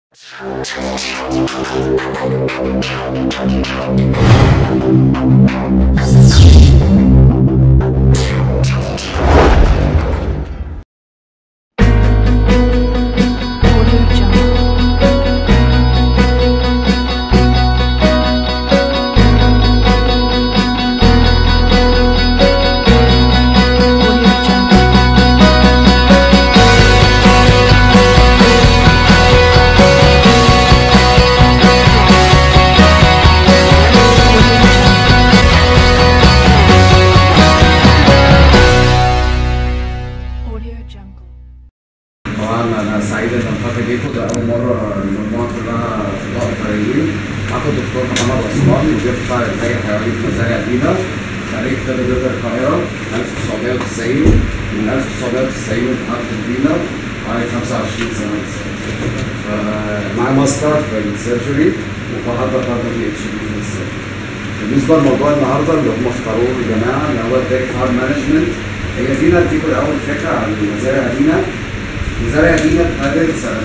Audio Jungle. Audio Jungle. Audio Jungle. طبعا انا سعيد ان التقي بيكم ده اول مره المجموعه كلها اطباء طيبين معاكم الدكتور محمد عثمان مدير قطاع الانتاج الحيواني في مزارع دينا خريج طب بيطري القاهره 1990 من 1990 لحد دينا حوالي 25 سنه بس. فمعايا ماستر في السيرجري وبحضر برضه بي اتش دي في السيرجري بالنسبه لموضوع النهارده اللي هم اختاروه الجماعه اللي هو الديك فارم مانجمنت هي دينا اديكم الاول فكره عن مزارع دينا مزارع دينا ابتدت سنة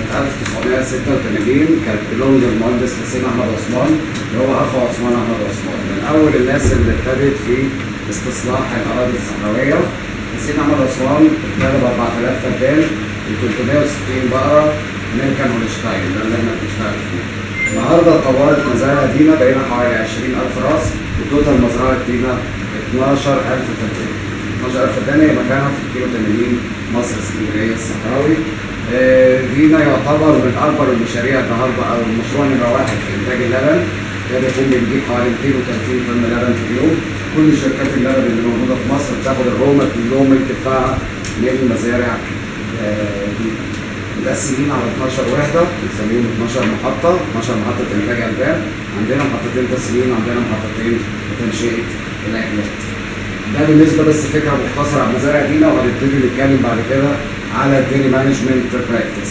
1986 كانت بلوند المهندس حسين أحمد عثمان اللي هو أخو عثمان أحمد عثمان من أول الناس اللي ابتدت في استصلاح الأراضي الصحراوية حسين أحمد عثمان ابتدى ب 4000 فدان و 360 بقرة ميركان هولشتاين ده اللي احنا بنشتغل فيه. النهارده اتطورت مزارع دينا بقينا حوالي 20000 راس وتوتال مزرعة دينا 12000 فدان. 12000 فدان هي مكانها في كيلو 80 مصر اسكندريه الصحراوي آه، دينا يعتبر من اكبر المشاريع النهارده او المشروع نمره واحد في انتاج اللبن كان يكون بنجيب حوالي 230 طن لبن في اليوم كل شركات اللبن اللي موجوده في مصر بتاخد الروم الرو ميلك بتاعها من المزارع آه، دي متقسمين على 12 وحده بنسميهم 12 محطه 12 محطه انتاج البان عندنا محطتين تسمين وعندنا محطتين لتنشئه الاكلات ده بالنسبه بس فكره مختصره عن مزارع دينا وهنبتدي نتكلم بعد كده على الديري مانجمنت براكتس.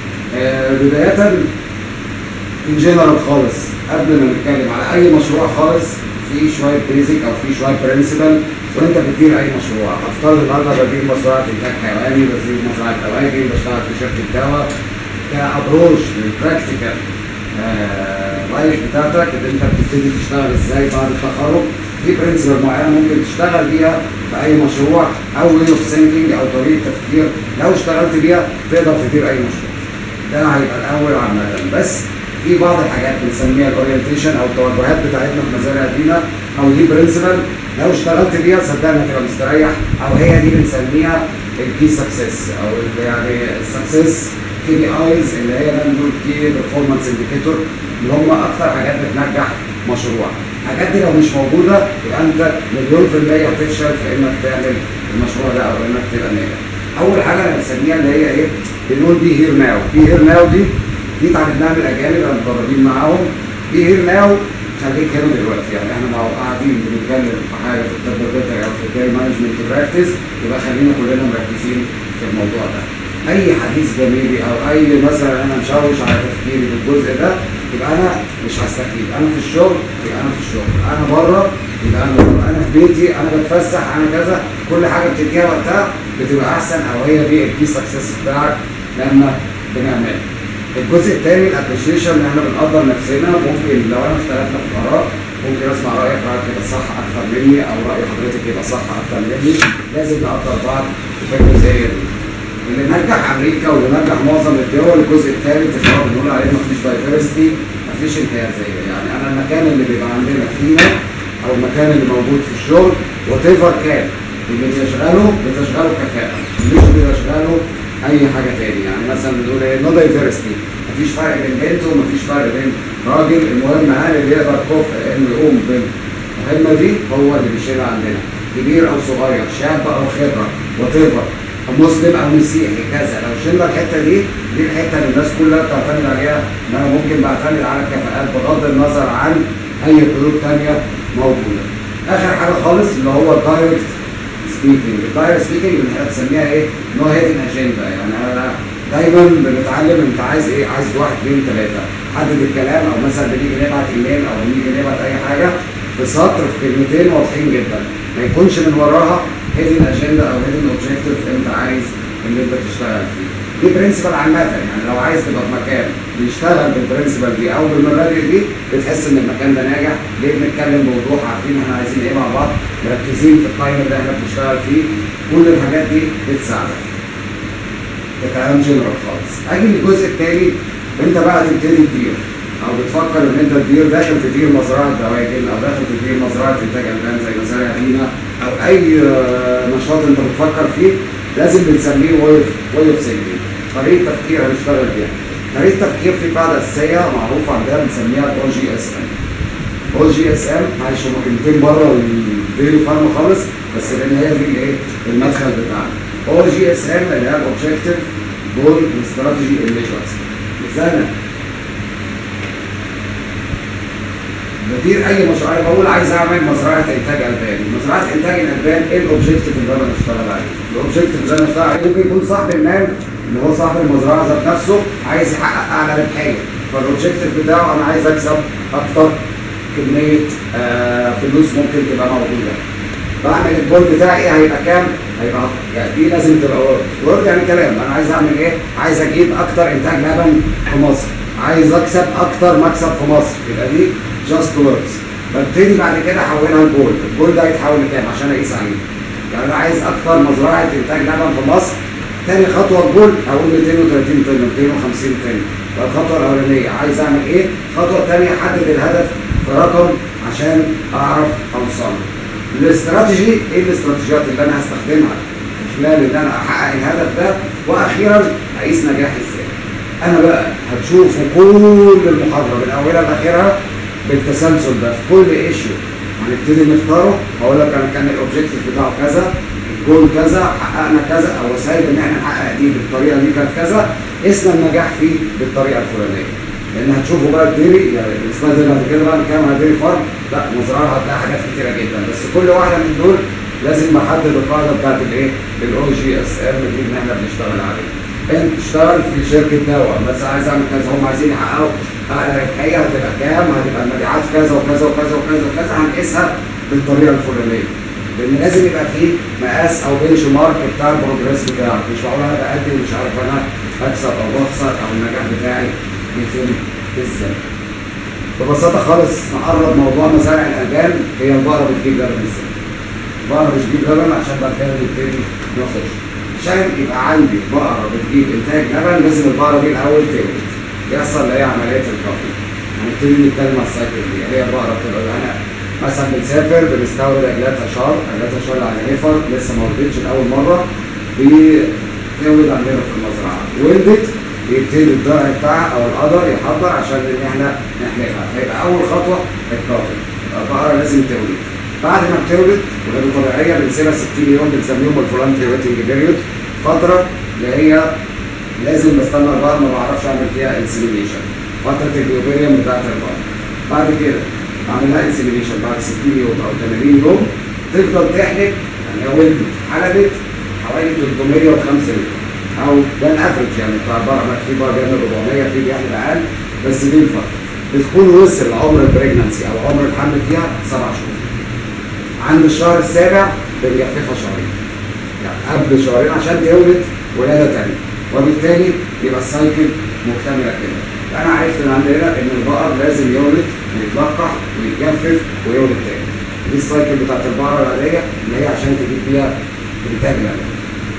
بدايه ان جنرال خالص قبل ما نتكلم على اي مشروع خالص في شويه بيزك او في شويه برنسبل وانت بتدير اي مشروع افترض النهارده بدير مزرعه انتاج حيواني بدير مزرعه دواجن بشتغل في شركه دواء كابروش للبراكتيكال لايف بتاعتك ان انت بتبتدي تشتغل ازاي بعد التخرج في برنسبل معينه ممكن تشتغل بيها في اي مشروع او وي اوف ثينكينج او طريقه تفكير لو اشتغلت بيها تقدر تدير اي مشروع. ده هيبقى الاول عامه بس في بعض الحاجات بنسميها الاورينتيشن او التوجهات بتاعتنا في مزارع دينا او دي برنسبل لو اشتغلت بيها صدقني هتبقى مستريح او هي دي بنسميها الكي سكسس او ال- يعني السكسس كي بي ايز اللي هي دول كي بيرفورمانس انديكيتور اللي هم اكتر حاجات بتنجح مشروع. الحاجات دي لو مش موجوده يبقى انت مليون في المية هتفشل في انك تعمل المشروع ده او انك تبقى ناجح. اول حاجه انا بسميها اللي هي ايه؟ بنقول بي هير ناو، بي هير ناو دي دي اتعلمناها من الاجانب انا متدربين معاهم بي هير ناو خليك هنا دلوقتي يعني احنا لو قاعدين بنتكلم في حاجه في الطب البيطري او في الداي مانجمنت براكتس يبقى خلينا كلنا مركزين في الموضوع ده. اي حديث جانبي او اي مثلا انا مشوش على تفكيري في الجزء ده يبقى انا مش هستفيد انا في الشغل يبقى انا في الشغل انا بره يبقى انا بره انا في بيتي انا بتفسح انا كذا كل حاجه بتديها وقتها بتبقى احسن او هي دي الكي سكسس بتاعك لما بنعملها الجزء الثاني الابريشيشن ان احنا بنقدر نفسنا ممكن لو انا اختلفنا في الاراء ممكن اسمع رايك رايك يبقى صح اكتر مني او راي حضرتك يبقى صح اكتر مني لازم نقدر بعض بفكر زي دي اللي نجح امريكا واللي نجح معظم الدول الجزء الثالث اللي هو بنقول عليه مفيش دايفرستي مفيش انتهازيه يعني انا المكان اللي بيبقى عندنا فينا او المكان اللي موجود في الشغل وات ايفر كان اللي بيشغله بتشغله كفاءه مش بيشغله اي حاجه تاني يعني مثلا بنقول ايه نو دايفرستي مفيش فرق بين بنت ومفيش فرق بين راجل المهم هل اللي يقدر كفء انه يقوم بالمهمه دي هو اللي بيشيلها عندنا كبير او صغير شاب او خبره وات ايفر مسلم او مسيحي كذا لو شلنا الحته دي دي الحته اللي الناس كلها بتعتمد عليها ان انا ممكن بعتمد على الكفاءات بغض النظر عن اي قيود ثانيه موجوده. اخر حاجه خالص اللي هو الدايركت سبيكينج، الدايركت سبيكينج اللي احنا بنسميها ايه؟ نو هيدن اجندا يعني انا دايما بنتعلم انت عايز ايه؟ عايز واحد اثنين ثلاثه، حدد الكلام او مثلا بنيجي نبعت ايميل او بنيجي نبعت اي حاجه في سطر في كلمتين واضحين جدا، ما يكونش من وراها هيدن اجندا او هيدن اوبجيكتيف انت عايز اللي انت تشتغل فيه دي برنسبل عامة يعني لو عايز تبقى في مكان بيشتغل بالبرنسبل دي او بالمبادئ دي بتحس ان المكان ده ناجح ليه بنتكلم بوضوح عارفين احنا عايزين ايه مع بعض مركزين في التايم اللي احنا بنشتغل فيه كل الحاجات دي بتساعدك ده كلام جنرال خالص اجي للجزء الثاني انت بقى تبتدي تدير او بتفكر ان انت تدير داخل تدير مزرعه دواجن او داخل تدير مزرعه انتاج البان زي مزارع هنا او اي آه، نشاط انت بتفكر فيه لازم بنسميه واي اوف ثينكينج طريقه تفكير هنشتغل بيها طريقه تفكير في قاعده اساسيه معروفه عندنا بنسميها الاو جي اس ام او جي اس ام معلش هما كلمتين بره الديري فارم خالص بس لان هي دي الايه المدخل بتاعنا او جي اس ام اللي هي الاوبجيكتيف جول استراتيجي ميجرز ازاي انا بدير اي مشروع انا بقول عايز اعمل مزرعه انتاج البان مزرعه انتاج الالبان ايه الاوبجيكتيف اللي انا بشتغل عليه الاوبجيكتيف اللي انا بشتغل عليه ممكن يكون صاحب المال اللي هو صاحب المزرعه ذات نفسه عايز يحقق اعلى ربحيه فالاوبجيكتيف بتاعه انا عايز اكسب اكتر كميه آه فلوس ممكن تبقى موجوده بعمل الجول بتاعي هيبقى كام؟ هيبقى يعني دي لازم تبقى وورد، وورد يعني كلام، انا عايز اعمل ايه؟ عايز اجيب اكتر انتاج لبن في مصر، عايز اكسب اكتر مكسب في مصر، يبقى دي جاست ووردز. ببتدي بعد كده احولها لجول، الجول ده هيتحول لكام عشان اقيس عليه. يعني انا عايز اكتر مزرعه انتاج لبن في مصر، تاني خطوه الجول اقول 230 طن 250 طن، ده الخطوه الاولانيه، عايز اعمل ايه؟ الخطوه الثانيه احدد الهدف في رقم عشان اعرف اوصله. الاستراتيجي ايه الاستراتيجيات اللي انا هستخدمها في خلال ان انا احقق الهدف ده واخيرا اقيس نجاحي ازاي انا بقى هتشوفوا كل المحاضره من اولها لاخرها بالتسلسل ده في كل ايشيو هنبتدي نختاره هقول لك انا كان الاوبجيكتيف بتاعه كذا الجول كذا حققنا كذا او وسائل ان احنا نحقق دي بالطريقه دي كانت كذا قسنا النجاح فيه بالطريقه الفلانيه لان هتشوفوا بقى الديري يعني السلايد اللي بعد كده بقى نتكلم عن ديري فارم لا مزرعه هتلاقي حاجات كتيره جدا بس كل واحده من دول لازم بحدد القاعده بتاعت الايه؟ الاو جي اس ام دي اللي احنا بنشتغل عليها. انت بتشتغل في شركه دواء بس عايز اعمل كذا هم عايزين يحققوا اعلى ربحيه هتبقى كام؟ هتبقى المبيعات كذا وكذا وكذا وكذا وكذا هنقيسها بالطريقه الفلانيه. لان لازم يبقى فيه مقاس او بنش مارك بتاع البروجريس بتاعك مش معقول انا بأدي ومش عارف انا اكسب او بخسر او النجاح بتاعي يتم ازاي. ببساطه خالص نقرب موضوع مزارع الالبان هي البقره بتجيب لبن ازاي. البقره بتجيب لبن عشان بعد كده نبتدي نخش. عشان يبقى عندي بقره بتجيب انتاج لبن لازم البقره دي الاول تولد. يحصل اللي هي عمليه الكفر. هنبتدي نتكلم على السايكل دي هي البقره بتبقى هنا مثلا بنسافر بنستورد عجلات هشار عجلات هشار على هيفر لسه ما ولدتش لاول مره بتولد عندنا في المزرعه ولدت يبتدي الضرع بتاعها او القدر يحضر عشان ان احنا نحلقها فيبقى اول خطوه الكافر البقره لازم تولد بعد ما بتولد ولاده طبيعيه بنسيبها 60 يوم بنسميهم الفولانتري ويتنج بيريود فتره اللي هي لازم بستنى البقر ما بعرفش اعمل فيها انسيميليشن فتره البيوبيريوم بتاعت البقر بعد كده اعمل لها انسيميليشن بعد 60 يوم او 80 يوم تفضل تحلب يعني هي ولدت حلبت حوالي 305 يوم او ده الافرج يعني بتاع البقره في بقى بيعمل 400 في بيحلب اقل بس دي الفتره بتكون وصل عمر البريجنانسي او عمر الحمل فيها سبع شهور عند الشهر السابع بنجففها شهرين يعني قبل شهرين عشان تولد ولاده ثانيه وبالتالي يبقى السايكل مكتمله كده انا عرفت من عندنا ان البقر لازم يولد ويتلقح ويتجفف ويولد تاني دي السايكل بتاعت البقره العاديه اللي هي عشان تجيب بيها انتاج لبن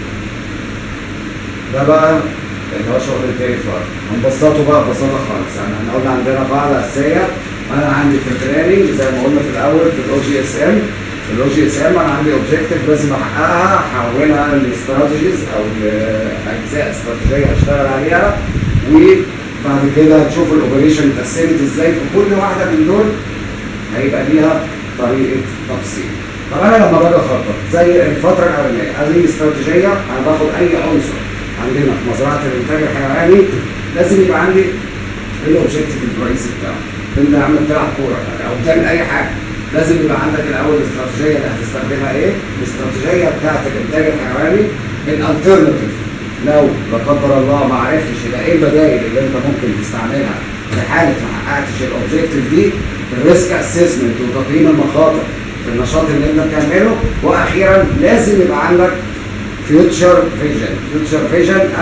ده بقى اللي هو شغل الديري فارم هنبسطه بقى ببساطه خالص يعني احنا قلنا عندنا قاعده اساسيه انا عندي في التريننج زي ما قلنا في الاول في الاو جي اس ام الاو جي اس ام انا عندي اوبجيكتيف لازم احققها احولها لاستراتيجيز او لاجزاء استراتيجيه اشتغل عليها وبعد كده هتشوف الاوبريشن اتقسمت ازاي في كل واحده من دول هيبقى ليها طريقه تفصيل طب انا لما باجي اخطط زي الفتره الاولانيه هذه الاستراتيجيه انا باخد اي عنصر عندنا في مزرعه الانتاج الحيواني لازم يبقى عندي الاوبجيكتيف الرئيسي بتاعه انت عم بتلعب كوره يعني او بتعمل اي حاجه لازم يبقى عندك الاول الاستراتيجيه اللي هتستخدمها ايه؟ الاستراتيجيه بتاعت الانتاج الحيواني الالترناتيف لو لا قدر الله ما عرفتش يبقى ايه البدائل اللي انت ممكن تستعملها في حاله ما حققتش الاوبجيكتيف دي الريسك اسسمنت وتقييم المخاطر في النشاط اللي انت بتعمله واخيرا لازم يبقى عندك فيوتشر فيجن فيوتشر فيجن او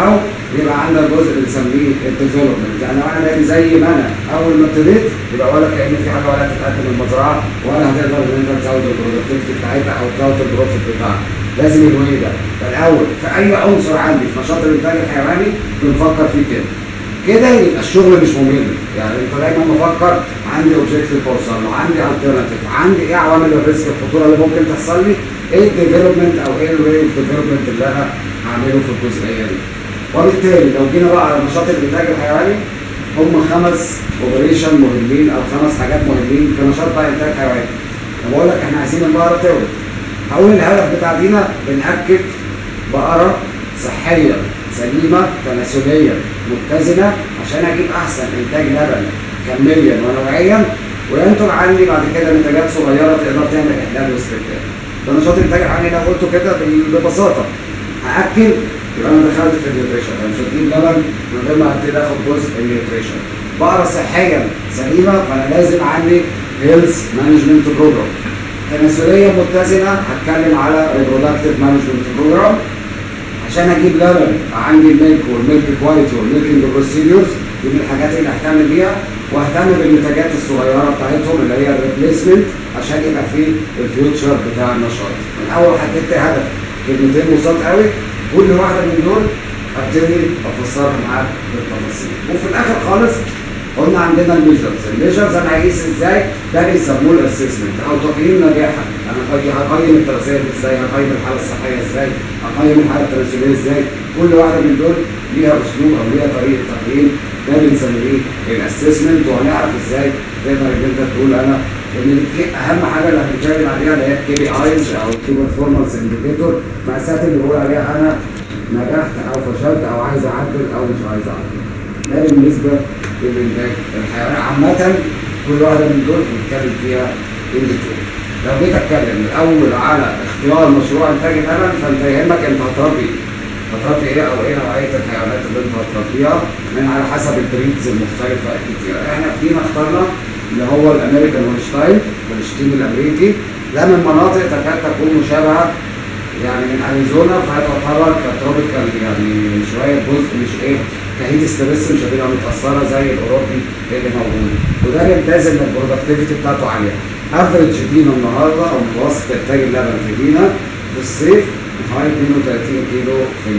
يبقى عندك جزء بنسميه الديفلوبمنت يعني لو انا باجي زي ما انا اول ما ابتديت يبقى ولا كان في حاجه ولا تتقدم من المزرعه ولا هتقدر ان انت تزود البرودكتيفيتي بتاعتها او تزود البروفيت بتاعها لازم يبقى ايه ده؟ الاول في اي عنصر عندي في نشاط الانتاج الحيواني بنفكر فيه كده كده يبقى الشغل مش ممل يعني انت دايما مفكر عندي اوبجيكتيف اوصل وعندي الترناتيف عندي ايه عوامل الريسك الخطوره اللي ممكن تحصل لي ايه الديفلوبمنت او ايه الواي اوف ديفلوبمنت اللي انا هعمله في الجزئيه دي وبالتالي لو جينا بقى على نشاط الانتاج الحيواني هم خمس اوبريشن مهمين او خمس حاجات مهمين في نشاط بقى انتاج حيواني انا بقول لك احنا عايزين البقره تولد هقول الهدف بتاع دينا بنأكد بقره صحيه سليمه تناسليه متزنه عشان اجيب احسن انتاج لبن كميا ونوعيا وينتج عندي بعد كده منتجات صغيره تقدر تعمل احلال واستبدال. ده نشاط الانتاج الحيواني اللي أنا قلته كده ببساطه. هاكل يبقى انا دخلت في النيوتريشن انا مش هجيب لبن من غير ما ابتدي اخد جزء النيوتريشن. بقره صحيا سليمه فانا لازم عندي هيلث مانجمنت بروجرام. تناسليه متزنه هتكلم على ريبرودكتيف مانجمنت بروجرام عشان اجيب لبن عندي الميلك والميلك كواليتي والميلكينج بروسيدورز دي من الحاجات اللي اهتم بيها واهتم بالمنتجات الصغيره بتاعتهم اللي هي الريبليسمنت عشان يبقى في الفيوتشر بتاع النشاط. من اول حددت هدف كلمتين بساط قوي كل واحده من دول ابتدي افسرها معاك بالتفاصيل وفي الاخر خالص قلنا عندنا الميجرز، الميجرز انا هقيس ازاي؟ ده بيسموه الاسسمنت او تقييم نجاحك، انا هقي- هقيم التغذيه ازاي؟ هقيم الحاله الصحيه ازاي؟ هقيم الحاله التناسليه ازاي؟ كل واحده من دول ليها اسلوب او ليها طريقه تقييم ده بنسميه الاسسمنت وهنعرف ازاي تقدر ان انت تقول انا ان في اهم حاجه اللي هنتكلم عليها اللي هي الكي بي ايز او الكي بيرفورمانس انديكيتور مقاسات اللي بقول عليها انا نجحت او فشلت او عايز اعدل او مش عايز اعدل. ده بالنسبه للانتاج الحيواني عامه كل واحده من دول بنتكلم فيها انديكيتور. لو جيت اتكلم الاول على اختيار مشروع انتاج اللبن فانت يهمك انت هتربي ايه؟ هتربي ايه او ايه نوعيه الحيوانات اللي انت هتربيها من على حسب البريدز المختلفه الكتيره. احنا في دينا اخترنا اللي هو الامريكان هولشتاين الهولشتين الامريكي ده من مناطق تكاد تكون مشابهه يعني من اريزونا فهي تعتبر كتروبيكال يعني شويه جزء مش ايه كهيت ستريس مش هتبقى متاثره زي الاوروبي اللي موجود وده بيمتاز ان البرودكتيفيتي بتاعته عاليه افريج دينا النهارده او متوسط انتاج اللبن في دينا في الصيف حوالي 32 كيلو في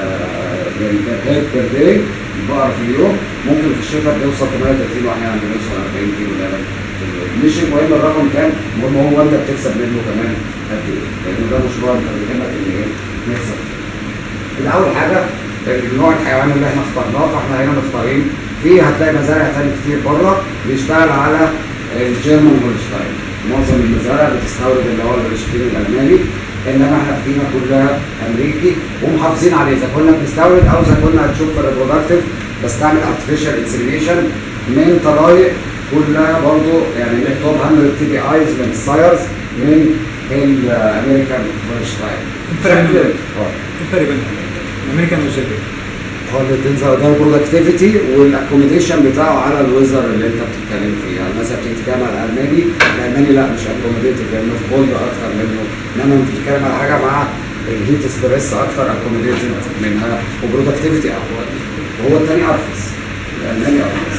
الهيد بير داي البقر في اليوم ممكن في الشتاء بيوصل 38 واحيانا بيوصل 40 كيلو لبن في اليوم مش المهم الرقم كام المهم هو انت بتكسب منه كمان قد ايه لان ده مشروع انت بيهمك ان ايه نكسب فيه الاول حاجه النوع الحيوان اللي احنا اخترناه فاحنا هنا مختارين في هتلاقي مزارع تاني كتير بره بيشتغل على الجيرمان هولشتاين معظم المزارع بتستورد اللي هو الهولشتين الالماني انما احنا فينا كلها امريكي ومحافظين عليه اذا كنا بنستورد او اذا كنا هتشوف في الريبرودكتيف بستعمل ارتفيشال انسيميشن من طرايق كلها برضه يعني توب 100 تي بي ايز من السايرز من الامريكان هولشتاين الفرق بينهم. شكل- اه الفرق بينهم الامريكان والجابان هو اللي بتنزل ده البرودكتيفيتي والاكوموديشن بتاعه على الويزر اللي انت بتتكلم فيه يعني مثلا بتتكلم على الالماني الالماني لا مش اكوموديتيف لانه في كولد اكتر منه انما انت بتتكلم على حاجه مع الهيت ستريس اكتر اكوموديتيف منها وبرودكتيفيتي اقوى وهو الثاني ارخص الالماني ارخص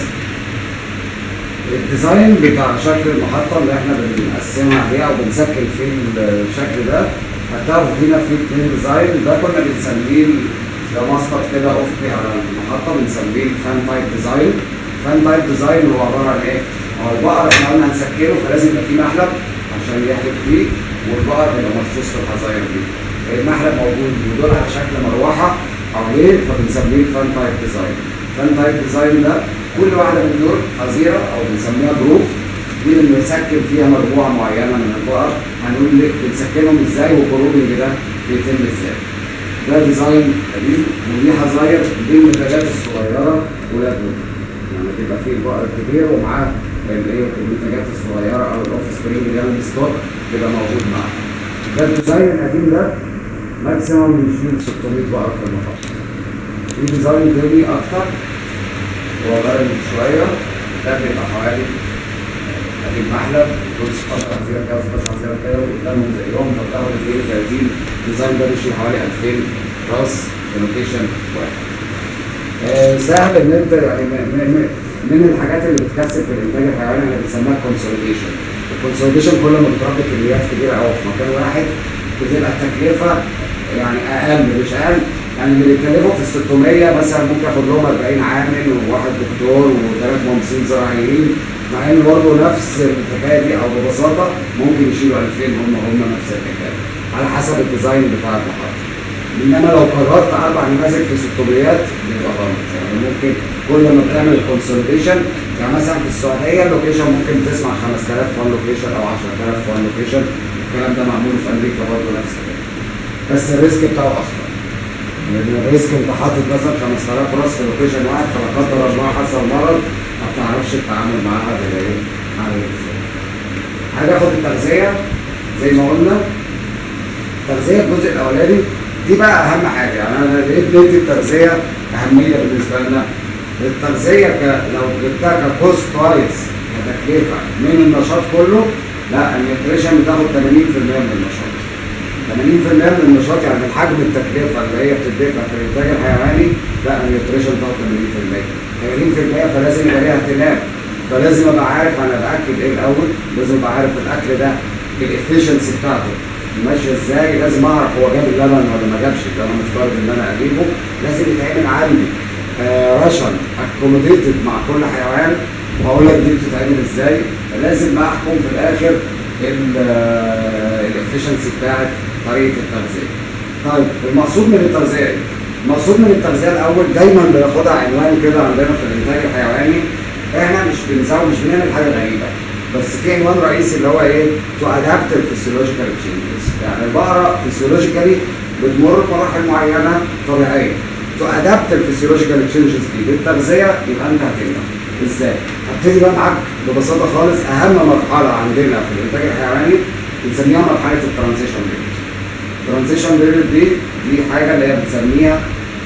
الديزاين بتاع شكل المحطة اللي احنا بنقسمها عليها او بنسكن فيه الشكل ده هتعرف هنا في اتنين ديزاين ده كنا بنسميه ده مسقط كده افقي على المحطة بنسميه الفان تايب ديزاين فان تايب ديزاين هو عبارة عن ايه؟ هو البقر احنا قلنا هنسكنه فلازم يبقى فيه محلب عشان يحلب فيه والبقر بيبقى مرصوص في الحظاير دي المحلب موجود ودول على شكل مروحة حوالين فبنسميه الفان تايب ديزاين الفان تايب ديزاين ده كل واحدة من دول حظيرة أو بنسميها جروب دي اللي بنسكن فيها مجموعة معينة من البقر هنقول لك بنسكنهم ازاي والجروبنج ده بيتم ازاي. ده ديزاين قديم ودي حظاير دي المنتجات الصغيرة ولا دول. يعني بيبقى فيه البقر الكبير ومعاه الايه المنتجات الصغيرة أو الأوف سبرينج اللي هي الستوك بيبقى موجود معاه. ده الديزاين القديم ده ماكسيموم بيشيل 600 بقر في المحطة. في ديزاين تاني أكتر هو غير شوية ده بيبقى حوالي ادي المحلب دول 16 عصير كده 16 عصير كده وقدامهم زيهم فبتاخد الايه 30 ديزاين ده بيشيل حوالي 2000 راس في لوكيشن واحد آه، سهل ان انت يعني م- م- م- من الحاجات اللي بتكسب في الانتاج الحيواني اللي بنسميها كونسوليديشن الكونسوليديشن كل ما بتربي كميات كبيره قوي في مكان واحد بتبقى التكلفه يعني اقل مش اقل يعني اللي بيتكلفوا في ال 600 مثلا ممكن ياخد لهم 40 عامل وواحد دكتور وثلاث مهندسين زراعيين مع ان برضه نفس الحكايه دي او ببساطه ممكن يشيلوا 2000 هم هم نفس الحكايه على حسب الديزاين بتاع المحطه انما لو قررت اربع نماذج في 600 بيبقى غلط يعني ممكن كل ما بتعمل كونسوليديشن يعني مثلا في السعوديه اللوكيشن ممكن تسمع 5000 فان لوكيشن او 10000 فان لوكيشن الكلام ده معمول في امريكا برضه نفس الكلام بس الريسك بتاعه اخطر لان الريسك انت حاطط مثلا 5000 راس في لوكيشن واحد فلا قدر الله حصل مرض ما بتعرفش تتعامل معاها زي ايه؟ عامل ازاي؟ هناخد التغذيه زي ما قلنا التغذيه الجزء الاولاني دي بقى اهم حاجه يعني انا ليه ندي التغذيه اهميه بالنسبه لنا التغذيه ك... لو جبتها ككوست وايز كتكلفه من النشاط كله لا النيوتريشن بتاخد 80% من النشاط 80% من النشاط يعني الحجم التكلفه اللي هي بتدفع في الانتاج الحيواني لا النيوتريشن بتاخد 80% 80% فلازم يبقى ليها اهتمام فلازم ابقى عارف انا باكل ايه الاول لازم ابقى عارف الاكل ده الافشنسي بتاعته ماشيه ازاي لازم اعرف هو جاب اللبن ولا ما جابش ده انا مفترض ان انا اجيبه لازم يتعمل عندي آه رشن اكوموديتد مع كل حيوان واقول لك دي بتتعمل ازاي لازم احكم في الاخر الافشنسي بتاعت طريقه التغذيه. طيب المقصود من التغذيه ايه؟ المقصود من التغذيه الاول دايما بناخدها عنوان كده عندنا في الانتاج الحيواني احنا مش بنزود مش بنعمل حاجه غريبه بس في عنوان رئيسي اللي هو ايه؟ تو ادابت الفسيولوجيكال تشينجز يعني البقره فسيولوجيكالي بتمر بمراحل معينه طبيعيه تو ادابت الفسيولوجيكال تشينجز دي بالتغذيه يبقى انت هتنجح ازاي؟ هبتدي بقى معاك ببساطه خالص اهم مرحله عندنا في الانتاج الحيواني بنسميها مرحله الترانزيشن بيريد. الترانزيشن بيريد دي دي حاجه اللي هي بنسميها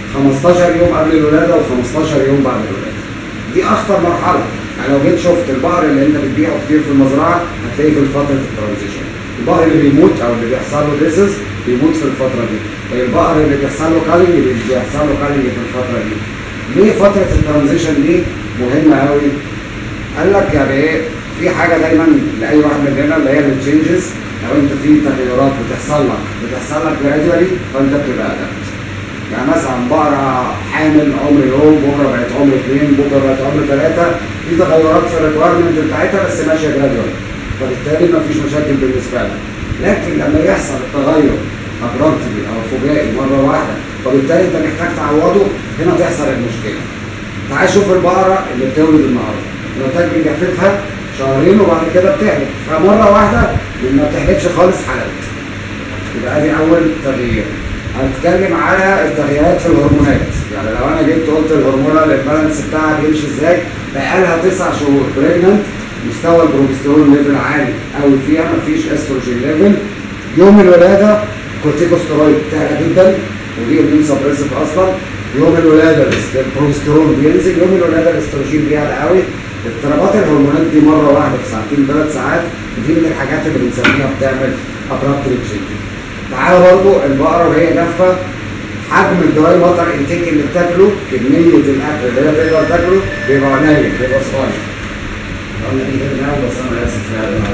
15 يوم قبل الولاده و15 يوم بعد الولاده. دي اخطر مرحله يعني لو جيت شفت البقر اللي انت بتبيعه كتير في المزرعه هتلاقيه في فتره الترانزيشن. البقر اللي بيموت او اللي بيحصل له ديسز بيموت في الفتره دي. البقر اللي بيحصل له كالينج بيحصل له كالينج في الفتره دي. ليه فتره الترانزيشن دي مهمه قوي؟ قال لك يعني ايه في حاجه دايما لاي واحد مننا اللي هي التشينجز لو انت في تغيرات بتحصل لك بتحصل لك جرادولي فانت بتبقى ادبت يعني مثلا بقرة حامل عمر يوم بكره بقت عمر اثنين بكره بقت عمر ثلاثه في تغيرات في الريكوايرمنت بتاعتها بس ماشيه جرادولي فبالتالي ما فيش مشاكل بالنسبه لك لكن لما يحصل التغير ابرابتلي او فجائي مره واحده وبالتالي انت محتاج تعوضه هنا تحصل المشكله تعال شوف البقره اللي بتولد النهارده النتاج بيجففها شهرين وبعد كده بتحلب فمره واحده ما بتحلبش خالص حلبت يبقى دي اول تغيير هنتكلم على التغييرات في الهرمونات يعني لو انا جيت قلت الهرمونال البالانس بتاعها بيمشي ازاي بقالها تسع شهور بريجننت مستوى البروجسترون ليفل عالي قوي فيها مفيش استروجين ليفل يوم الولاده كورتيكوستيرويد بتعلى جدا ودي اميون سبريسيف اصلا يوم الولاده البروجسترون بينزل يوم الولاده الاستروجين بيعلى قوي اضطرابات الهرمونات دي مره واحده في ساعتين ثلاث ساعات دي من الحاجات اللي بنسميها بتعمل ابرابت تشينج تعالى برضو البقره وهي جافه حجم الدراي ماتر انتيك اللي بتاكله كميه الاكل اللي هي تقدر تاكله بيبقى قليل بيبقى صغير قلنا دي كده بس انا اسف يعني انا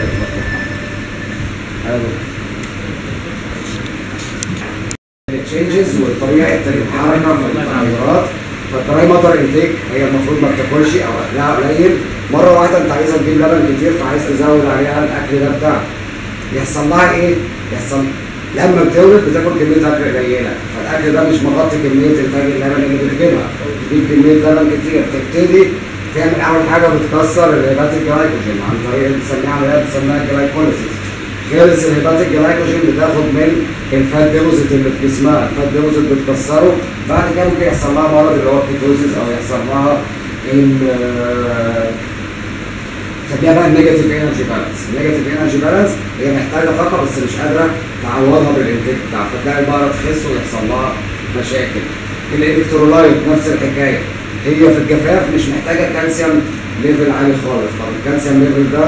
التشينجز وطبيعه الحركه في التغيرات فالدراي ماتر انتيك هي المفروض ما بتاكلش او اكلها قليل مره واحده انت عايزه تجيب لبن كتير فعايز تزود عليها الاكل ده بتاعك يحصل لها ايه؟ يحصل لما بتولد بتاكل كميه اكل قليله فالاكل ده مش مغطي كميه انتاج اللبن اللي بتجيبها تجيب كميه لبن كتير تبتدي تعمل اول حاجه بتكسر الهيباتيك جلايكوجين عن طريق اللي بنسميها عمليات بنسميها جلايكوليسيس خلص الهيباتيك جلايكوجين بتاخد من الفات ديبوزيت اللي في جسمها الفات ديبوزيت بتكسره بعد كده ممكن يحصل لها مرض اللي هو الكيتوزيس او يحصل لها نسميها بقى النيجاتيف انرجي بالانس النيجاتيف انرجي بالانس هي محتاجه طاقه بس مش قادره تعوضها بالانتاج بتاعها فتلاقي البقره تخس ويحصل لها مشاكل الالكترولايت نفس الحكايه هي في الجفاف مش محتاجه كالسيوم ليفل عالي خالص طب الكالسيوم ليفل ده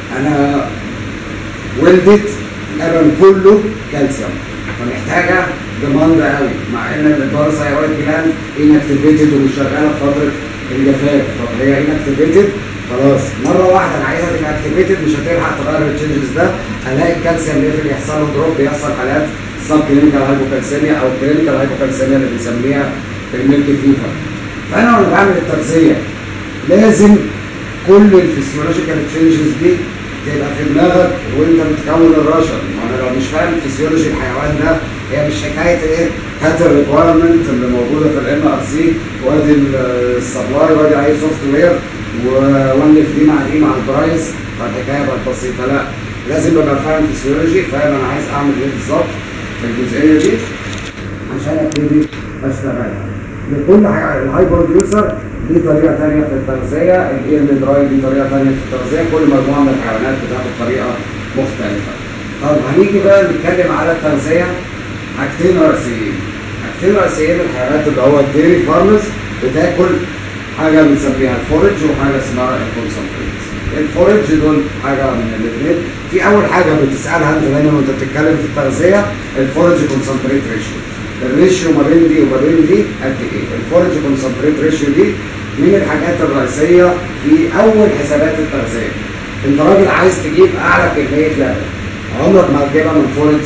انا ولدت لبن كله كالسيوم فمحتاجه ديماند قوي مع ان الباراثايرويد جلاند انكتيفيتد ومش شغاله في فتره الجفاف طب هي انكتيفيتد خلاص مره واحده انا عايزها تبقى اكتيفيتد مش هتلحق تغير التشنجز ده الاقي الكالسيوم ليفل يحصل له دروب بيحصل حالات سب كلينيكال هايبوكالسيميا او كلينيكال هايبوكالسيميا اللي بنسميها الميلك فيفر فانا وانا بعمل التغذيه لازم كل الفسيولوجيكال تشينجز دي تبقى في دماغك وانت بتكون الرشر ما انا لو مش فاهم فسيولوجي الحيوان ده هي مش حكايه ايه هات الريكوايرمنت اللي موجوده في الام ار سي وادي السبلاي وادي اي سوفت وير والف دي مع دي مع البرايس فالحكايه بقت بسيطه لا لازم ابقى فاهم فسيولوجي فاهم انا عايز اعمل ايه بالظبط في الجزئيه دي عشان ابتدي اشتغلها لكل حاجه الهاي بروديوسر ليه طريقه ثانيه في التغذيه الاير دراي ليه طريقه ثانيه في التغذيه كل مجموعه من الحيوانات بتاخد طريقه مختلفه طب هنيجي بقى نتكلم على التغذيه حاجتين رئيسيين حاجتين رئيسيين الحيوانات اللي هو الديري فارمز بتاكل حاجه بنسميها الفورج وحاجه اسمها الكونسنتريت الفورج دول حاجه من الاثنين في اول حاجه بتسالها انت دايما وانت بتتكلم في التغذيه الفورج كونسنتريت ريشيو الريشيو ما بين دي وما بين دي قد ايه الفورج كونسنتريت ريشيو دي من الحاجات الرئيسيه في اول حسابات التغذيه انت راجل عايز تجيب اعلى كميه لبن عمرك ما هتجيبها من فورج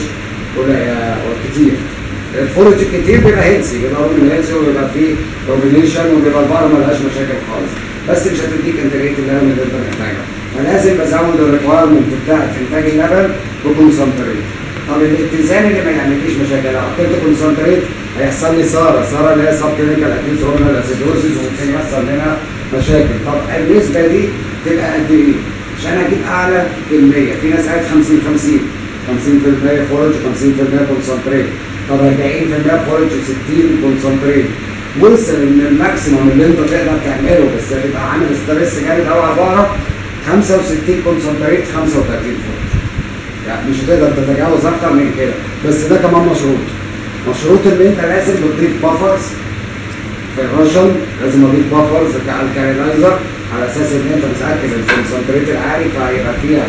كتير الفورج الكتير بيبقى هيلسي بيبقى روبن هيلسي وبيبقى فيه روبينيشن وبيبقى البقره ملهاش مشاكل خالص بس مش هتديك انتاجيه اللبن اللي انت محتاجها فلازم بزود الريكوايرمنت بتاعت انتاج اللبن بكونسنتريت طب الاتزان اللي ما يعمليش مشاكل لو حطيت كونسنتريت هيحصل لي ساره ساره اللي هي سب كلينيكال اكيوت رومنال اسيدوزيس وممكن يحصل لنا مشاكل طب النسبه دي تبقى قد ايه؟ عشان اجيب اعلى كميه في ناس قالت 50 50 50% فورج 50% كونسنتريت طب 40% فورج 60 كونسنتريت وصل ان الماكسيموم اللي انت تقدر تعمله بس هتبقى عامل ستريس جامد قوي على البقره 65 كونسنتريت 35 فورج يعني مش هتقدر تتجاوز اكتر من كده بس ده كمان مشروط مشروط ان انت لازم تضيف بافرز في الرشن لازم اضيف بافرز كالكالينايزر على اساس ان انت متاكد ان الكونسنتريت العالي فهيبقى فيها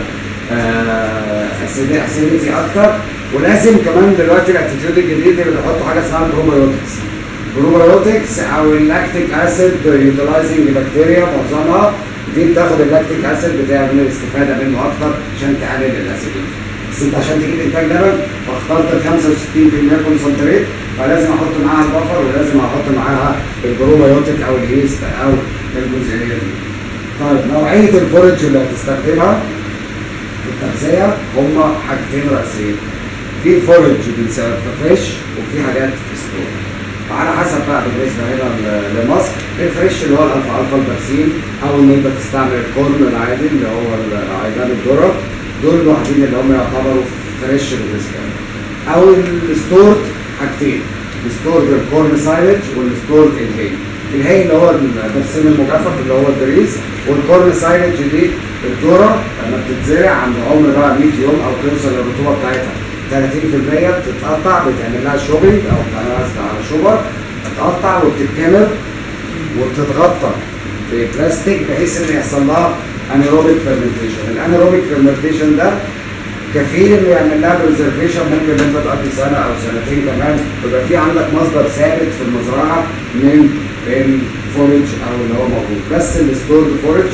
اسيديتي اكتر ولازم كمان دلوقتي الاتيتيود الجديد اللي بيحطوا حاجه اسمها بروبايوتكس بروبايوتكس او اللاكتيك اسيد يوتيلايزنج بكتيريا معظمها دي بتاخد اللاكتيك اسيد بتعمل استفاده منه اكتر عشان تقلل الاسيدوز بس انت عشان تجيب انتاج لبن فاخترت ال 65% كونسنتريت فلازم احط معاها البفر ولازم احط معاها البروبايوتيك او اليست او الجزئيه دي. طيب نوعيه الفورج اللي هتستخدمها في التغذيه هما حاجتين رئيسيين. في فورج بنسميها فريش وفي حاجات في ستور. وعلى حسب بقى بالنسبه هنا ل- لمصر الفريش اللي هو الالفا الفا البرسيم او ان انت تستعمل الكورن العادي اللي هو عيدان الذره دول الوحيدين اللي هم يعتبروا فريش بالنسبه لنا. او الستورد حاجتين الستورد الكورن سايلج والستورد الهي الهي اللي هو البرسيم المجفف اللي هو الدريس والكورن سايلج دي الذره لما بتتزرع عند عمر بقى 100 يوم او توصل للرطوبه بتاعتها 30% بتتقطع بتعمل لها شوبينج او بتعمل على شوبر بتتقطع وبتتكمر وبتتغطى ببلاستيك بحيث ان يحصل لها انيروبيك فيرمنتيشن الانيروبيك فيرمنتيشن ده كفيل انه يعمل لها بريزرفيشن ممكن ان انت تقضي سنه او سنتين كمان يبقى في عندك مصدر ثابت في المزرعه من الفورج او اللي هو موجود بس الستورد فورج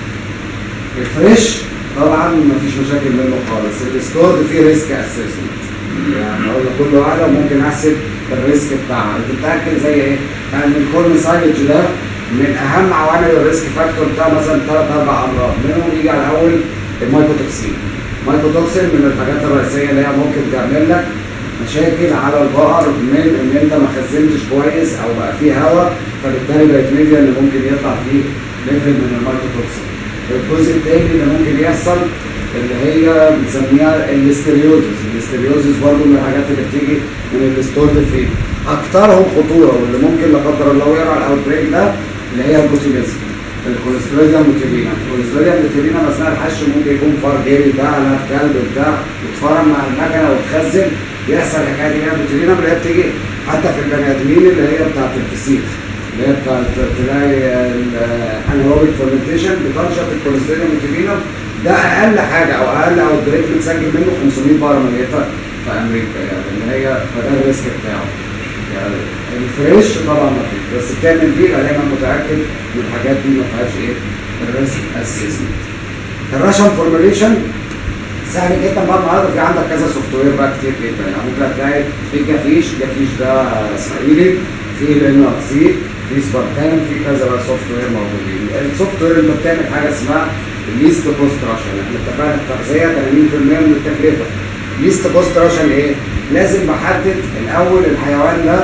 الفريش طبعا مفيش مشاكل منه خالص الستورد فيه ريسك اسسمنت يعني اقول لك كل واحده ممكن احسب الريسك بتاعها انت بتاكل زي ايه؟ يعني الكورن سايلج ده من اهم عوامل الريسك فاكتور بتاع مثلا ثلاث اربع امراض منهم يجي على الاول المايكوتوكسين المايكوتوكسين من الحاجات الرئيسيه اللي هي ممكن تعمل لك مشاكل على البقر من ان انت ما خزنتش كويس او بقى فيه هواء فبالتالي بقت ميديا اللي ممكن يطلع فيه ليفل من المايكوتوكسين الجزء الثاني اللي ممكن يحصل اللي هي بنسميها الاستريوزس الاستريوزس برضه من الحاجات اللي بتيجي من الستورد فيه اكثرهم خطوره واللي ممكن لا قدر الله يقع الاوت بريك ده اللي هي البوتيليزم الكوليستروليا موتيلينا الكوليستروليا موتيلينا اثناء الحش ممكن يكون فار جري بتاع لا كلب بتاع يتفرم مع المكنه وتخزن يحصل الحكايه دي هي الموتيلينا اللي هي بتيجي حتى في البني ادمين اللي هي بتاعت الفسيخ اللي هي بتاعت تلاقي الانيروبيك فيرمنتيشن بتنشط الكوليسترول موتيلينا ده اقل حاجه او اقل او البريك متسجل منه 500 بار مليتر في امريكا يعني اللي هي فده الريسك بتاعه يعني الفريش طبعا ما فيش بس بتعمل دي يبقى دايما متاكد ان الحاجات دي ما فيهاش ايه الريسك اسسمنت الراشن فورميليشن سهل جدا بقى النهارده في عندك كذا سوفت وير بقى كتير جدا يعني ممكن هتلاقي في جافيش جافيش ده اسرائيلي في الان ار سي في سبارتان في كذا بقى سوفت وير موجودين السوفت وير انت بتعمل حاجه اسمها ليست بوست راشن احنا اتفقنا التغذيه 80% من التكلفه ليست بوست راشن ايه؟ لازم بحدد الاول الحيوان ده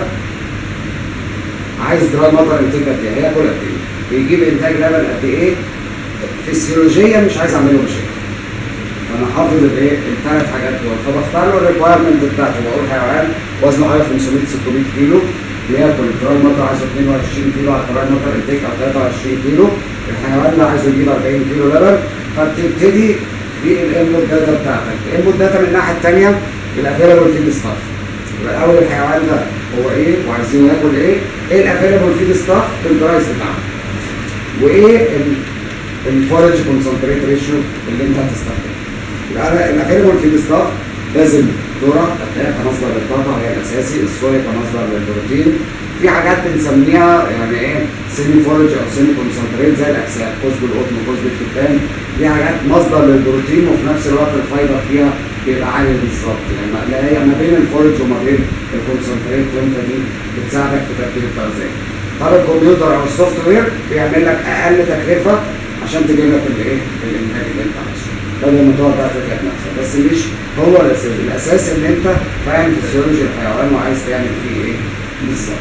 عايز دراي مطر انتاج قد ايه؟ هياكل قد ايه؟ بيجيب انتاج لبن قد ايه؟ فسيولوجيا مش عايز اعمله مشاكل فانا حافظ الايه الثلاث حاجات دول فبختار له الريكوايرمنت بتاعته بقول حيوان وزنه حوالي 500 600 كيلو بياكل الدراي مطر عايزه 22 كيلو على الدراي مطر انتاج او 23 كيلو الحيوان ده عايزه يجيب 40 كيلو لبن فبتبتدي دي الانبوت داتا بتاعتك الانبوت داتا من الناحيه الثانيه الافيلابل فيد ستاف يبقى الاول الحيوان ده هو ايه وعايزين ياكل ايه ايه الافيلابل فيد ستاف بالبرايس بتاعه وايه الفورج كونسنتريت ريشيو اللي انت هتستخدمه يبقى انا الافيلابل فيد ستاف لازم ذره هتلاقيها كمصدر للطاقه هي الاساسي الصويا كمصدر للبروتين في حاجات بنسميها يعني ايه سيمي فورج او سيمي كونسنتريت زي الاجساد كوسب القطن وكوسب الكتان دي حاجات مصدر للبروتين وفي نفس الوقت الفايبر فيها بيبقى عالي بالظبط يعني ما- لا هي ما بين الفورج وما بين الكونسنتريت وانت دي بتساعدك في ترتيب التغذيه طب الكمبيوتر او السوفت وير بيعمل لك اقل تكلفه عشان تجيب لك الايه الانتاج اللي انت عايزه بدل ما تقعد بقى تتعب نفسك بس مش هو الاساس الاساس ان انت فاهم فسيولوجي الحيوان وعايز تعمل فيه ايه بالظبط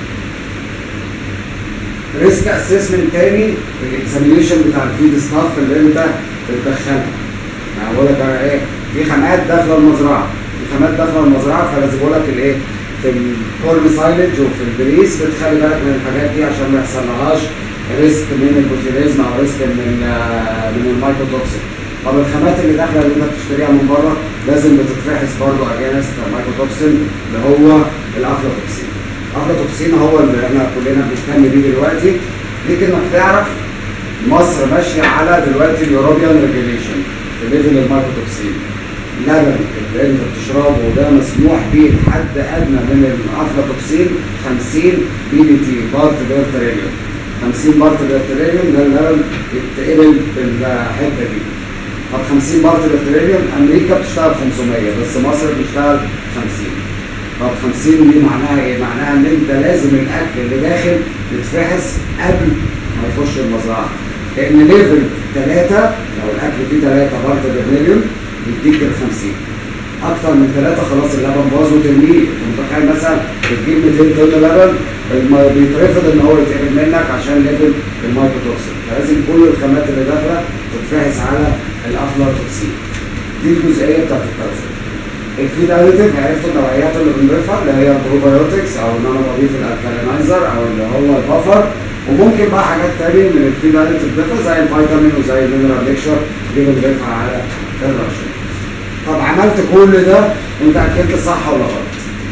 ريسك اسسمنت تاني الاكزامينيشن بتاع الفيد ستاف اللي انت بتدخلها يعني بقول لك انا ايه في خامات داخله المزرعه في خامات داخله المزرعه فلازم بقول لك الايه في الكورن سايلج وفي البريس بتخلي بالك من الحاجات دي عشان ما يحصلهاش ريسك من البوتيليزم او ريسك من ال- من المايكوتوكسين طب الخامات اللي داخله اللي انت بتشتريها من بره لازم بتتفحص برضه اجينست المايكوتوكسين اللي هو الافلاتوكسين الافلاتوكسين هو اللي احنا كلنا بنهتم بيه دلوقتي ليك انك تعرف مصر ماشيه على دلوقتي اليوروبيان ريجوليشن في ليفل المايكوتوكسين اللبن اللي انت بتشربه ده مسموح بيه لحد ادنى من الافلاتوكسين 50 بي بي تي بارت بير تريليون 50 بارت بير تريليون ده اللبن يتقبل بالحته دي طب 50 بارت بير تريليون امريكا بتشتغل 500 بس مصر بتشتغل 50 طب 50 دي معناها ايه؟ معناها ان انت لازم الاكل اللي داخل يتفحص قبل ما يخش المزرعه لان ليفل 3 لو الاكل فيه 3 بارت بير مليون يديك ال 50 اكتر من 3 خلاص اللبن باظ وترميه انت متخيل مثلا بتجيب 200 طن لبن الم- بيترفض ان هو يتقبل منك عشان ليفل المايكوتوكسين فلازم كل الخامات اللي داخله تتفحص على الافلاتوكسين دي الجزئيه بتاعت التغذيه الفيد اديتيف عرفتوا النوعيات اللي بنضيفها اللي هي البروبايوتكس او ان انا بضيف الالكالينايزر او اللي هو البفر وممكن بقى حاجات تانية من الفيد اديتيف بنضيفها زي الفيتامين وزي المينرال ميكشر دي بنضيفها على الرشن طب عملت كل ده انت اكلت صح ولا غلط؟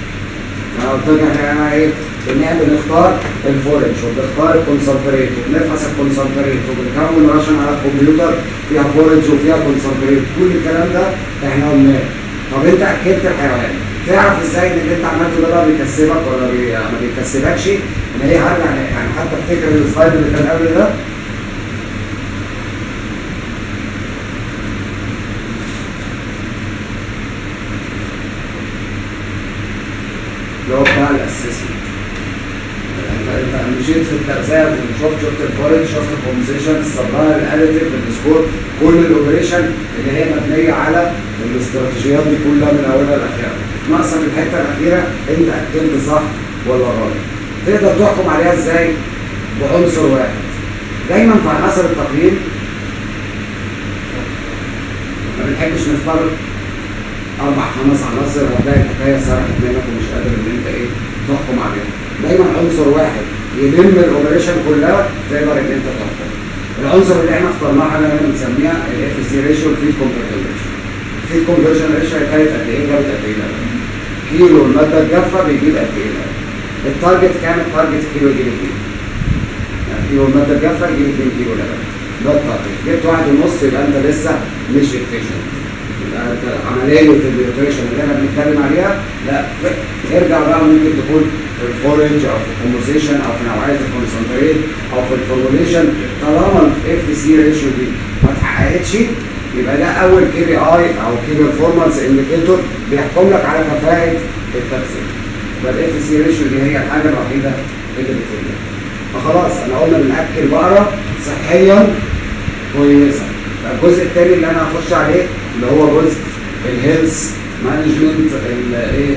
انا قلت لك احنا ايه بنعمل نختار الفورج وبنختار الكونسنتريت وبنفحص الكونسنتريت وبنكون راشن على الكمبيوتر فيها فورج وفيها كونسنتريت كل الكلام ده احنا قلناه طب انت اكلت الحيوان تعرف ازاي ان اللي انت عملته ده بقى بيكسبك ولا بي... ما بيكسبكش؟ انا ليه هرجع يعني حتى افتكر السلايد اللي كان قبل ده اللي هو بتاع الاسسمنت انت انت مشيت في التغذيه شفت شفت الفورج شفت الكومبوزيشن السبلاير الاديتيف السكور كل الاوبريشن اللي هي مبنيه على الاستراتيجيات دي كلها من اولها لاخرها ناقصه في الحته الاخيره انت اكلت صح ولا غلط تقدر تحكم عليها ازاي بعنصر واحد دايما في عناصر التقييم ما بنحبش نختار اربع خمس عناصر هتلاقي الحكايه سرحت منك ومش قادر ان انت ايه تحكم عليها دايما عنصر واحد يلم الاوبريشن كلها تقدر ان انت تحكم العنصر اللي احنا اخترناه حاجه هنا بنسميها الاف سي ريشيو الفيد كونفرجن ريشيو الفيد كونفرجن ريشيو هي كانت قد ايه جابت قد ايه لبن كيلو الماده الجافه بيجيب قد ايه لبن التارجت كام التارجت كيلو يجيب 2 يعني كيلو الماده الجافه يجيب 2 كيلو لبن ده التارجت جبت واحد ونص يبقى انت لسه مش efficient يبقى انت عمليه النيوتريشن اللي احنا بنتكلم عليها لا ف- ارجع بقى ممكن تكون في الفورج او في الكومبوزيشن او في نوعيه الكونسنتريت او في الفورموليشن طالما الاف سي ريشيو دي ما اتحققتش يبقى ده اول كي بي اي او كي بيرفورمانس انديكيتور بيحكم لك على كفاءه التغذيه يبقى الاف سي ريشيو دي هي الحاجه الوحيده اللي بتقول فخلاص انا قلنا بناكل بقره صحيا كويسه الجزء الثاني اللي انا هخش عليه اللي هو جزء الهيلث مانجمنت الايه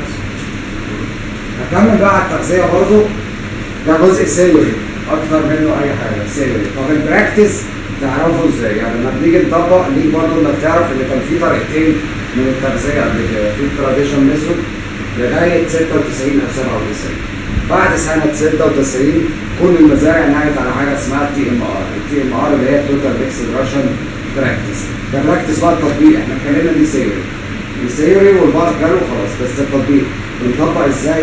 هكمل بقى على التغذيه برضو ده جزء سيوري اكتر منه اي حاجه سيوري طب البراكتس تعرفه ازاي يعني لما بنيجي نطبق ليك برضو انك تعرف ان كان في طريقتين من التغذيه قبل كده في التراديشن ميثود لغايه 96 او 97 بعد سنه 96 كل المزارع نهت على حاجه اسمها التي ام ار التي ام ار اللي هي التوتال ميكس راشن براكتس ده براكتس بقى التطبيق احنا اتكلمنا دي سيوري دي سيوري والبعض قالوا خلاص بس التطبيق بنطبق ازاي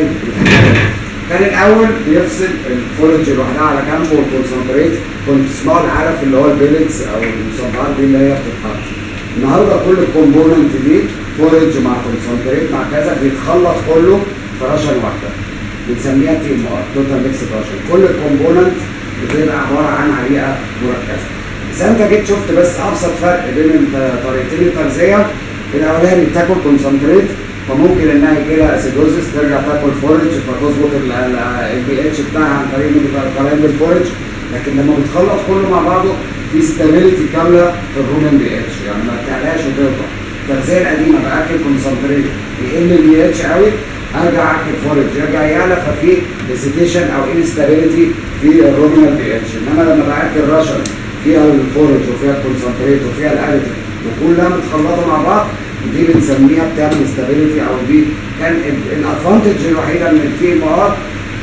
كان الاول بيفصل الفورج لوحدها على جنب والكونسنتريت كنت تسمعوا العلف اللي هو البيلتس او المصبعات دي اللي هي بتتحط النهارده كل الكومبوننت دي فورج مع كونسنتريت مع كذا بيتخلط كله في رشن واحده بنسميها تي ام ار توتال ميكس راشن كل الكومبوننت بتبقى عباره عن عريقه مركزه اذا انت جيت شفت بس ابسط فرق بين الت- طريقتين التغذيه الاولاني بتاكل كونسنتريت فممكن انها يجي لها اسيدوزس ترجع تاكل فورج فتظبط البي اتش بتاعها عن طريق الكلام بالفورج لكن لما بتخلط كله مع بعضه في ستابيليتي كامله في الرومن بي اتش يعني ما بتعلاش وترضى التغذيه القديمه باكل كونسنتريت يقل البي اتش قوي ارجع اكل فورج يرجع يعلى ففي هيسيتيشن او انستابيليتي في الرومن بي اتش انما لما باكل راشن فيها الفورج وفيها الكونسنتريت وفيها الاديتيف وكلها متخلطه مع بعض دي بنسميها بتعمل استابيليتي او دي كان الادفانتج الوحيده من التي ام ار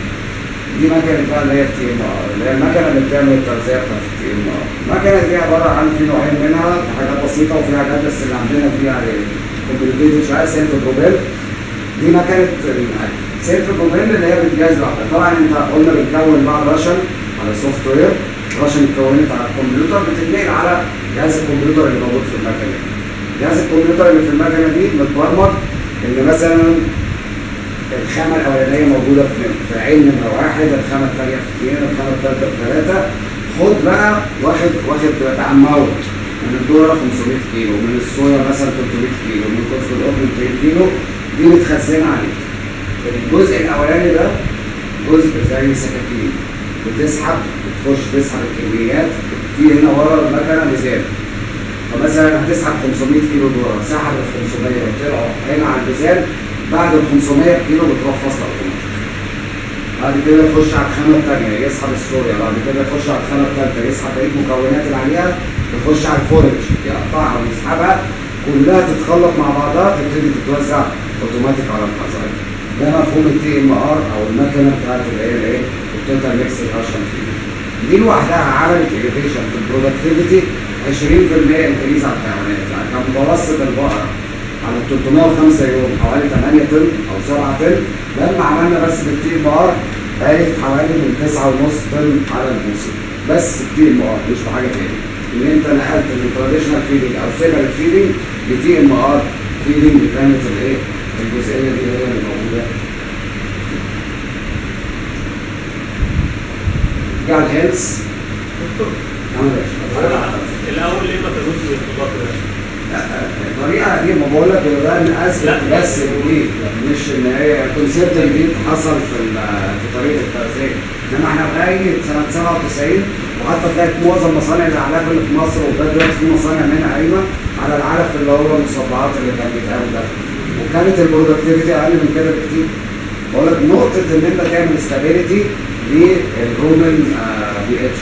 دي مكنه بقى اللي هي التي ام ار اللي هي المكنه اللي بتعمل التغذيه بتاعت التي ام ار المكنه دي عباره عن في نوعين منها في حاجات بسيطه وفي حاجات بس اللي عندنا دي يعني كومبليكيتد شويه سيلف بروبيل دي مكنه سيلف بروبيل اللي هي بتجهز لوحدها طبعا انت قلنا بنكون بقى راشن على سوفت وير راشن اتكونت على الكمبيوتر بتتنقل على جهاز الكمبيوتر اللي موجود في المكنه دي جهاز الكمبيوتر اللي في المكنه دي متبرمج ان مثلا الخامه الاولانيه موجوده في في عين نمره واحد، الخامه الثانيه في اثنين، الخامه الثالثه في ثلاثه، خد بقى واخد واخد بقى موت من الذره 500 كيلو، من الصويا مثلا 300 كيلو، من قطف القطن 200 كيلو، دي متخزنه عليك. الجزء الاولاني ده جزء زي سكاكين بتسحب بتخش تسحب الكميات في هنا ورا المكنه ميزان فمثلا هتسحب 500 كيلو ذره سحب ال 500 وطلعوا هنا على الميزان بعد ال 500 كيلو بتروح فاصله اوتوماتيك بعد كده يخش على الخامه الثانيه يسحب الصويا بعد كده يخش على الخامه الثالثه يسحب بقيه المكونات اللي عليها يخش على الفورج يقطعها ويسحبها كلها تتخلط مع بعضها تبتدي تتوزع اوتوماتيك على الحصائر ده مفهوم التي ام ار او المكنه بتاعت اللي هي الايه التوتال ميكس راشن دي لوحدها عملت اليفيشن في البرودكتيفيتي 20% انكريز على الحيوانات يعني كان متوسط البقره على 305 يوم حوالي 8 طن او 7 طن لما عملنا بس بالتي ام ار بقت حوالي من 9.5 طن على الموسم بس بالتي ام ار مش بحاجه تاني ان انت نقلت من تراديشنال فيدنج او سيبريت فيدنج لتي ام ار فيدنج كانت الايه الجزئيه دي هي اللي موجوده رجع الهيلث عامل ايه؟ الاول ليه ما تاخدش الارتباط ده؟ الطريقه دي ما بقول لك ده من اثبت لا. بس جديد مش ان هي كونسيبت جديد حصل في ال- في طريقه التغذيه انما احنا لغايه سنه 97 وحتى تلاقي معظم مصانع الاعلاف اللي في مصر وبلاد دلوقتي في مصانع منها قايمه على العلف اللي هو المصبعات اللي كان بيتعمل ده وكانت البرودكتيفيتي اقل من كده بكتير بقول لك نقطه ان انت تعمل استابيليتي للرومن بي اتش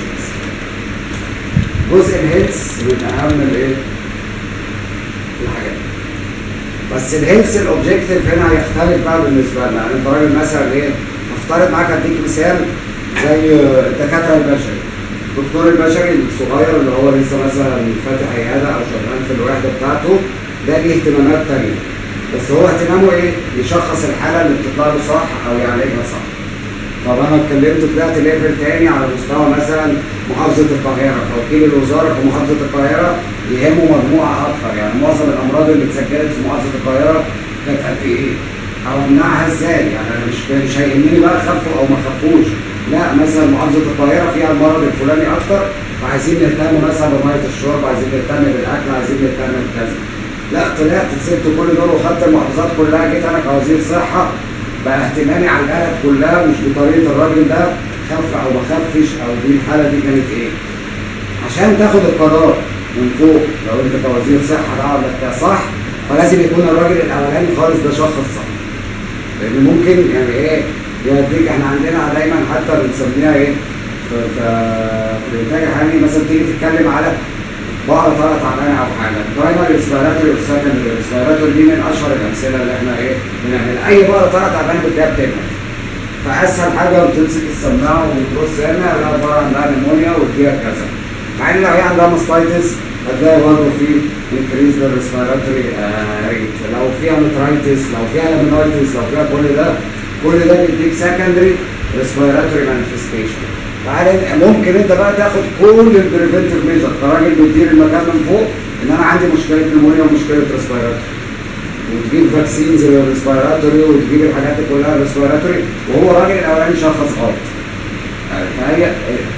جزء الهيلث من اهم الايه؟ الحاجات بس الهيلث الاوبجيكتيف هنا هيختلف بقى بالنسبه لنا يعني انت راجل مثلا ايه هفترض معاك اديك مثال زي الدكاتره البشري الدكتور البشري الصغير اللي هو لسه مثلا فاتح عياده او شغال في الوحده بتاعته ده ليه اهتمامات تانيه بس هو اهتمامه ايه؟ يشخص الحاله اللي بتطلع له صح او يعالجها صح طب انا اتكلمت طلعت ليفل تاني على مستوى مثلا محافظه القاهره فوكيل الوزاره في محافظه القاهره يهمه مجموعه اكتر يعني معظم الامراض اللي اتسجلت في محافظه القاهره كانت قد ايه؟ او امنعها ازاي؟ يعني انا مش مش هيهمني بقى خفوا او ما خفوش لا مثلا محافظه القاهره فيها المرض الفلاني اكتر فعايزين نهتم مثلا بميه الشرب عايزين نهتم بالاكل عايزين نهتم بكذا لا طلعت سبت كل دول وخدت المحافظات كلها جيت انا كوزير صحه بقى اهتمامي على البلد كلها مش بطريقه الراجل ده خف او ما خفش او دي الحاله دي كانت ايه عشان تاخد القرار من فوق لو انت كوزير صحه ده ولا صح فلازم يكون الراجل الاولاني خالص ده شخص صح لان ممكن يعني ايه يوديك احنا عندنا دايما حتى بنسميها ايه في في في الانتاج الحيواني مثلا تيجي تتكلم على بقرة طلعت تعبانة أو حاجة، برايمري ريسبيراتوري والسكندري ريسبيراتوري دي من أشهر الأمثلة اللي احنا إيه بنعملها، أي بقرة طلعت تعبانة بتلاقيها بتجمد. فأسهل حاجة بتمسك السماعة وترص هنا لا بقرة عندها نمونيا وتديها كذا. مع إن لو هي عندها ماستايتس هتلاقي برضه في انكريز للريسبيراتوري ريت، لو فيها مترايتس، لو فيها لامينايتس، لو فيها كل ده كل ده بيديك سكندري ريسبيراتوري مانيفستيشن. تعالى ممكن انت بقى تاخد كل البريفنتيف ميجر كراجل بتدير المكان من فوق ان انا عندي مشكله نمونيا ومشكله ريسبيراتوري وتجيب فاكسينز للريسبيراتوري وتجيب الحاجات دي كلها ريسبيراتوري وهو الراجل الاولاني شخص غلط يعني فهي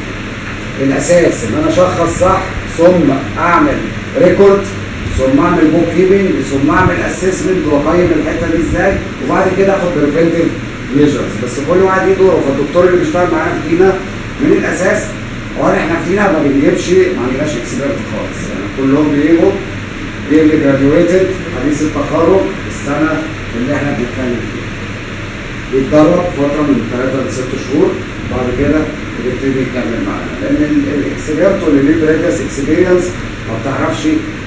الاساس ان انا اشخص صح ثم اعمل ريكورد ثم اعمل بوك كيبنج ثم اعمل اسسمنت واقيم الحته دي ازاي وبعد كده اخد بريفنتيف ميجرز بس كل واحد ليه دوره فالدكتور اللي بيشتغل معانا في دينا من الاساس هو احنا في دينا ما بنجيبش ما عندناش اكسبيرت خالص يعني كلهم بيجوا بيجي جراديويتد حديث التخرج السنه اللي احنا بنتكلم فيها بيتدرب فتره من ثلاثه لست شهور بعد كده بيبتدي يتكلم معانا لان الاكسبيرت واللي ليه بريفيس اكسبيرينس ما بتعرفش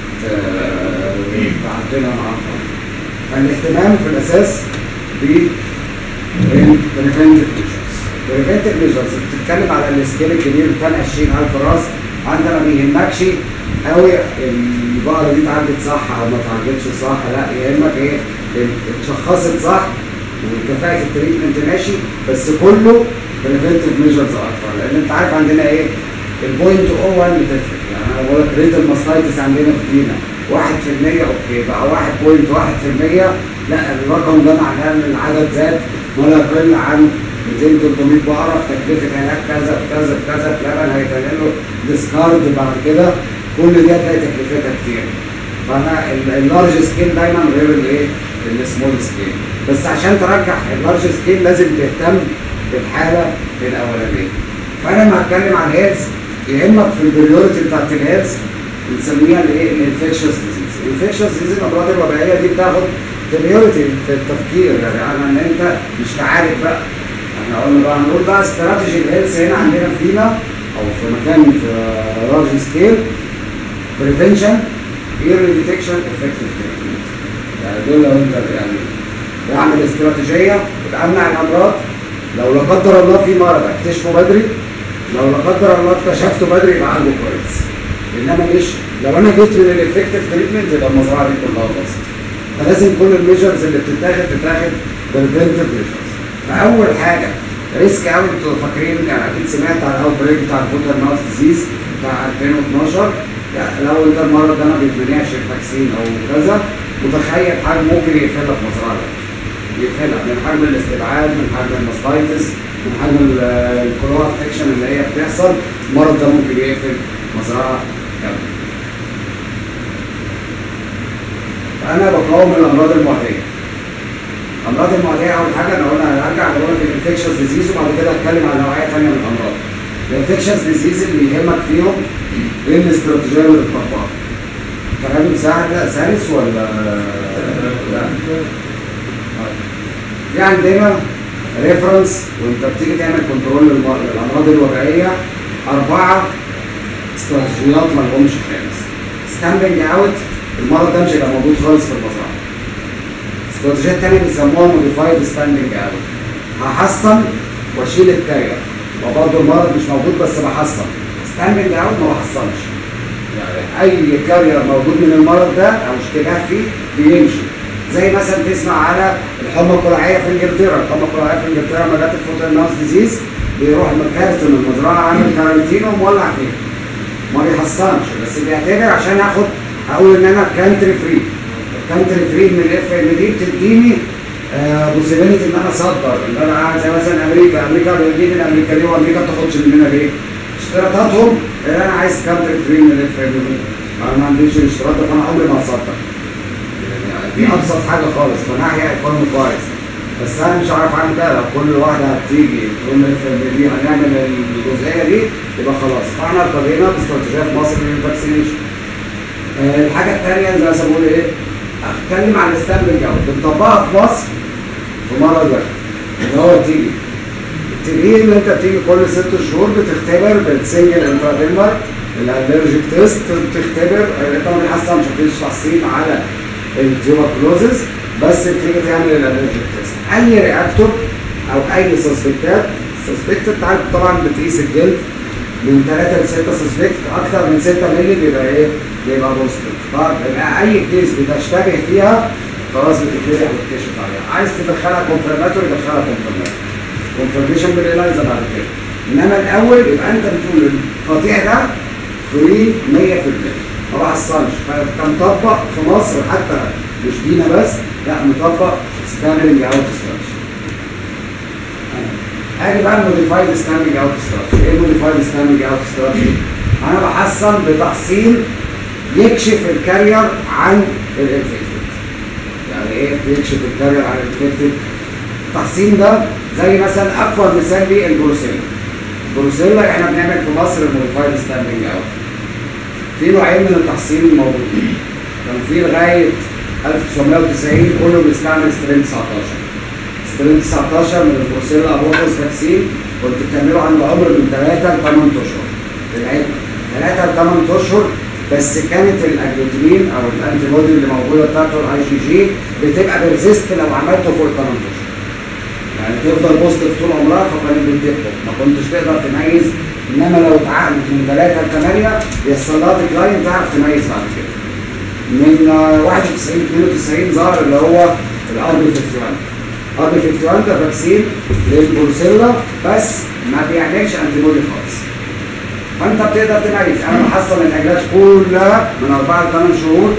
تعدلها معاه فالاهتمام في الاساس ب البريفنتيف ميجرز البريفنتيف ميجرز بتتكلم على السكيل الكبير بتاع 20000 راس انت ما بيهمكش قوي البقره دي اتعالجت صح او ما اتعالجتش صح لا يهمك ايه اتشخصت صح وكفاءه التريتمنت ماشي بس كله بريفنتيف ميجرز اكتر لان انت عارف عندنا ايه البوينت او 1 بتفرق يعني انا بقول لك ريت الماستايتس عندنا في دينا 1% اوكي بقى 1.1% لا الرقم ده معناه ان العدد زاد ولا يقل عن 200 300 بقره في تكلفه علاج كذا في كذا في كذا في لبن هيتعمل له ديسكارد بعد كده كل دي هتلاقي تكلفتها كتير فانا اللارج سكيل دايما غير الايه السمول سكيل بس عشان ترجح اللارج سكيل لازم تهتم بالحاله الاولانيه فانا لما هتكلم عن الهيلث يهمك في البريورتي بتاعت الهيلث بنسميها الايه الانفكشوس ديزيز الانفكشوس ديزيز الامراض الوبائيه دي بتاخد بريورتي في التفكير يعني انا ان انت مش تعالج بقى احنا قلنا بقى هنقول بقى استراتيجي الهيلث هنا عندنا في دينا او في مكان في لارج سكيل بريفنشن ايرلي ديتكشن افكتيف تريتمنت يعني دول لو انت يعني بعمل استراتيجيه بامنع الامراض لو لا قدر الله في مرض اكتشفه بدري لو لا قدر الله اكتشفته بدري يبقى عنده كويس انما مش لو انا جيت من الافكتيف تريتمنت يبقى المزرعه دي كلها باظت فلازم كل الميجرز اللي بتتاخد تتاخد بريفنتيف ميجرز فاول حاجه ريسك قوي انتوا فاكرين يعني اكيد سمعت عن الاوت بريك بتاع الفوتر ماوس ديزيز بتاع 2012 يعني لو انت المرض ده ما بيتمنعش الفاكسين او كذا متخيل حجم ممكن يقفل لك مزرعه يقفلها من حجم الاستبعاد من حجم الماستايتس من حجم الكلور افكشن اللي هي بتحصل المرض ده ممكن يقفل مزرعه كامله فانا بقاوم الامراض المعديه الامراض المعديه اول حاجه انا قلنا هنرجع نقول لك الانفكشنز ديزيز وبعد كده هتكلم عن نوعيه ثانيه من الامراض الانفكشنز ديزيز اللي يهمك فيهم ايه الاستراتيجيه اللي بتطبقها كلام سهل سلس ولا لا في عندنا ريفرنس وانت بتيجي تعمل كنترول للامراض الوبائيه اربعه استراتيجيات ما لهمش خامس ستاندنج اوت المرض ده مش هيبقى موجود خالص في المزرعه الاستراتيجيه الثانيه بيسموها موديفايد ستاندنج اوت هحصن واشيل الكارير وبرضه المرض مش موجود بس بحصن ستاندنج اوت ما بحصنش يعني اي كارير موجود من المرض ده او اشتباه فيه بيمشي زي مثلا تسمع على الحمى القلعيه في انجلترا الحمى القلعيه في انجلترا لما جت الفوت الماوس ديزيز بيروح مكارتن المزرعه عامل كارانتين ومولع فيها ما بيحصنش بس بيعتبر عشان اخد اقول ان انا كانتري فري كانتري فري من الاف ام دي بتديني بوسيبيليتي ان انا اصدر ان انا قاعد زي مثلا امريكا امريكا بتجيب الامريكا ليه وامريكا ما تاخدش مننا ليه؟ اشتراطاتهم ان انا عايز كانتري فري من الاف ام دي انا ما عنديش الاشتراط ده فانا عمري ما هصدر يعني دي ابسط حاجه خالص فناحيه ايكونومي كويس بس انا مش عارف اعمل كده لو كل واحده هتيجي تقول لي اف ام دي هنعمل الجزئيه دي يبقى خلاص فاحنا ارتضينا باستراتيجيه في مصر للفاكسينيشن آه، الحاجه الثانيه زي ما بقول ايه اتكلم عن الستامبنج اوت بنطبقها في مصر في مرض واحد اللي هو التيجي التيجي ان انت بتيجي كل ست شهور بتختبر بالسنجل انتراديمر الالرجيك تيست بتختبر انت ما بتحصلش مفيش تحصيل على التيوبركلوزز بس بتيجي تعمل الالرجيك تيست اي رياكتور او اي سسبكتات سسبكت انت عارف طبعا بتقيس الجلد من 3 ل 6 سسبكت اكتر من 6 مللي بيبقى ايه؟ بيبقى بوزيتيف طب يبقى اي كيس بتشتبه فيها خلاص بتتفتح وتكشف عليها عايز تدخلها كونفرماتور يدخلها كونفرماتور كونفرميشن بالانايزر بعد كده انما الاول يبقى انت بتقول القطيع ده فري 100% ما بحصلش فانت مطبق في مصر حتى مش دينا بس لا مطبق ستاندرنج اوت ستراكشر هاجي بقى الموديفايد ستاندنج اوت ستراكشر ايه الموديفايد ستاندنج اوت ستراكشر انا بحصن بتحصين يكشف الكارير عن الانفكتد يعني ايه بيكشف الكارير عن الانفكتد التحصين ده زي مثلا اكبر مثال ليه البروسيلا البروسيلا احنا بنعمل في مصر الموديفايد ستاندنج اوت في نوعين من التحصين موجودين كان في لغايه 1990 كله بيستعمل سترين 19 سترين 19 من البروسيلا ابوكس فاكسين كنت بتعمله عند عمر من 3 ل 8 اشهر العلم 3 ل 8 اشهر بس كانت الاجلوتين او الانتي بودي اللي موجوده بتاعته الاي جي جي بتبقى بيرزيست لو عملته فوق ال 8 اشهر يعني تفضل بوزيتيف طول عمرها فكانت بتدبل ما كنتش تقدر تميز انما لو اتعقدت من 3 ل 8 يحصل لها ديكلاين تعرف تميز بعد كده من آه، 91 92 ظهر اللي هو الار بي 51 ار بي 51 ده فاكسين للبروسيلا بس ما بيعملش انتي بودي خالص فانت بتقدر تميز انا بحصل العلاج كلها من 4 ل 8 شهور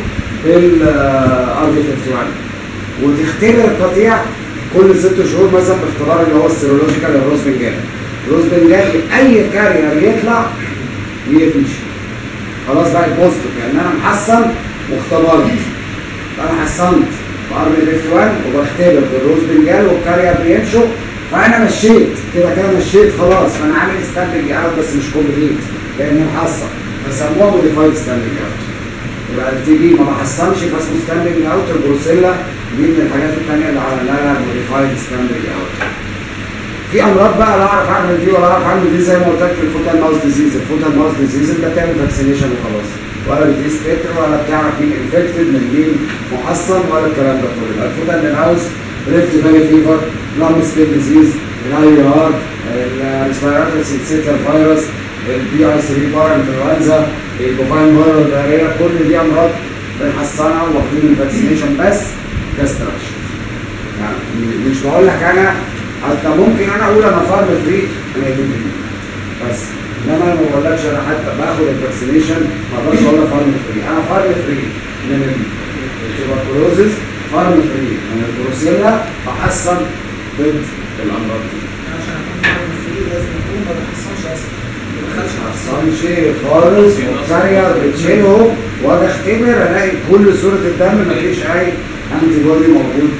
بالار بي 51 وتختبر القطيع كل ست شهور مثلا باختبار اللي هو السيرولوجيكال الروز بنجال الروز بنجال اي كارير يطلع يمشي خلاص بقى بوزيتيف يعني انا محصن واختبرت انا حصنت بار بي 51 وبختبر بالروز بنجال والكارير بيمشوا فانا مشيت كده كده مشيت خلاص فانا عامل ستاندنج اوت بس مش كومبليت لاني محصن فسموها موديفايد ستاندنج اوت يبقى التي بي ما بحصنش فاسمه ستاندنج اوت البروسيلا دي من الحاجات الثانيه اللي عمل لها موديفايد ستاندنج اوت في امراض بقى لا اعرف اعمل دي ولا اعرف اعمل دي زي ما قلت لك في الفوتال ماوس ديزيز الفوتال ماوس ديزيز انت بتعمل فاكسينيشن وخلاص ولا بتقيس تتر ولا بتعرف مين انفكتد من مين محصن ولا الكلام ده كله يبقى الفوتال ماوس ريفت فالي فيفر لانج سكين ديزيز الاي ار الريسبيراتوري سيتال فيروس البي اي 3 بار انفلونزا البوفاين فايرال دايريا كل دي امراض بنحصنها واخدين الفاكسينيشن بس كاستراكشن يعني مش بقول لك انا حتى ممكن انا اقول انا فارم فري انا يجيب بس انما انا ما بقولكش انا حتى باخد الفاكسينيشن ما اقدرش اقول لك فارم فري انا فارم فري من التوبركلوزز فارم فري من البروسيلا بحصن ضد الامراض دي عشان اكون فاهم فري لازم اكون ما بحصلش اصلا ما بدخلش على الصعب صنشي خالص وكارير بتشيلهم واجي اختبر الاقي كل صوره الدم مفيش اي انتي بودي موجود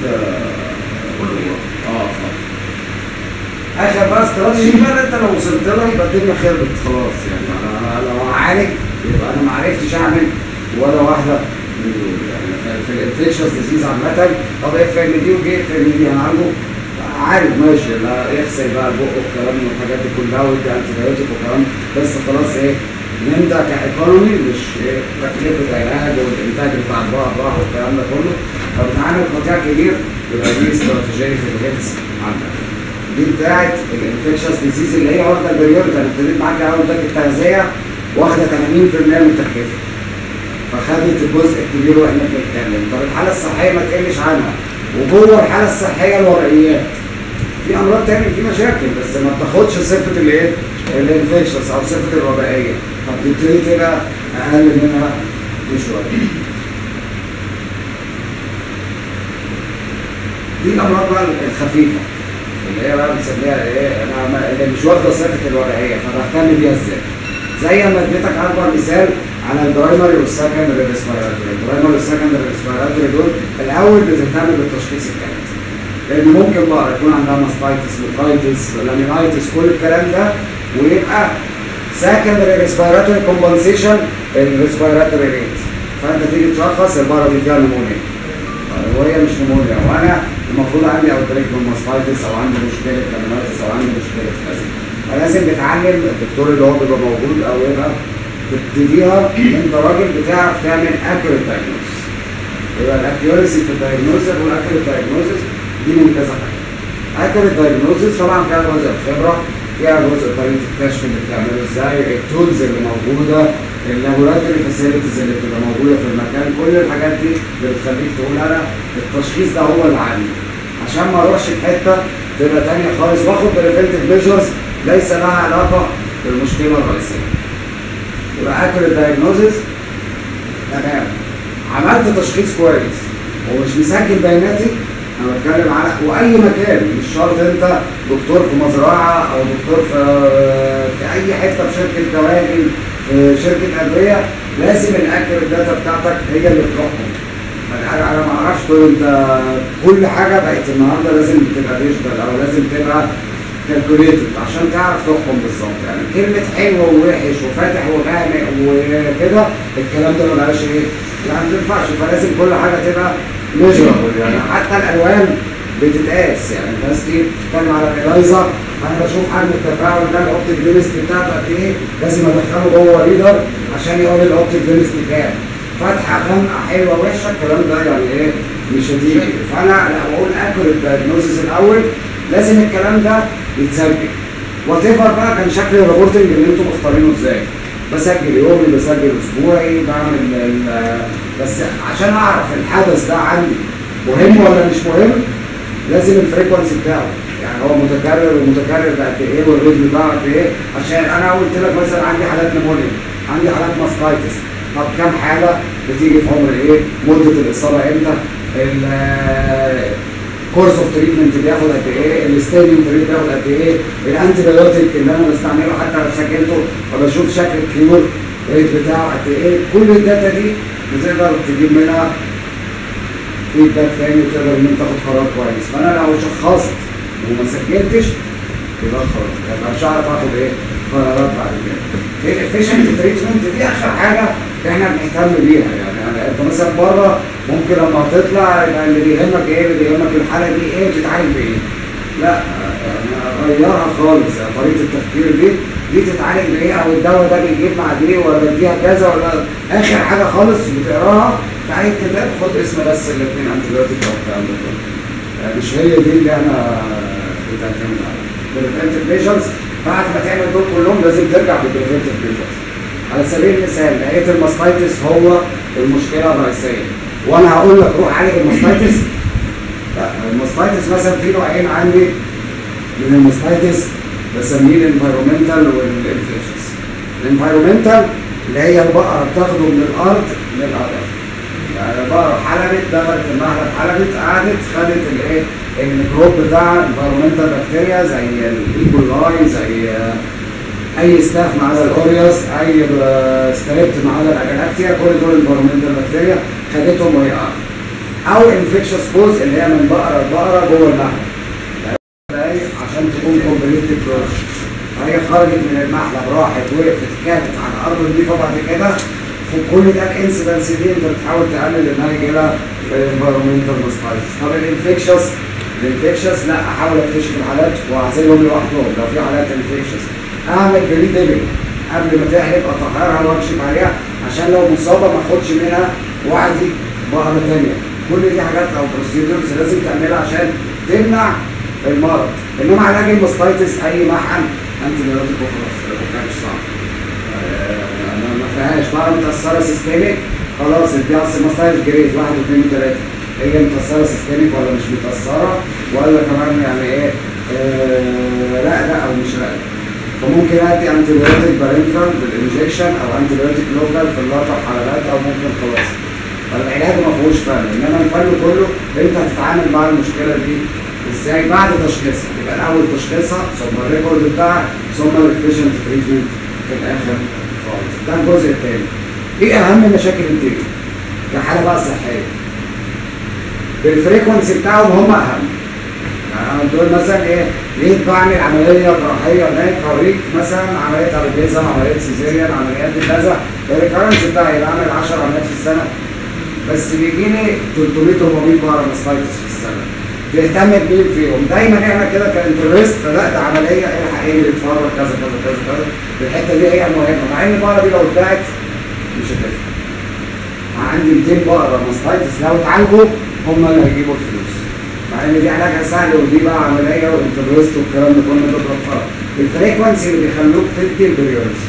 اه اه اخر بقى استراتيجي بقى انت لو وصلت لها يبقى الدنيا خربت خلاص يعني انا لو هعالج يبقى انا ما عرفتش اعمل ولا واحده من دول يعني في- في الانفكشنز ديزيز عامه طب اف ام دي وجي اف ام دي هنعالجه عارف ماشي لا يغسل بقى البق والكلام والحاجات دي كلها ويدي انتي بايوتيك والكلام بس خلاص ايه نبدا كايكونومي مش إيه تكلفه العلاج والانتاج بتاع البقر راح والكلام ده كله فبنعمل قطيع كبير يبقى دي استراتيجيه الهيلث عندك دي بتاعت الانفكشنز ديزيز اللي هي واخده البريوريتي انا ابتديت معاك اول ده التغذيه واخده 80% من التكلفه فخدت الجزء الكبير واحنا بنتكلم طب الحاله الصحيه ما تقلش عنها وجوه الحاله الصحيه الورقيات في امراض تاني في مشاكل بس ما بتاخدش صفه الايه الانفكشنز او صفه الوبائيه فبتبتدي تبقى اقل منها بشويه دي الامراض بقى الخفيفه اللي هي بقى بنسميها ايه انا ما- اللي مش واخده صفه الوبائيه فبهتم بيها ازاي زي ما اديتك اكبر مثال على البرايمري والسكندري ريسبيراتوري البرايمري والسكندري ريسبيراتوري دول الاول بتهتم بالتشخيص الكلامي لان ممكن بقى يكون عندها ماستايتس ميترايتس لامينايتس كل الكلام ده ويبقى سكندري ريسبيراتوري كومبنسيشن الريسبيراتوري ريت فانت تيجي تشخص البره دي فيها نمونيا وهي مش نمونيا وانا المفروض عندي اوتريك ماستايتس او عندي مشكله لامينايتس او عندي مشكله كذا فلازم بتعلم الدكتور اللي هو بيبقى موجود او يبقى تبتديها انت راجل بتعرف تعمل اكيوريت دايجنوستس يبقى الاكيوريسي في الدايجنوستس والاكيوريت دايجنوستس دي من كذا حاجه. اكيوريت دايجنوستس طبعا فيها جزء الخبره فيها جزء طريقه الكشف اللي بتعمله ازاي التولز اللي موجوده اللابوراتوري فاسيلتيز اللي بتبقى موجوده في المكان كل الحاجات دي اللي بتخليك تقول انا التشخيص ده هو اللي عندي عشان ما اروحش في حته تبقى تانية خالص واخد بريفنتيف ميجرز ليس لها علاقه بالمشكله الرئيسيه يبقى اكيوريت دايجنوستس تمام عملت تشخيص كويس ومش مسجل بياناتي انا بتكلم على واي مكان مش شرط انت دكتور في مزرعه او دكتور في في اي حته في شركه دواجن في شركه ادويه لازم الاكيوريت داتا بتاعتك هي اللي بتحكم انا انا ما اعرفش تقول انت كل حاجه بقت النهارده لازم تبقى ديجيتال او لازم تبقى كالكوليتد عشان تعرف تحكم بالظبط يعني كلمه حلو ووحش وفاتح وغامق وكده الكلام ده ما بقاش ايه لا ما ينفعش فلازم كل حاجه تبقى ميجرابل يعني حتى الالوان بتتقاس يعني الناس دي بتتكلم على الايلايزا انا بشوف حجم التفاعل ده الاوبتيك دينستي بتاعته قد ايه لازم ادخله جوه ريدر عشان يقول الاوبتيك دينستي كام فاتحه غامقه حلوه وحشه الكلام ده يعني ايه مش هتيجي فانا لا بقول اكل الدايجنوزس الاول لازم الكلام ده يتسجل وات ايفر بقى كان شكل الريبورتنج اللي انتم مختارينه ازاي بسجل يومي بسجل اسبوعي بعمل ال- بس عشان اعرف الحدث ده عندي مهم ولا مش مهم لازم الفريكونسي بتاعه يعني هو متكرر ومتكرر بقد ايه والريتم بتاعه قد ايه عشان انا قلت لك مثلا عندي حالات نمونيا عندي حالات ماستايتس طب كام حاله بتيجي في عمر ايه مده الاصابه امتى كورس اوف تريتمنت بياخد قد ايه الستيديوم تريت بياخد قد ايه الانتي بايوتيك اللي انا بستعمله حتى لو سجلته فبشوف شكل الكيور ريت بتاعه قد ايه كل الداتا دي بتقدر تجيب منها فيدباك تاني وتقدر ان انت تاخد قرار كويس فانا لو شخصت وما سجلتش يبقى خلاص يبقى مش هعرف اخد ايه قرارات بعد كده الافيشنت تريتمنت دي اخر حاجه احنا بنهتم بيها يعني يعني انت مثلا بره ممكن لما تطلع يبقى اللي بيهمك ايه اللي بيهمك الحاله دي ايه وتتعالج بايه لا يعني غيرها خالص يعني طريقه التفكير دي دي تتعالج بايه او الدواء ده بيجيب مع دي ولا بديها كذا ولا اخر حاجه خالص بتقراها في اي كتاب خد اسم بس الاثنين انتيبيوتيك او الكلام ده كله يعني مش هي دي اللي احنا بتعتمد عليها البريفنتيف ميجرز بعد ما تعمل دول كلهم لازم ترجع بالبريفنتيف ميجرز على سبيل المثال لقيت الماستايتس هو المشكله الرئيسيه وانا هقول لك روح عالج الماستايتس لا الماستايتس مثلا في نوعين عندي من الماستايتس بسميه الانفيرومنتال والانفكشنز الانفيرومنتال اللي هي البقره بتاخده من الارض للارض يعني البقره حلبت دخلت المهلب حلبت قعدت خدت الايه الميكروب بتاع الانفيرومنتال بكتيريا زي الايكولاي زي آه، اي ستاف ما عدا الاوريوس اي ستريبت ما عدا الاجلاكتيا كل دول انفيرومنتال بكتيريا خدتهم وهي قاعده او انفكشوس كوز اللي هي من بقره لبقره جوه المهلب دقايق عشان تكون كومبليت كروس فهي خرجت من المحلب راحت وقفت كانت على الارض نضيفه بعد كده وكل ده الانسيدنس دي انت بتحاول تقلل انها يجي لها انفيرومنتال ماستايتس طب الانفكشس الانفكشس لا احاول اكتشف الحالات واعزلهم لوحدهم لو في حالات انفكشس اعمل بري ديبنج قبل ما تحلب اطهرها واكشف عليها عشان لو مصابه ما اخدش منها وعدي بقره ثانيه كل دي حاجات او بروسيدرز لازم تعملها عشان تمنع المرض انما علاج الماستايتس اي محن انتي بيوتيك وخلاص ما كانش صعب آه، ما ما فيهاش بقى متاثره سيستميك خلاص اديها سيماستايز جريد واحد واثنين وثلاثه هي متأثرة سيستميك ولا مش متأثرة ولا كمان يعني ايه آه راقدة او مش راقدة فممكن ادي انتي بايوتيك بارنترال بالانجكشن او انتي بايوتيك لوكال في الاربع حلقات او ممكن خلاص فالعلاج ما فيهوش فرق انما الفرق كله انت هتتعامل مع المشكله دي ازاي بعد تشخيصها يبقى الاول تشخيصها ثم الريكورد بتاعها ثم الافيشنت تريتمنت في الاخر خالص ده الجزء الثاني ايه اهم مشاكل الدنيا كحاله بقى صحيه بالفريكونسي بتاعهم هم اهم يعني انا دول مثلا ايه ليه بعمل عمليه جراحيه هناك اوريك مثلا عمليه ترابيزه عمليه سيزيريان عمليات دي كذا الريكرنس بتاعي بعمل 10 عمليات في السنه بس بيجي لي 300 400 بقره ماستايتس في السنه تهتم بمين فيهم دايما احنا كده كانترست لا ده عمليه الحق ايه يتفرج كذا كذا كذا كذا الحته دي هي المهمه مع ان البقره دي لو اتباعت مش هتفرق مع عندي 200 بقره ماستايتس لو اتعالجوا هم اللي هيجيبوا الفلوس مع ان دي علاجها سهل ودي بقى عمليه وانترست والكلام ده كله ده بطل الفريكونسي اللي بيخلوك تدي البريورتي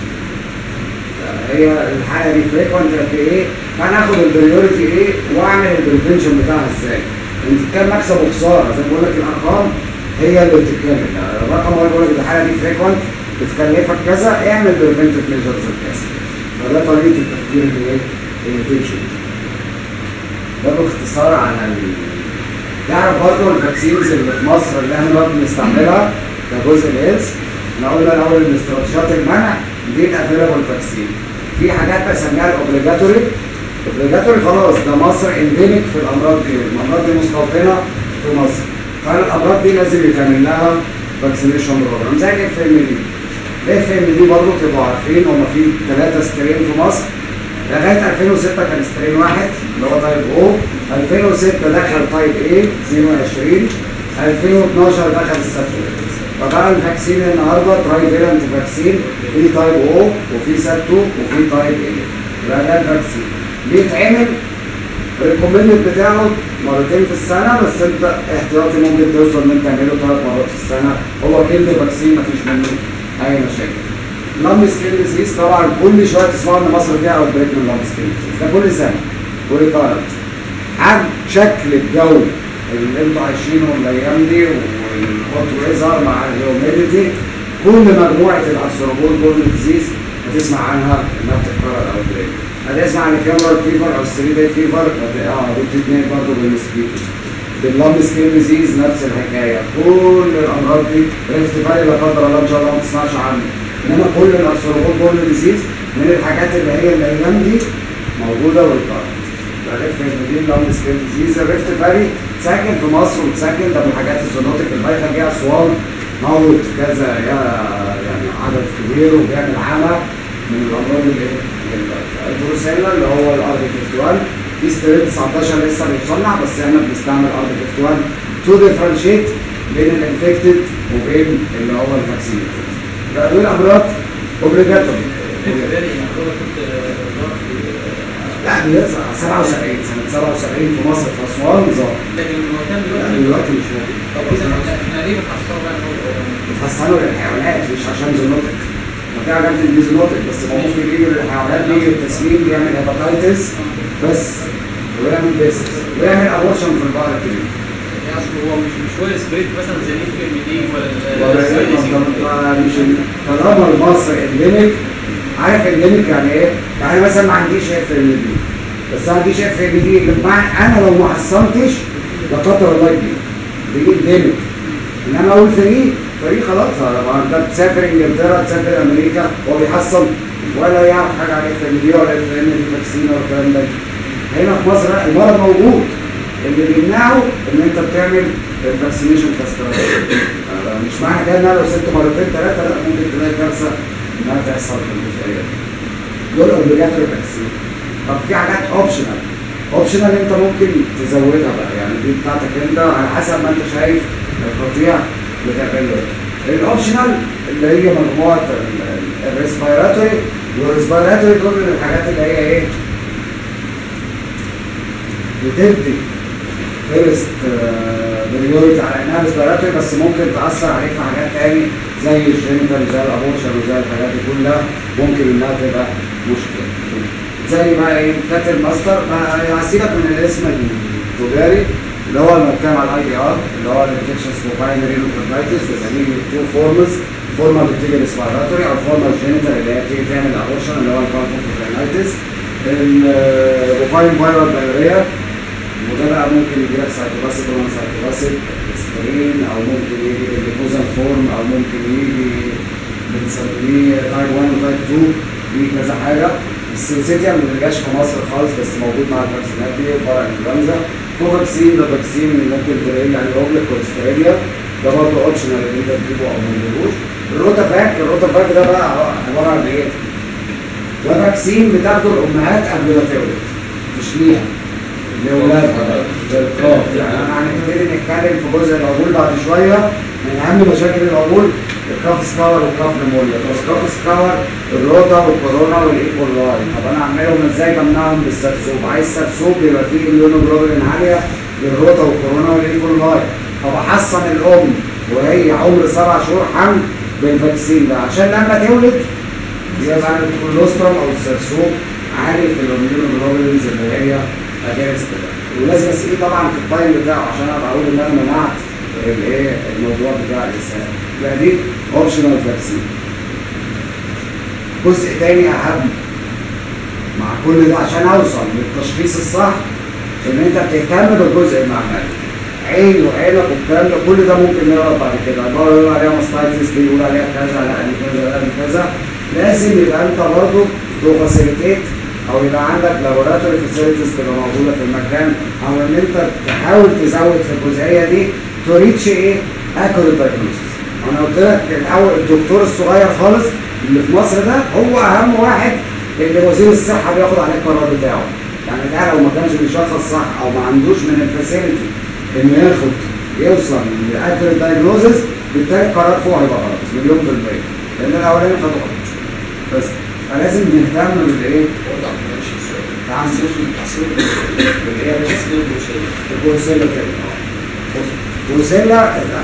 هي الحاله دي فريكونت قد ايه فانا اخد البريورتي ايه واعمل البريفنشن بتاعها ازاي انت كان مكسب وخساره زي ما بقول لك الارقام هي اللي بتتكلم يعني الرقم هو بيقول لك الحاله دي فريكونت بتكلفك كذا اعمل بريفنتيف ميجرز كذا فده طريقه التفكير اللي ايه اللي تمشي ده باختصار عن ال... تعرف برضه الفاكسينز اللي في مصر اللي احنا بقى بنستعملها كجزء الهيلث احنا قلنا الاول ان استراتيجيات المنع دي الافيلابل فاكسين في حاجات بسميها الاوبليجاتوري الاوبليجاتوري خلاص ده مصر انديميك في الامراض دي الامراض دي مستوطنه في مصر فانا الامراض دي لازم يتعمل لها فاكسينيشن بروجرام زي الاف ام دي الاف ام دي برضه تبقوا عارفين هم في ثلاثه سترين في مصر لغايه 2006 كان سترين واحد اللي هو تايب او 2006 دخل تايب اي 22 2012 دخل الساتوريت فبقى الفاكسين النهارده تراي فيرنت فاكسين في تايب او وفي سات 2 وفي تايب اي يبقى ده الفاكسين بيتعمل الريكومندد بتاعه مرتين في السنه بس انت احتياطي ممكن توصل ان انت تعمله ثلاث مرات في السنه هو كل فاكسين مفيش منه اي مشاكل لام سكين ديزيز طبعا كل شويه تسمعوا ان مصر فيها اوتبريك من لام سكين ديزيز ده كل سنه كل كارت عن شكل الجو اللي انتوا عايشينه الايام دي والهوت ويزر مع الهيوميديتي كل مجموعه الارثروبول بورن ديزيز هتسمع عنها انها بتتكرر اوتبريك هتسمع عن الفيمرال فيفر او الثري داي فيفر اه دي بتتنقل برضه بالمسكيتوس باللام سكين ديزيز نفس الحكايه كل الامراض دي ريفت فالي لا قدر الله ان شاء الله ما تسمعش عنه انما كل الارثروبول بورن ديزيز من الحاجات اللي هي الايام دي موجوده والقرن الريفت دي اللام سكين ديزيز الريفت فالي ساكن في مصر وتسكن ده من الحاجات الزونوتيك البايخه دي اسوان موت كذا يا يعني عدد كبير وبيعمل عمى من الامراض اللي البروسيلا اللي هو الار دي 51 في ستيريد 19 لسه بيتصنع بس احنا بنستعمل ار دي 51 تو ديفرنشيت بين الانفكتد وبين اللي هو الفاكسين دول امراض اوبليجاتوري لا بيظهر 77 سنه 77 في مصر في اسوان ظهر لكن هو كان لا دلوقتي دلوقتي مش موجود طب اذا احنا ليه بنحصله بقى بتحصلوا للحيوانات مش عشان زونوتك ما في حاجات دي زونوتك بس ما ممكن يجي للحيوانات بيجي التسميم بيعمل هيباتايتس بس ويعمل بيسس ويعمل ابورشن في البقر الكبير يعني اصل هو مش مش هو سبريت مثلا زي الاف ام دي ولا ولا ال- مش طالما مصر انديميك عارف انديميك يعني ايه؟ يعني مثلا ما عنديش اف ام دي بس ما عنديش اف ام دي انا لو ما حصنتش لا قدر الله يجي دي انديميك انما اقول فريق فريق خلاص لما انت تسافر انجلترا تسافر امريكا هو بيحصل ولا يعرف حاجه عن اف ام دي ولا اف ام دي فاكسين ولا الكلام ده هنا في مصر لا المرض موجود اللي بيمنعه ان انت بتعمل الفاكسينيشن كاستراتيجي مش معنى كده ان انا لو سبت مرتين ثلاثه لا ممكن تلاقي كارثه انها تحصل في الجزئيه دي. دول اوبليجاتوري فاكسين طب في حاجات اوبشنال اوبشنال انت ممكن تزودها بقى يعني دي بتاعتك انت على حسب ما انت شايف القطيع بتعمل له ايه. الاوبشنال اللي هي مجموعه الريسبيراتوري والريسبيراتوري دول من الحاجات اللي هي ايه بتدي فيرست بريوريتي على انها ريسبيراتوري بس ممكن تاثر عليك في حاجات تاني زي الجينيتال وزي الابورشن وزي الحاجات دي كلها ممكن انها تبقى مشكله زي بقى ايه كاتب ماستر ما هسيبك من الاسم التجاري اللي هو لما بتكلم على الاي دي ار اللي هو الانفكشنز بروفايل رينوكاردايتس بيبقى ليه تو فورمز فورما بتيجي ريسبيراتوري او فورما جينيتال اللي هي بتيجي تعمل ابورشن اللي هو الفانفوكاردايتس البروفايل فايرال دايريا وده بقى ممكن يجي لك سايتوباسيك ولا سايتوباسيك سترين او ممكن يجي بالديبوزال فورم او ممكن يجي بنسميه تايب 1 وتايب 2 دي كذا حاجه السنسيتيا ما بيرجعش في مصر خالص بس موجود مع الفاكسينات دي بره انفلونزا كوفاكسين ده فاكسين ممكن تلاقيه يعني اوبليك كوليستيريا ده برضه اوبشنال ان انت تجيبه او ما تجيبوش الروتافاك الروتافاك ده بقى عباره عن ايه؟ ده فاكسين بتاخده الامهات قبل ما تولد مش ليها لأولادها بالقاف يعني انا هنبتدي نتكلم في جزء العقول بعد شويه من اهم مشاكل العقول الكاف سكاور والكاف نمونيا طب الكاف سكاور الروتا والكورونا والايكولاي طب انا اعملهم ازاي بمنعهم بالسرسوب عايز سرسوب يبقى فيه اميونوجلوبولين عاليه للروتا والكورونا والايكولاي طب احصن الام وهي عمر سبع شهور حمل بالفاكسين ده عشان لما تولد يبقى الكولوسترم او السرسوب عالي في الاميونوجلوبولينز اللي هي اجانست ده ولازم اسقيه طبعا في التايم بتاعه عشان ابقى اقول ان انا منعت الايه الموضوع بتاع الاسهال يبقى دي اوبشنال فاكسين جزء تاني اهم مع كل ده عشان اوصل للتشخيص الصح ان انت بتهتم بالجزء المعملي عين وعينك والكلام ده كل ده ممكن نقرا بعد كده بقى يقول عليها ماستايتس دي يقول عليها كذا لا دي كذا لا دي كذا لازم يبقى انت برضه تفاسيليتيت او يبقى عندك لابوراتوري فاسيلتيز تبقى موجوده في المكان او ان انت تحاول تزود في الجزئيه دي تريتش ايه؟ اكوريت دايجنوستس انا قلت لك الاول الدكتور الصغير خالص اللي في مصر ده هو اهم واحد اللي وزير الصحه بياخد عليه القرار بتاعه يعني ده لو ما كانش بيشخص صح او ما عندوش من الفاسيلتي انه ياخد يوصل لاكوريت دايجنوستس بالتالي القرار فوق هيبقى غلط مليون في المية لان الاولاني خد غلط بس فلازم نهتم بالايه؟ وضع معلش السؤال تعال نشوف تحصيل بالايه يا باشا؟ اسم البروسيل البروسيلا كده بص البروسيلا انت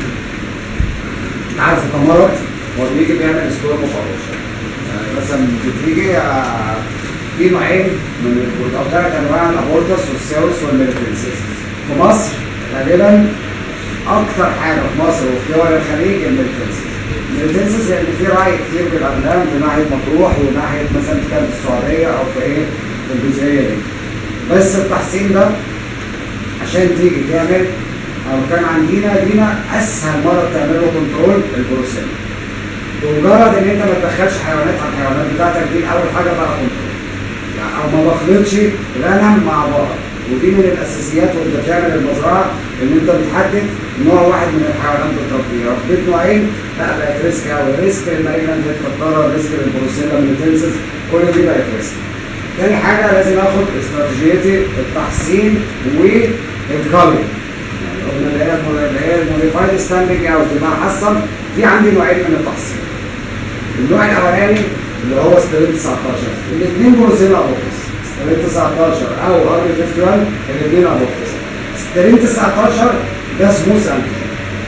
عارف كمرض هو بيجي بيعمل اسطوره مفرشه يعني مثلا بتيجي آه، في نوعين من البروت او ثلاث انواع الابورتس والسيروس والميليتنسيس في مصر غالبا اكتر حاجه في مصر وفي دول الخليج الميليتنسيس الميليتنسيس لان في رعي كتير بالاغنام في ناحيه مطروح وناحيه مثلا كانت السعوديه او في ايه في الجزئيه دي بس التحصين ده عشان تيجي تعمل او كان عندنا دينا اسهل مره تعمله كنترول البروسيلا بمجرد ان انت ما تدخلش حيوانات على الحيوانات بتاعتك دي اول حاجه بقى كنترول يعني او ما بخلطش غنم مع بعض ودي من الاساسيات وانت بتعمل المزرعه ان انت بتحدد نوع واحد من الحيوانات بتربيه ربيت نوعين لا بقت ريسك قوي ريسك المالجنت هيتكترر ريسك البروسيلا ميتنسس كل دي بقت ريسك تاني حاجه لازم اخد استراتيجيتي التحصين والكالي يعني قلنا اللي هي اللي هي الموديفايد ستاندنج اوت يبقى حصل في عندي نوعين من التحصين النوع الاولاني اللي هو ستريت 19 الاثنين بروسيلا ابوكس ستريت 19 او ار 51 الاثنين ابوكس ستريت 19 ده سموث انتيجين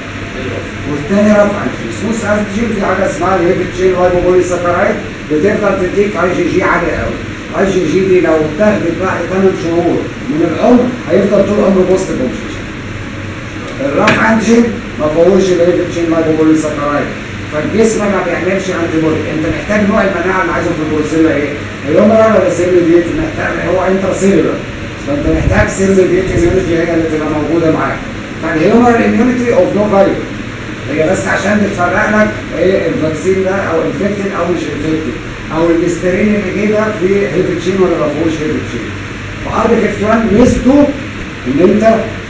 والتاني رفع انتيجين سموث انتيجين في حاجه اسمها الهيفي تشين لايبوبولي سكرايد بتفضل تديك اي جي جي عالي قوي اي جي جي دي لو اتاخدت بعد 8 شهور من العمر هيفضل طول عمره بوزيتيف اوبشن الرفع انتيجين ما فيهوش الهيفي تشين لايبوبولي سكرايد فالجسم ما بيعملش انتي بودي انت محتاج نوع المناعه اللي عايزه في البروسيلا ايه؟ اليومرال ولا سيل ديت محتاج هو انتر سيلولر فانت محتاج سيل ديت اميونيتي هي اللي تبقى موجوده معاك فالهيومرال اميونيتي اوف نو فاليو هي بس عشان بتفرق لك ايه الفاكسين ده او انفكتد او مش انفكتد او الاسترين اللي جه ده فيه هيفيتشين ولا ما فيهوش هيفيتشين فار 51 ميزته ان انت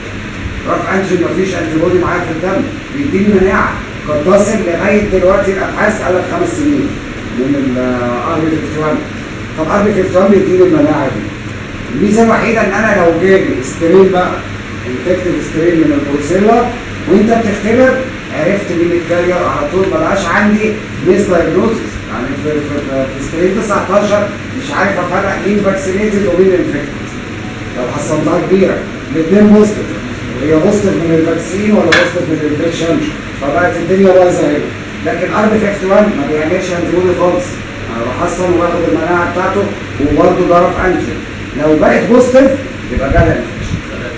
رفع انجل مفيش انتي بودي معاك في الدم بيديني مناعه قد تصل لغايه دلوقتي الابحاث قالت خمس سنين من الار 51 طب ار 51 بيديني المناعه دي الميزه الوحيده ان انا لو جالي استرين بقى انفكتيف استرين من البروسيلا وانت بتختبر عرفت مين الكارير على طول ما بقاش عندي ميس دايجنوزس يعني في في في, في استرين 19 مش عارف افرق مين فاكسينيتد ومين انفكتد لو حصلتها كبيره الاثنين بوزيتيف هي بوزيتيف من الفاكسين ولا بوزيتيف من الانفكشن فبقت الدنيا بايظه اهي لكن ار 51 ما بيعملش انتي بودي خالص انا بحصن واخد المناعه بتاعته وبرضه ده رفع انتي لو بقت بوزيتيف يبقى جالها انفكشن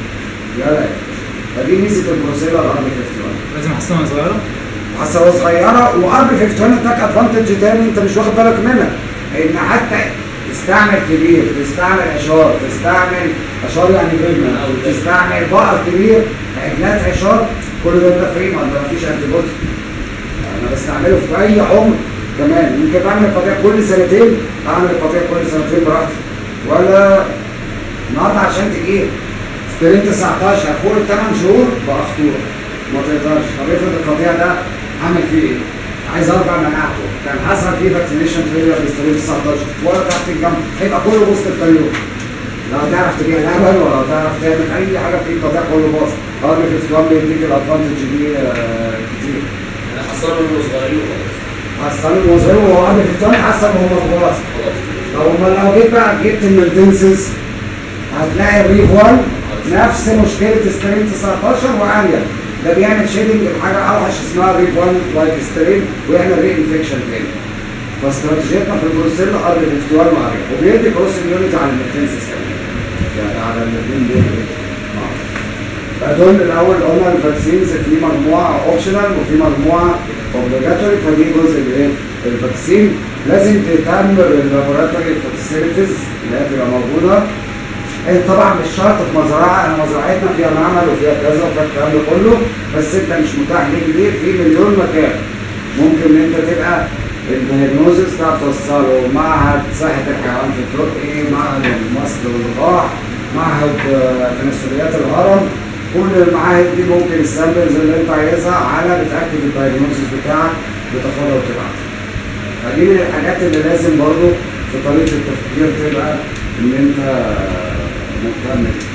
جالها انفكشن فدي ميزه البروسيلا الار بي 51 لازم احسنها صغيره حصه صغيره وار بي 51 اداك ادفانتج تاني انت مش واخد بالك منها ان حتى تستعمل كبير تستعمل اشار تستعمل اشار يعني بيجمنت تستعمل بقر كبير عجلات اشار كل ده ده فري ما ده مفيش انتي بودي انا بستعمله في اي عمر كمان يمكن بعمل القطيع كل سنتين بعمل القطيع كل سنتين براحتي ولا النهارده عشان تجيب سترين 19 فوق الثمان شهور بقى خطوره ما تقدرش طب افرض القطيع ده عامل فيه ايه؟ عايز ارفع مناعته كان حصل فيه فاكسينيشن فيلير في سترين 19 ولا تحت الجنب هيبقى كله بوست في يوم لا هتعرف تبيع لبن ولا هتعرف تعمل اي حاجه في القطيع كله باظ ار بي 51 بيديك الادفانتج دي آه، كتير انا حصلهم من صغيرين وخلاص حصل الموزعين وهو ار بي 51 حصل وهو خلاص خلاص طب امال لو جيت بقى جبت الميلتنسز هتلاقي الريف 1 نفس مشكله سترين 19 وعاليه ده بيعمل شيدنج لحاجه اوحش اسمها ريف 1 لايك سترين ويعمل ري انفكشن تاني فاستراتيجيتنا في البروسيلا ار 51 وعاليه وبيدي كروس اميونيتي على الميلتنسز كمان يعني على الاثنين دول آه. فدول الاول قلنا الفاكسينز في مجموعه اوبشنال وفي مجموعه اوبليجاتوري فدي جزء الايه؟ الفاكسين لازم تهتم باللابوراتوري فاسيلتيز اللي هي تبقى موجوده إيه طبعا مش شرط في مزرعه انا مزرعتنا فيها معمل وفيها كذا وفيها الكلام ده كله بس انت مش متاح ليك ليه في مليون مكان ممكن ان انت تبقى الدياجنوزس تعرف توصله معهد صحه الحيوان في تركي معهد مصر واللقاح معهد آه، تناسليات الهرم كل المعاهد دي ممكن السامبلز اللي انت عايزها على بتاكد الدايجنوزس بتاعك بتاخدها وتبعتها فدي من الحاجات اللي لازم برضو في طريقه التفكير تبقى ان انت مهتم بيها.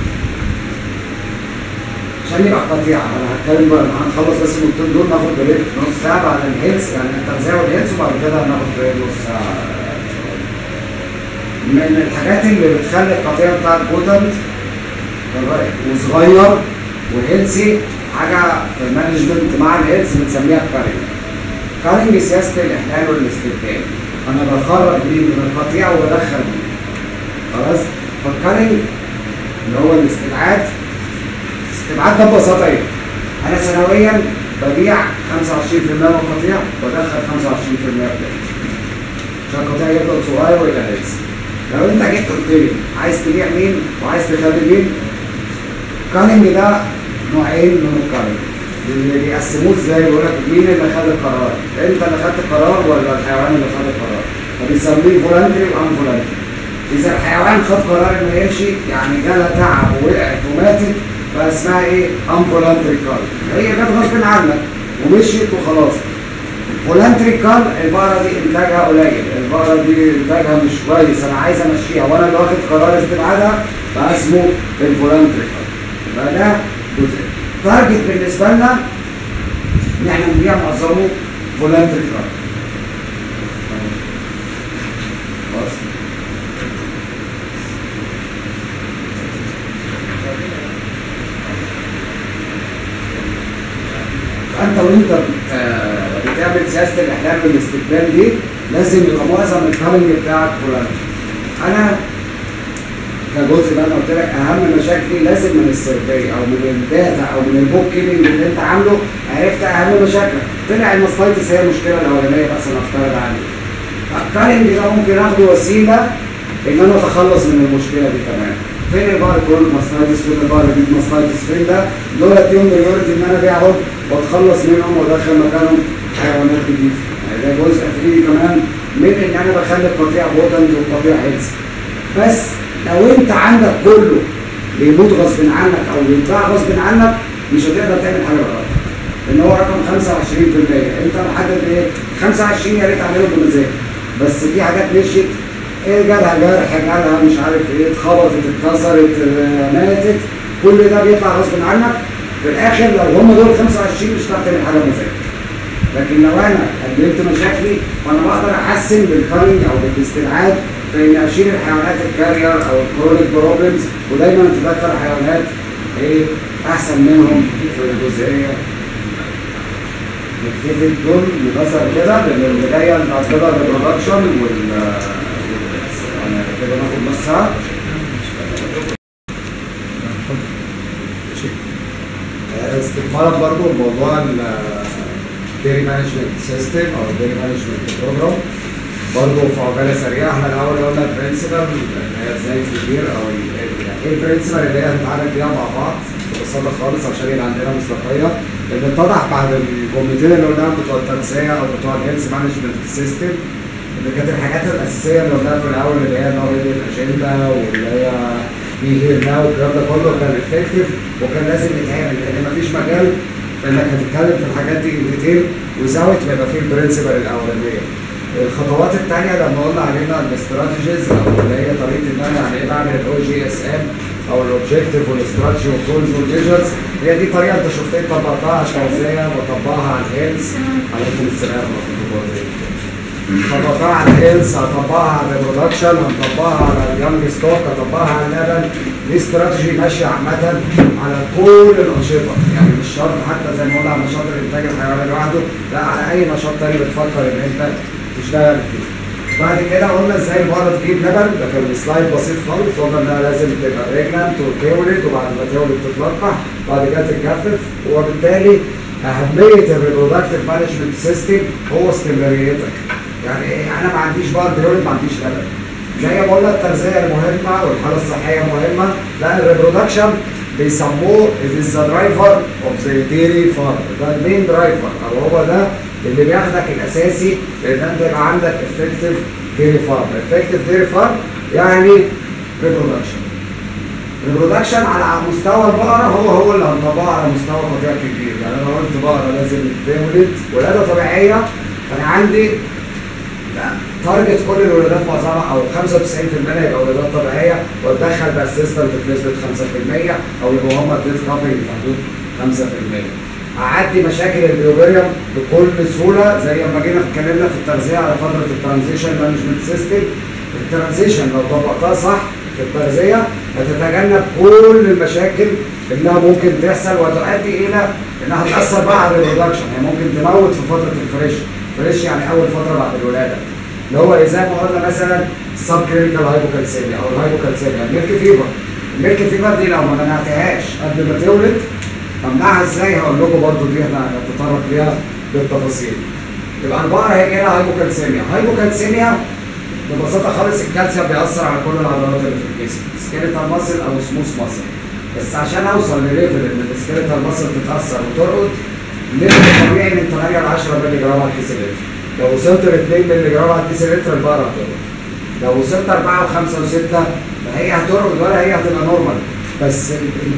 عشان يبقى قطيع انا هتكلم بقى هنخلص بس النقطتين دول ناخد بريك نص ساعه بعد الهيلث يعني التغذيه والهيلث وبعد كده هناخد بريك نص ساعه من الحاجات اللي بتخلي القطيع بتاعك بوتنت وصغير وهيلثي حاجه في المانجمنت مع الهيلث بنسميها الكارينج كارينج سياسه الاحلال والاستبدال انا بخرج مين من القطيع وبدخل مين خلاص فالكارينج اللي هو الاستبعاد استبعاد ده ببساطه ايه؟ انا سنويا ببيع 25% من القطيع وادخل 25% بتاعي عشان القطيع يفضل صغير ويبقى هيلثي لو انت جيت قلت لي عايز تبيع مين وعايز تخلي مين الكالينج ده نوعين من الكالينج اللي بيقسموه ازاي بيقول لك مين اللي خد القرار انت اللي خدت القرار ولا الحيوان اللي خد القرار فبيسميه فولنتري وان فولنتري اذا الحيوان خد قرار انه يمشي يعني جالها تعب ووقعت وماتت فاسمها ايه ان فولنتري كالينج هي جت غصب عنك ومشيت وخلاص فولنتري كال البقره دي انتاجها قليل البقره دي انتاجها مش كويس انا عايز امشيها وانا اللي واخد قرار استبعادها فاسمه الفولنتري كال يبقى ده جزء تارجت بالنسبه لنا ان احنا نبيع معظمه فولنتري كال خلاص انت وانت بت- بتعمل سياسه الاحلام والاستقبال دي لازم يبقى معظم الكالنج بتاعك فولنتري انا كجزء بقى انا قلت لك اهم مشاكلي لازم من السيرفي او من الداتا او من البوك كيبنج اللي انت عامله عرفت اهم مشاكلك طلع الماستايتس هي المشكله الاولانيه بس انا افترض عليه الكالنج ده ممكن اخده وسيله ان انا اتخلص من المشكله دي كمان فين البار كل ماستايتس فين البار دي ماستايتس فين ده دول اديهم بريورتي ان انا ابيعهم واتخلص منهم وادخل مكانهم حيوانات جديده يعني ده جزء فري كمان من ان انا بخلي القطيع بوتنت والقطيع هيلث بس لو انت عندك كله بيموت غصب عنك او بيتباع غصب عنك مش هتقدر تعمل حاجه غلط لان هو رقم 25% انت محدد ايه 25 يا ريت اعمله بمزاج بس في حاجات مشيت ايه جالها جرح جالها مش عارف ايه اتخبطت اتكسرت اه، ماتت كل ده بيطلع غصب عنك في الاخر لو هم دول 25 مش هتعرف تعمل حاجه بمزاج لكن لو انا قللت مشاكلي فانا بقدر احسن بالكارينج او بالاستبعاد في اني اشيل الحيوانات الكارير او الكرونيك بروبلمز ودايما تدخل حيوانات ايه احسن منهم في الجزئيه نكتفي بدول مثلا كده لان اللي جايه نعتبرها الريبرودكشن وال يعني كده ناخد نص ساعه استكمالا برضو موضوع الديري مانجمنت سيستم او الديري مانجمنت بروجرام برضه في عجاله سريعه احنا الاول قلنا البرنسبل اللي هي ازاي تدير او ال- يعني ايه البرنسبل اللي هي هنتعامل بيها مع بعض ببساطه خالص عشان يبقى عندنا مصداقيه لان اتضح بعد الجملتين اللي قلناهم بتوع التنسيق او بتوع الهيلث مانجمنت سيستم ان كانت الحاجات الاساسيه اللي قلناها في الاول اللي هي نوع الاجنده واللي هي بي هير ناو والكلام ده كله كان افكتيف وكان لازم يتعمل لان مفيش مجال في انك هتتكلم في الحاجات دي ديتيل وزاوت ما يبقى فيه البرنسبل الاولانيه. الخطوات الثانيه لما قلنا علينا الاستراتيجيز او اللي هي طريقه ان انا يعني ايه بعمل الاو جي اس ام او الاوبجيكتيف والاستراتيجي والجولز والميجرز هي دي طريقه انت شفتني طبقتها عشان ازاي بطبقها على الهيلز عليكم السلام ورحمه الله وبركاته. هطبقها على الهيلث هطبقها على البرودكشن هطبقها على اليانج ستوك هطبقها على اللبن دي استراتيجي ماشيه عامه على كل الانشطه يعني مش شرط حتى زي ما قلنا على نشاط الانتاج الحيواني لوحده لا على اي نشاط تاني بتفكر ان انت تشتغل فيه بعد كده قلنا ازاي البقره تجيب لبن ده كان سلايد بسيط خالص قلنا انها لازم تبقى بريجنانت وتولد وبعد ما تولد تتلقح بعد كده تتجفف وبالتالي اهميه الريبرودكتيف مانجمنت سيستم هو استمراريتك يعني إيه؟ انا ما عنديش بقر بيولد ما عنديش لبن زي ما قلنا التغذيه مهمه والحاله الصحيه مهمه لا الريبرودكشن بيسموه it is the driver of the dairy farm ده المين درايفر او هو ده اللي بياخدك الاساسي لان انت يبقى عندك effective dairy farm effective dairy farm يعني reproduction البرودكشن على مستوى البقره هو هو اللي هنطبقه على مستوى قطيع كبير يعني انا قلت بقره لازم تولد ولاده طبيعيه فانا عندي تارجت كل الولادات معظمها او 95% يبقى ولادات طبيعيه واتدخل باسيستنت بنسبه 5% او يبقوا هم الديت كافرنج في حدود 5% اعدي مشاكل البيوبيريوم بكل سهوله زي ما جينا اتكلمنا في التغذيه على فتره الترانزيشن مانجمنت سيستم الترانزيشن لو طبقتها صح في التغذيه هتتجنب كل المشاكل انها ممكن تحصل وتؤدي الى انها تاثر بقى على الريبرودكشن يعني ممكن تموت في فتره الفريش فريش يعني اول فتره بعد الولاده اللي هو زي ما قلنا مثلا السب كلينيكال هايبوكالسيميا او الهايبوكالسيميا الميلك فيفر الميلك فيفر دي لو ما منعتهاش قبل ما تولد امنعها ازاي هقول لكم برضو دي احنا هنتطرق ليها بالتفاصيل يبقى البقره هيجي لها هايبوكالسيميا هايبوكالسيميا ببساطه خالص الكالسيوم بيأثر على كل العضلات اللي في الجسم سكيلتال ماسل او سموث ماسل بس عشان اوصل لليفل ان السكيلتال ماسل تتأثر وترقد الليفل الطبيعي من 8 ل 10 مللي جرام على الكيس لتر لو وصلت ل 2 مللي جرام على الكيس لتر البقره هترقد لو وصلت 4 و5 و6 لا هي هترقد ولا هي هتبقى نورمال بس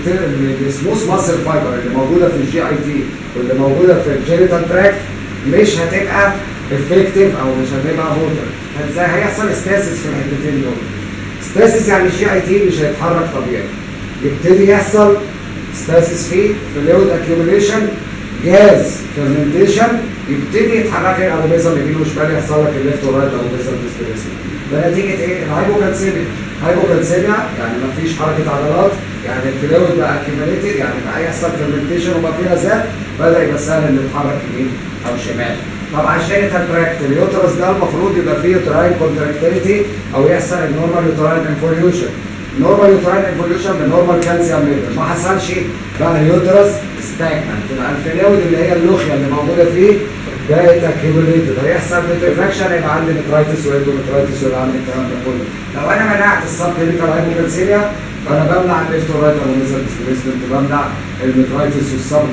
السموث ماسل فايبر اللي موجوده في الجي اي تي واللي موجوده في الجينيتال تراكت مش هتبقى افكتيف او مش هتبقى موتر فازاي هيحصل استاسيس في الحتتين دول استاسيس يعني الجي اي تي مش هيتحرك طبيعي يبتدي يحصل استاسيس فيه فلويد اكيوميليشن جاز فيرمنتيشن يبتدي يتحرك الانابيزم يمين وشمال يحصل لك الليفت ورايت انابيزم ديسبيسمنت ده نتيجه ايه؟ الهايبوكالسيميا هايبوكالسيميا يعني مفيش حركه عضلات يعني الفلويد بقى اكيوميليتد يعني بقى يحصل فيرمنتيشن وبقى فيها زاد بدا يبقى سهل انه يتحرك يمين او شمال طب عشان يتراكت اليوترس ده المفروض يبقى فيه يوتراين كونتراكتيليتي او يحصل النورمال يوتراين انفوليوشن نورمال يوتراين انفوليوشن بنورمال كالسيوم ليفل ما حصلش بقى اليوترس ستاجننت بقى الفلويد اللي هي اللوخيا اللي موجوده فيه بقت اكيوميليتد هيحصل بيترفاكشن يبقى عندي نترايتس واندومترايتس ويبقى عندي الكلام ده كله لو انا منعت السب كلينيكال هايبوكالسيميا فانا بمنع الليفت ورايت اناليزر ديسبيسمنت بمنع المترايتس والسب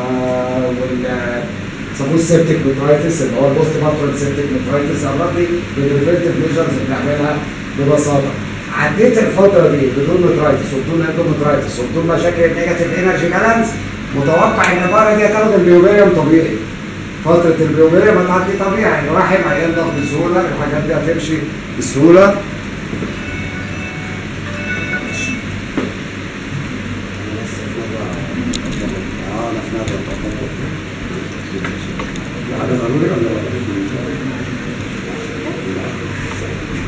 وال سموه سيبتيك مترايتس اللي هو البوست بارترال سيبتيك مترايتس قربني بالريفلتيف ميجرز بنعملها ببساطه عديت الفتره دي بدون مترايتس وبدون اندومترايتس وبدون مشاكل النيجاتيف انرجي بالانس متوقع ان البقره دي هتاخد البيوبيريوم طبيعي فتره البيوبيريوم هتعدي طبيعي الرحم هينضغ بسهوله الحاجات دي هتمشي بسهوله اه انا في نادي حاجه ضروري ولا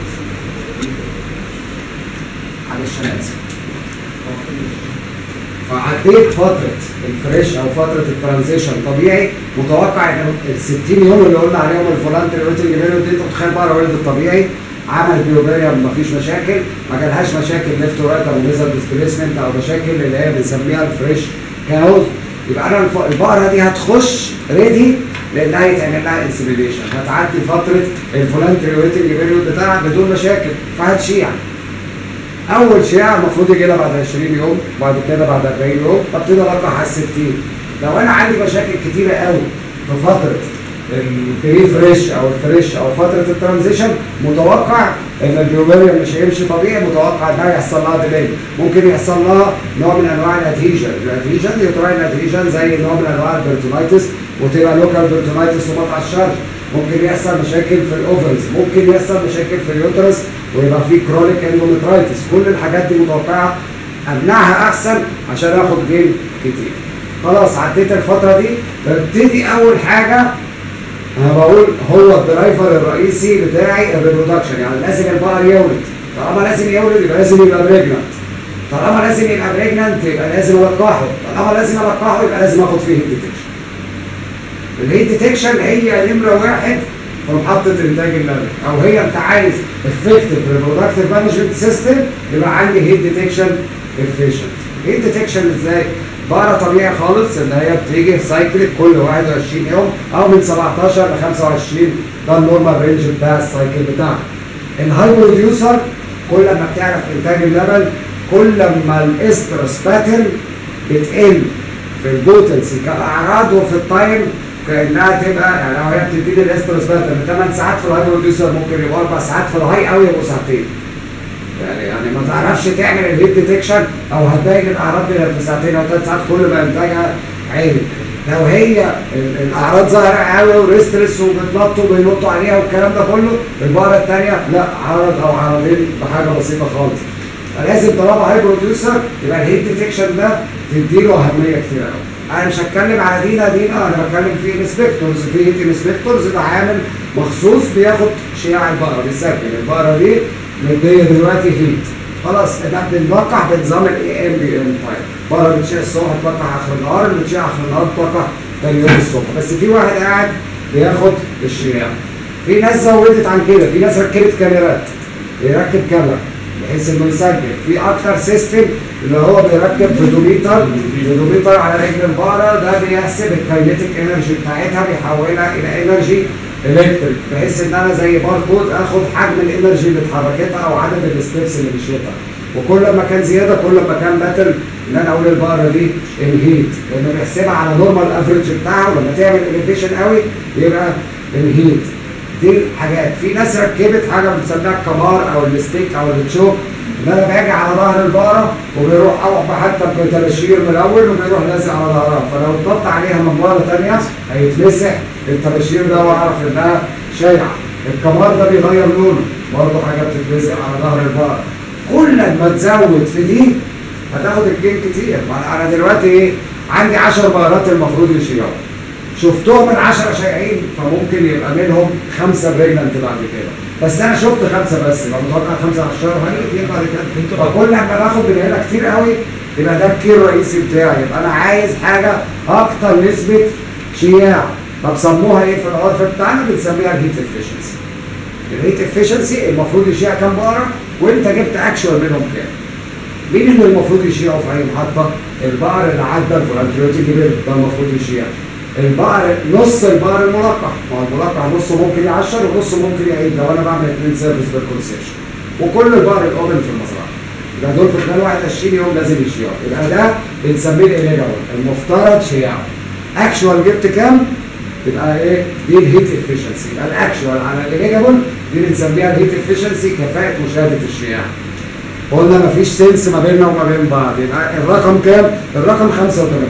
معلش انا اسف فعديت فتره الفريش او فتره الترانزيشن طبيعي متوقع ان ال 60 يوم اللي قلنا عليهم الفولانتري روتنج بيريود دي انت متخيل بقى ولد الطبيعي عمل بيوبيريوم مفيش مشاكل ما جالهاش مشاكل ليفت ورايت او نزل ديسبيسمنت او مشاكل اللي هي بنسميها الفريش كاوز يبقى انا الف- البقره دي هتخش ريدي لانها يتعمل لها انسيميليشن هتعدي فتره الفولانتري روتنج بيريود بتاعها بدون مشاكل فهتشيع اول شيعه المفروض يجي لها بعد 20 يوم بعد كده بعد 40 يوم ببتدي ارجع على 60 لو انا عندي مشاكل كتيره قوي في فتره البري فريش او الفريش او فتره الترانزيشن متوقع ان البيوبيريوم مش هيمشي طبيعي متوقع انها يحصل لها ديلي ممكن يحصل لها نوع من انواع الادهيجن الادهيجن يوتراين ادهيجن زي نوع من انواع البرتونايتس وتبقى لوكال برتونايتس وما تعشرش ممكن يحصل مشاكل في الاوفرز ممكن يحصل مشاكل في اليوترس ويبقى في كرونيك اندومترايتس كل الحاجات دي متوقعه امنعها احسن عشان اخد جيم كتير خلاص عديت الفتره دي ببتدي اول حاجه انا بقول هو الدرايفر الرئيسي بتاعي الريبرودكشن يعني لازم البقر يولد طالما لازم يولد يبقى لازم يبقى بريجننت طالما لازم يبقى بريجننت يبقى لازم القحه طالما لازم القحه يبقى لازم اخد فيه الديتكشن الهيت ديتكشن هي نمره واحد في محطه انتاج اللبن او هي انت عايز افكتيف ريبرودكتيف مانجمنت سيستم يبقى عندي هيت ديتكشن افيشنت هيت ديتكشن ازاي؟ بقرا طبيعي خالص ان هي بتيجي سايكل كل 21 يوم او من 17 ل 25 ده النورمال رينج بتاع السايكل بتاعها. الهاي بروديوسر كل ما بتعرف انتاج اللبن كل ما الاسترس باترن بتقل في البوتنسي كاعراض وفي التايم كانها تبقى يعني لو هي بتديني الاسترس باترن 8 ساعات في الهاي بروديوسر ممكن يبقى 4 ساعات في الهاي قوي يبقوا ساعتين. يعني يعني ما تعرفش تعمل الهيت ديتكشن او هتبين الاعراض دي غير في ساعتين او ثلاث ساعات كل ما انتاجها عالي لو هي ال- الاعراض ظاهره قوي وريسترس وبتنطوا وبينطوا عليها والكلام ده كله البقره الثانيه لا عرض او عرضين بحاجه بسيطه خالص فلازم طالما هاي بروديوسر يبقى الهيت ديتكشن ده تديله اهميه كتير قوي انا مش هتكلم على دينا دينا انا بتكلم في انسبكتورز في هيت انسبكتورز ده عامل مخصوص بياخد شياع البقره بيسجل البقره دي مديه دلوقتي هيت خلاص احنا بنلقح بنظام الاي ام بي ام طيب بقره بتشيع الصبح تلقح اخر النهار اللي بتشيع اخر النهار تلقح تاني يوم الصبح بس في واحد قاعد بياخد الشياع في ناس زودت عن كده في ناس ركبت كاميرات بيركب كاميرا بحيث انه يسجل في اكتر سيستم اللي هو بيركب فيدوميتر فيدوميتر على رجل البقره ده بيحسب الكاينيتيك انرجي بتاعتها بيحولها الى انرجي الكتريك بحيث ان انا زي باركود اخد حجم الانرجي اللي اتحركتها او عدد الستبس اللي مشيتها وكل ما كان زياده كل ما كان باتل ان انا اقول البقره دي الهيت لانه بيحسبها على نورمال افريج بتاعها ولما تعمل اليفيشن قوي يبقى الهيت دي حاجات في ناس ركبت حاجه بنسميها الكمار او الستيك او التشوك ان انا باجي على ظهر البقره وبيروح اوقع حتى بتباشير من الاول وبيروح لازق على ظهرها فلو اتنط عليها من بقره ثانيه هيتمسح التباشير ده واعرف انها شايعه الكمار ده بيغير لونه برضه حاجه بتتلزق على ظهر البقره كل ما تزود في دي هتاخد الجيم كتير ما انا دلوقتي ايه عندي 10 بقرات المفروض يشيعوا شفتهم من 10 شايعين فممكن يبقى منهم خمسه بريجننت بعد كده بس انا شفت خمسه بس يبقى متوقع خمسه على الشهر هيجي بعد كده فكل ما باخد من هنا كتير قوي يبقى ده الكير الرئيسي بتاعي يبقى انا عايز حاجه اكتر نسبه شياع طب سموها ايه في العرف بتاعنا بنسميها الهيت افشنسي الهيت افشنسي المفروض يشيع كام بقره وانت جبت اكشوال منهم كام مين اللي المفروض يشيعوا في اي محطه؟ البقر اللي عدى الفولانتيوتي كبير ده المفروض يشيع. البقر نص البقر الملقح، ما هو الملقح نصه ممكن يعشر ونصه ممكن يعيد لو انا بعمل اثنين سيرفيس بالكونسبشن. وكل البقر الاوبن في المزرعه. يبقى دول في خلال 21 يوم لازم يشيعوا، يبقى ده بنسميه الاليجابل، المفترض شياعه. اكشوال جبت كام؟ يبقى ايه؟ دي الهيت افشنسي، يبقى الاكشوال على الاليجابل دي بنسميها الهيت افشنسي كفاءه مشاهده الشياع. قلنا مفيش سنس ما بيننا وما بين بعض يبقى الرقم كام؟ الرقم 85%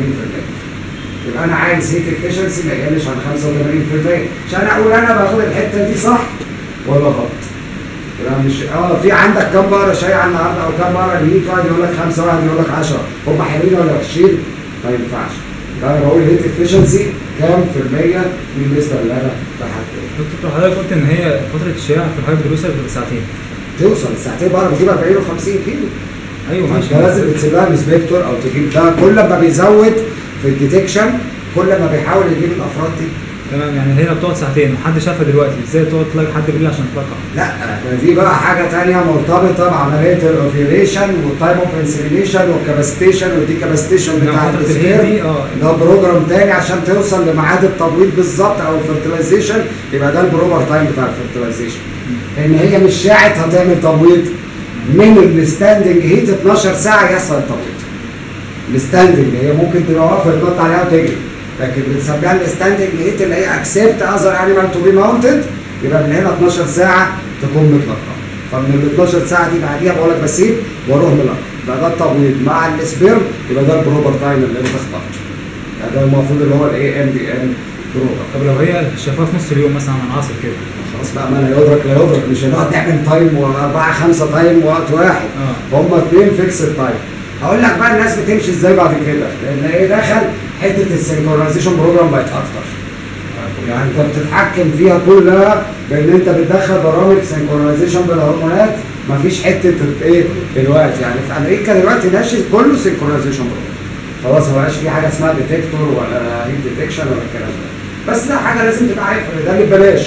يبقى انا عايز هيت افشنسي ما يقلش عن 85% عشان اقول انا باخد الحته دي صح ولا غلط يبقى مش اه في عندك كام بقره شايعه النهارده او كام بقره الهيت واحد يقول لك خمسه واحد يقول لك 10 هم حلوين ولا وحشين؟ ما ينفعش يبقى انا بقول هيت افشنسي كام في المية بالنسبه اللي انا بحدد دكتور حضرتك قلت ان هي فتره الشياع في الهايبر بروسر بتبقى ساعتين توصل الساعتين بقى بتجيب 40 و50 كيلو ايوه انت ماشي لازم تسيب لها انسبكتور او تجيب ده كل ما بيزود في الديتكشن كل ما بيحاول يجيب الافراد دي تمام يعني هي بتقعد ساعتين وحد شافها دلوقتي ازاي تقعد تلاقي حد بالليل عشان تلقح لا ده دي بقى حاجه تانية مرتبطه بعمليه الاوفيوليشن والتايم اوف انسيميليشن والكاباسيتيشن والدي كاباسيتيشن إنما بتاع فترة الهيل السبير دي اه ده بروجرام تاني عشان توصل لميعاد التبويض بالظبط او الفرتلايزيشن يبقى ده البروبر تايم بتاع الفرتلايزيشن لان هي مش شاعت هتعمل تبويض من الستاندنج هيت 12 ساعه يحصل التبويض الستاندنج هي ممكن تبقى واقفه تنط عليها وتجري لكن بنسميها الستاندنج هيت اللي هي اكسبت اذر انيمال تو بي ماونتد يبقى من هنا 12 ساعه تكون متلقى فمن ال 12 ساعه دي بعديها بقول لك بسيب واروح ملقى ده ده التبويض مع السبيرم يبقى ده البروبر تايم اللي انت اخترته يعني ده المفروض اللي هو الاي ام بي ان بروبر طب لو هي شافها في نص اليوم مثلا على العصر كده خلاص بقى ما لا يدرك لا يدرك مش هنقعد نعمل تايم واربعه خمسه تايم وقت واحد اه هم اثنين فيكس تايم هقول لك بقى الناس بتمشي ازاي بعد كده لان ايه دخل حته السنكرونايزيشن بروجرام بقت اكتر يعني انت بتتحكم فيها كلها بان انت بتدخل برامج سنكرونايزيشن بالهرمونات مفيش حته ايه دلوقتي يعني في امريكا دلوقتي ماشي كله سنكرونايزيشن بروجرام خلاص ما بقاش في حاجه اسمها ديتكتور ولا هيت ديتكشن ولا الكلام ده بس ده حاجه لازم تبقى عارفها ده اللي ببلاش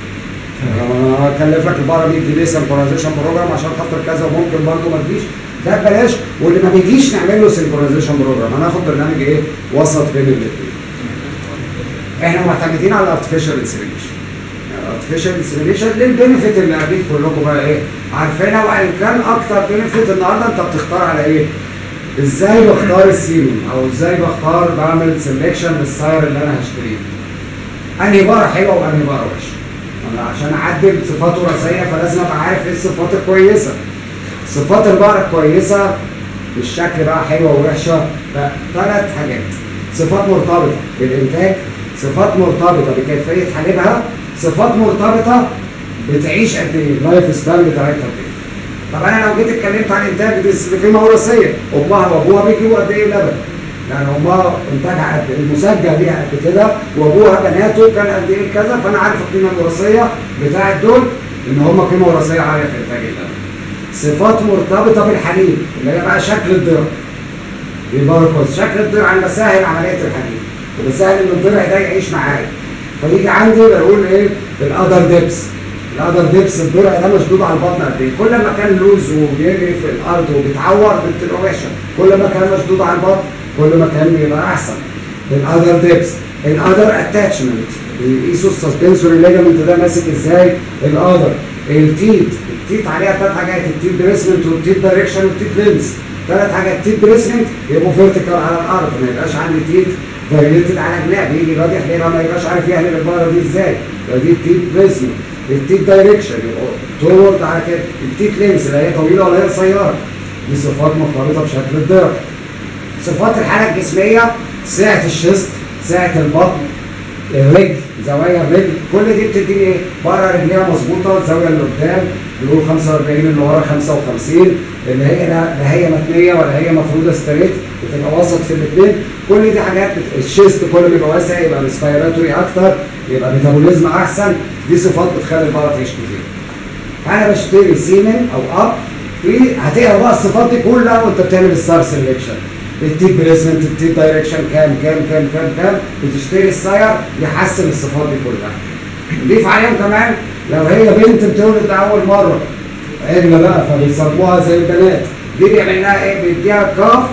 انا اكلف لك البقره 100 جنيه سنكرونايزيشن بروجرام عشان خاطر كذا وممكن برضه ما تجيش ده ببلاش واللي ما بيجيش نعمل له سنكرونايزيشن بروجرام هناخد برنامج ايه وسط بين الاثنين احنا معتمدين على الارتفيشال انسيميليشن الارتفيشال انسيميليشن للبينفيت اللي اكيد كلكم بقى ايه عارفينها وان كان اكتر بينفيت النهارده انت بتختار على ايه؟ ازاي بختار السيمن او ازاي بختار بعمل سelection للساير اللي انا هشتريه انهي بقره حلوه وانهي بقره وحشه انا عشان اعدل صفات وراثيه فلازم ابقى عارف ايه الصفات الكويسه صفات البقره الكويسه مش شكل بقى حلوه ووحشه لا ثلاث حاجات صفات مرتبطه بالانتاج صفات مرتبطه بكيفيه حليبها صفات مرتبطه بتعيش قد ايه اللايف سبان بتاعتها قد ايه طب انا لو جيت اتكلمت عن انتاج دي دي قيمه وراثيه امها وابوها بيجيبوا قد ايه لبن يعني امها انتاجها قد المسجل ليها قد كده وابوها بناته كان قد ايه كذا فانا عارف القيمه الوراثيه بتاعت دول ان هم قيمه وراثيه عاليه في انتاج اللبن صفات مرتبطه بالحليب اللي هي بقى شكل الضرع يبقى كويس شكل الضرع انا بسهل عمليه الحليب وبسهل ان الضرع ده يعيش معايا فيجي عندي بقول ايه الاذر ديبس الاذر ديبس الضرع ده مشدود على البطن قد ايه كل ما كان لوز وبيجري في الارض وبيتعور بتبقى وحشه كل ما كان مشدود على البطن كل ما كان بيبقى احسن الاذر ديبس الاذر اتاتشمنت بيقيسوا السسبنسوري ليجامنت ده ماسك ازاي الاذر التيت التيت عليها ثلاث حاجات التيت بريسمنت والتيت دايركشن والتيت لينس ثلاث حاجات تيت بريسمنت يبقوا فيرتيكال على الارض ما يبقاش عندي تيت فايليتد على جناب يجي الواد يحلبها ما يبقاش عارف يحلب البقره دي ازاي يبقى دي التيت بريسمنت التيت دايركشن يبقى تورد على كده التيت لينس لا هي طويله ولا هي قصيره دي صفات مرتبطه بشكل الضرع صفات الحاله الجسميه سعه الشست سعه البطن الرجل زوايا الرجل كل دي بتديني ايه؟ بقرا رجليها مظبوطه الزاويه اللي قدام بيقول 45 اللي ورا 55 اللي هي لا, لا هي متنيه ولا هي مفروضه ستريت بتبقى وسط في الاثنين كل دي حاجات بت... الشيست كل ما يبقى واسع يبقى ريسبيراتوري اكتر يبقى ميتابوليزم احسن دي صفات بتخلي البقره تعيش كتير فانا بشتري سيمن او اب في هتقرا بقى الصفات دي كلها وانت بتعمل السار سelection التيت بريسمنت التيت دايركشن كام كام كام كام كام بتشتري الساير يحسن الصفات دي كلها نضيف عليهم كمان لو هي بنت بتولد لاول مره عجله بقى فبيسموها زي البنات دي بيعمل لها ايه بيديها كاف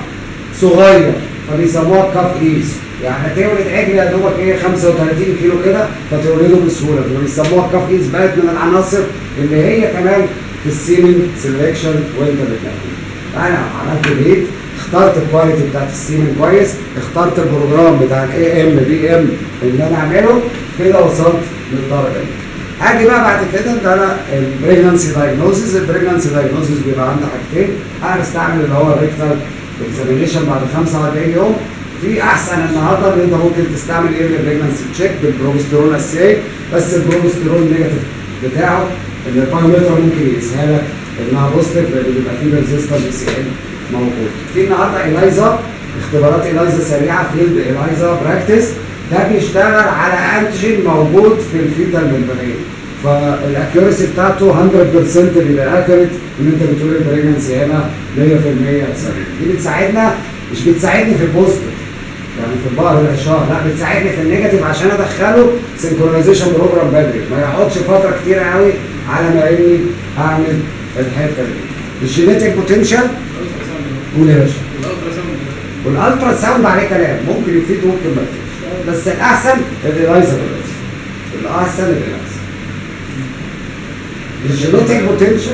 صغير فبيسموها كاف ايز يعني تولد عجل يا دوبك ايه 35 كيلو كده فتولده بسهوله فبيسموها كاف ايز بقت من العناصر اللي هي كمان في السيمن سelection وانت بتنقي انا عملت بيت اخترت الكواليتي بتاعت السيمن كويس اخترت البروجرام بتاع الاي ام بي ام اللي انا اعمله كده وصلت للدرجه دي هاجي بقى بعد كده ده انا البريجنسي دايجنوزز البريجنسي دايجنوزز بيبقى عندي حاجتين انا بستعمل اللي هو الريكتال اكزامينيشن بعد 45 يوم في احسن النهارده ان انت ممكن تستعمل ايه البريجنسي تشيك بالبروجستيرون اساسي بس البروجستيرون نيجاتيف بتاعه ان البارومتر ممكن يقيسها لك انها بوزيتيف لان بيبقى فيه ريزيستنس بي سي ال موجود في النهارده الايزا اختبارات الايزا سريعه فيلد الايزا براكتس ده بيشتغل على انتيجين موجود في الفيتال ممبرين فالاكيورسي بتاعته 100% بيبقى اكيوريت ان انت بتقول البريجنسي هنا 100% سليم دي بتساعدنا مش بتساعدني في البوزيتيف يعني في البقر الاشهار لا بتساعدني في النيجاتيف عشان ادخله سنكرونايزيشن بروجرام بدري ما يقعدش فتره كتيره قوي على ما اني اعمل الحته دي الجينيتك بوتنشال قول يا باشا والالترا ساوند عليه كلام ممكن يفيد ممكن ما يفيدش بس الاحسن الالايزا دلوقتي الاحسن الالايزا الجينيتك بوتنشال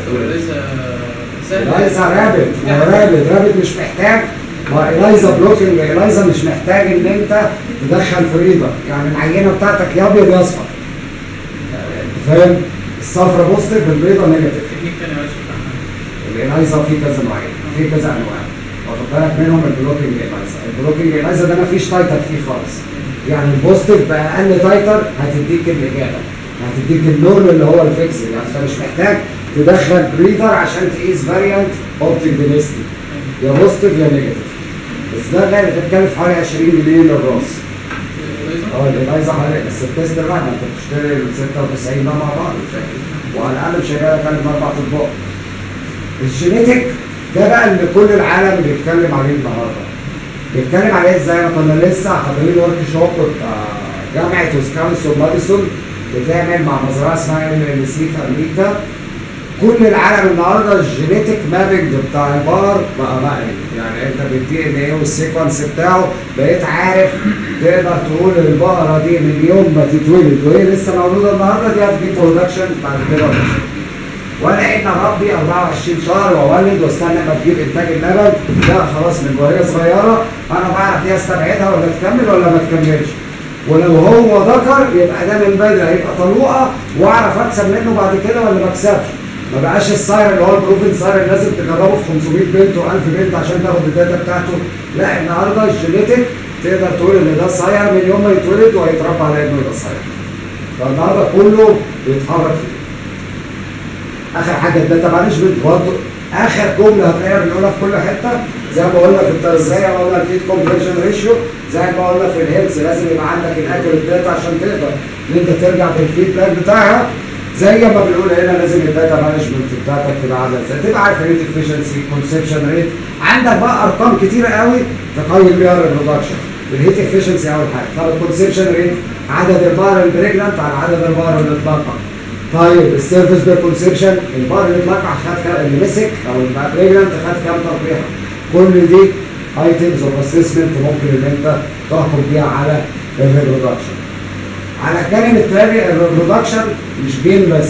الايزا رابد ما هو رابد رابد مش محتاج ما الايزا بلوكينج الايزا مش محتاج ان انت تدخل فريضه يعني العينه بتاعتك يا ابيض يا اصفر يعني انت فاهم الصفرة بوزيتيف البيضه نيجاتيف الالايزا في كذا نوعين في كذا انواع واخد بالك منهم البلوكينج الايزا البلوكينج الايزا ده ما فيش تايتر فيه خالص يعني البوزيتيف باقل تايتر هتديك الاجابه هتديك النورم اللي هو الفيكس يعني انت مش محتاج تدخل بريدر عشان تقيس فاريانت اوبتيك دينستي يا بوزيتيف يا نيجاتيف بس ده غالي بتتكلف حوالي 20 جنيه للراس اه الالايزا حوالي بس التيست بقى ما انت بتشتري ال 96 ده مع بعض وعلى الاقل مش هيبقى كلام اربع اطباق الجينيتك ده بقى اللي كل العالم بيتكلم عليه النهارده بيتكلم عليه ازاي انا كنا لسه حاضرين ورك شوب بتاع جامعه ويسكونسن ماديسون بتعمل مع مزرعه اسمها ام ال سي في امريكا كل العالم النهارده الجينيتك مابنج بتاع البقر بقى مرئي يعني انت بالدي ان ايه والسيكونس بتاعه بقيت عارف تقدر تقول البقره دي من يوم ما تتولد وهي لسه مولوده النهارده دي هتجيب برودكشن بعد كده ولا ولا ان اربي 24 شهر واولد واستنى ما تجيب انتاج اللبن لا خلاص من وهي صغيره انا بعرف دي استبعدها ولا تكمل ولا ما تكملش ولو هو ذكر يبقى ده من بدري هيبقى طلوقه واعرف اكسب منه بعد كده ولا ما اكسبش ما بقاش الساير اللي هو البروفين ساير اللي لازم تجربه في 500 بنت و1000 بنت عشان تاخد الداتا بتاعته لا النهارده الجينيتك تقدر تقول ان ده ساير من يوم ما يتولد وهيتربى على انه يبقى ساير فالنهارده كله بيتحرك فيه اخر حاجه الداتا مانجمنت برضه اخر جمله هتلاقيها بنقولها في كل حته زي ما قلنا في التغذيه قلنا الفيد كونفرجن ريشيو زي ما قلنا في الهيلث لازم يبقى عندك الاكل داتا عشان تقدر ان انت ترجع بالفيدباك بتاعها زي ما بنقول هنا لازم الداتا مانجمنت بتاعتك تبقى عامله ازاي تبقى عارف ريت افشنسي كونسبشن ريت عندك بقى ارقام كتيره قوي تقيم بيها الريبرودكشن الهيت افشنسي اول حاجه طب الكونسبشن ريت عدد البقر البريجنانت على عدد البقر اللي اتلقى طيب السيرفيس بالكونسبشن البقر اللي اتلقى خد كام اللي مسك او البريجنانت خد كام تربيعه كل دي ايتمز اوف اسسمنت ممكن ان انت تحكم بيها على الريبرودكشن على الجانب التاني الريبرودكشن مش جين بس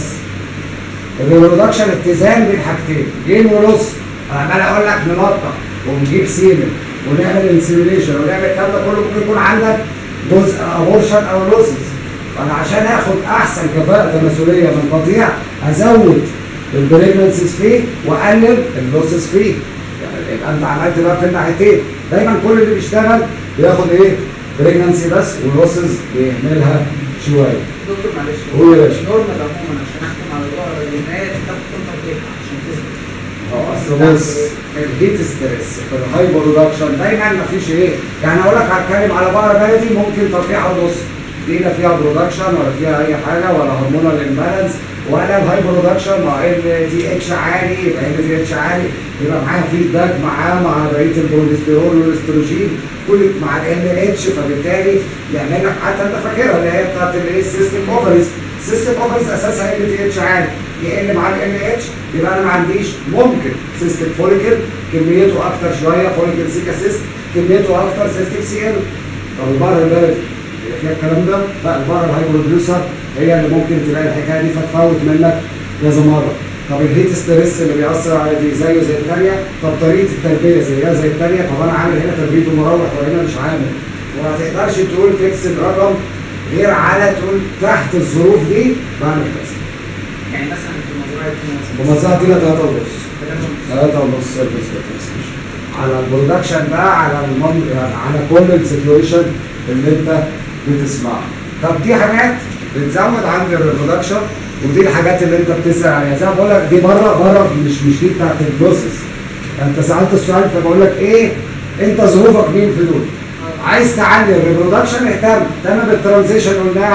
الريبرودكشن اتزان بين حاجتين جين ونص عمال اقول لك ننطق ونجيب سيمن ونعمل انسيميليشن ونعمل الكلام ده كله ممكن يكون عندك جزء ابورشن او لوسز فانا عشان اخد احسن كفاءه تناسليه من قطيع ازود البريجنسيز فيه واقلل اللوسز فيه يعني يبقى انت عملت بقى في الناحيتين دايما كل اللي بيشتغل بياخد ايه بريجنسي بس واللوسز بيعملها شويه دكتور معلش قول يا باشا. نورمال عموما عشان احكم على الظهر الجنايه تاخد كل تطبيق عشان تثبت اه اصل بص في الهيت ستريس في الهاي برودكشن دايما مفيش ايه يعني اقول لك هتكلم على بقره بلدي ممكن ترفيعها ونص دي لا فيها برودكشن ولا فيها اي حاجه ولا هرمونال امبالانس ولا الهاي برودكشن مع ال تي اتش عالي يبقى ال تي اتش عالي يبقى معاها فيدباك معاه مع بقيه البروجستيرون والاستروجين كل مع ال اتش فبالتالي يعمل لك حتى انت فاكرها اللي هي بتاعت الايه السيستم اوفرز السيستم اوفرز اساسها ال تي اتش عالي يقل مع ال اتش يبقى انا ما عنديش ممكن سيستم فوليكل كميته اكتر شويه فوليكل سيكا سيست كميته اكتر سيستم سي ال طب البقره البلدي يبقى فيها الكلام ده لا البقره الهاي بروديوسر هي اللي ممكن تلاقي الحكايه دي فتفوت منك كذا مره طب الهيت ستريس اللي بيأثر على دي زيه زي الثانيه طب طريقه التربيه زيها زي الثانيه طب انا عامل هنا تبريد ومراوح وهنا مش عامل وما تقدرش تقول فيكس الرقم غير على تقول تحت الظروف دي بعمل كذا يعني مثلا في المزرعه دي مثلا ومزاعة دي 3 ونص ثلاثة ونص. 3 ونص سيرفيس بالترانسميشن على البرودكشن بقى على المن... يعني على كل السيتويشن اللي انت بتسمعها طب دي حاجات بتزود عند الريبرودكشن ودي الحاجات اللي انت بتسال عليها زي ما بقول لك دي بره بره مش مش دي بتاعت البروسيس انت سالت السؤال فبقول لك ايه انت ظروفك مين في دول عايز تعلي الريبرودكشن اهتم اهتم بالترانزيشن قلناها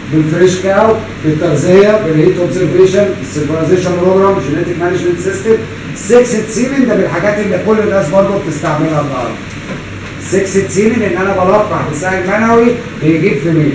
بالفريش كاو بالتغذيه بالهيت اوبزرفيشن السيرفرايزيشن بروجرام جينيتك مانجمنت سيستم 6 سيمن ده من الحاجات اللي كل الناس برضه بتستعملها النهارده 6 سيمن ان انا بلقح بسائل منوي بيجيب في ميل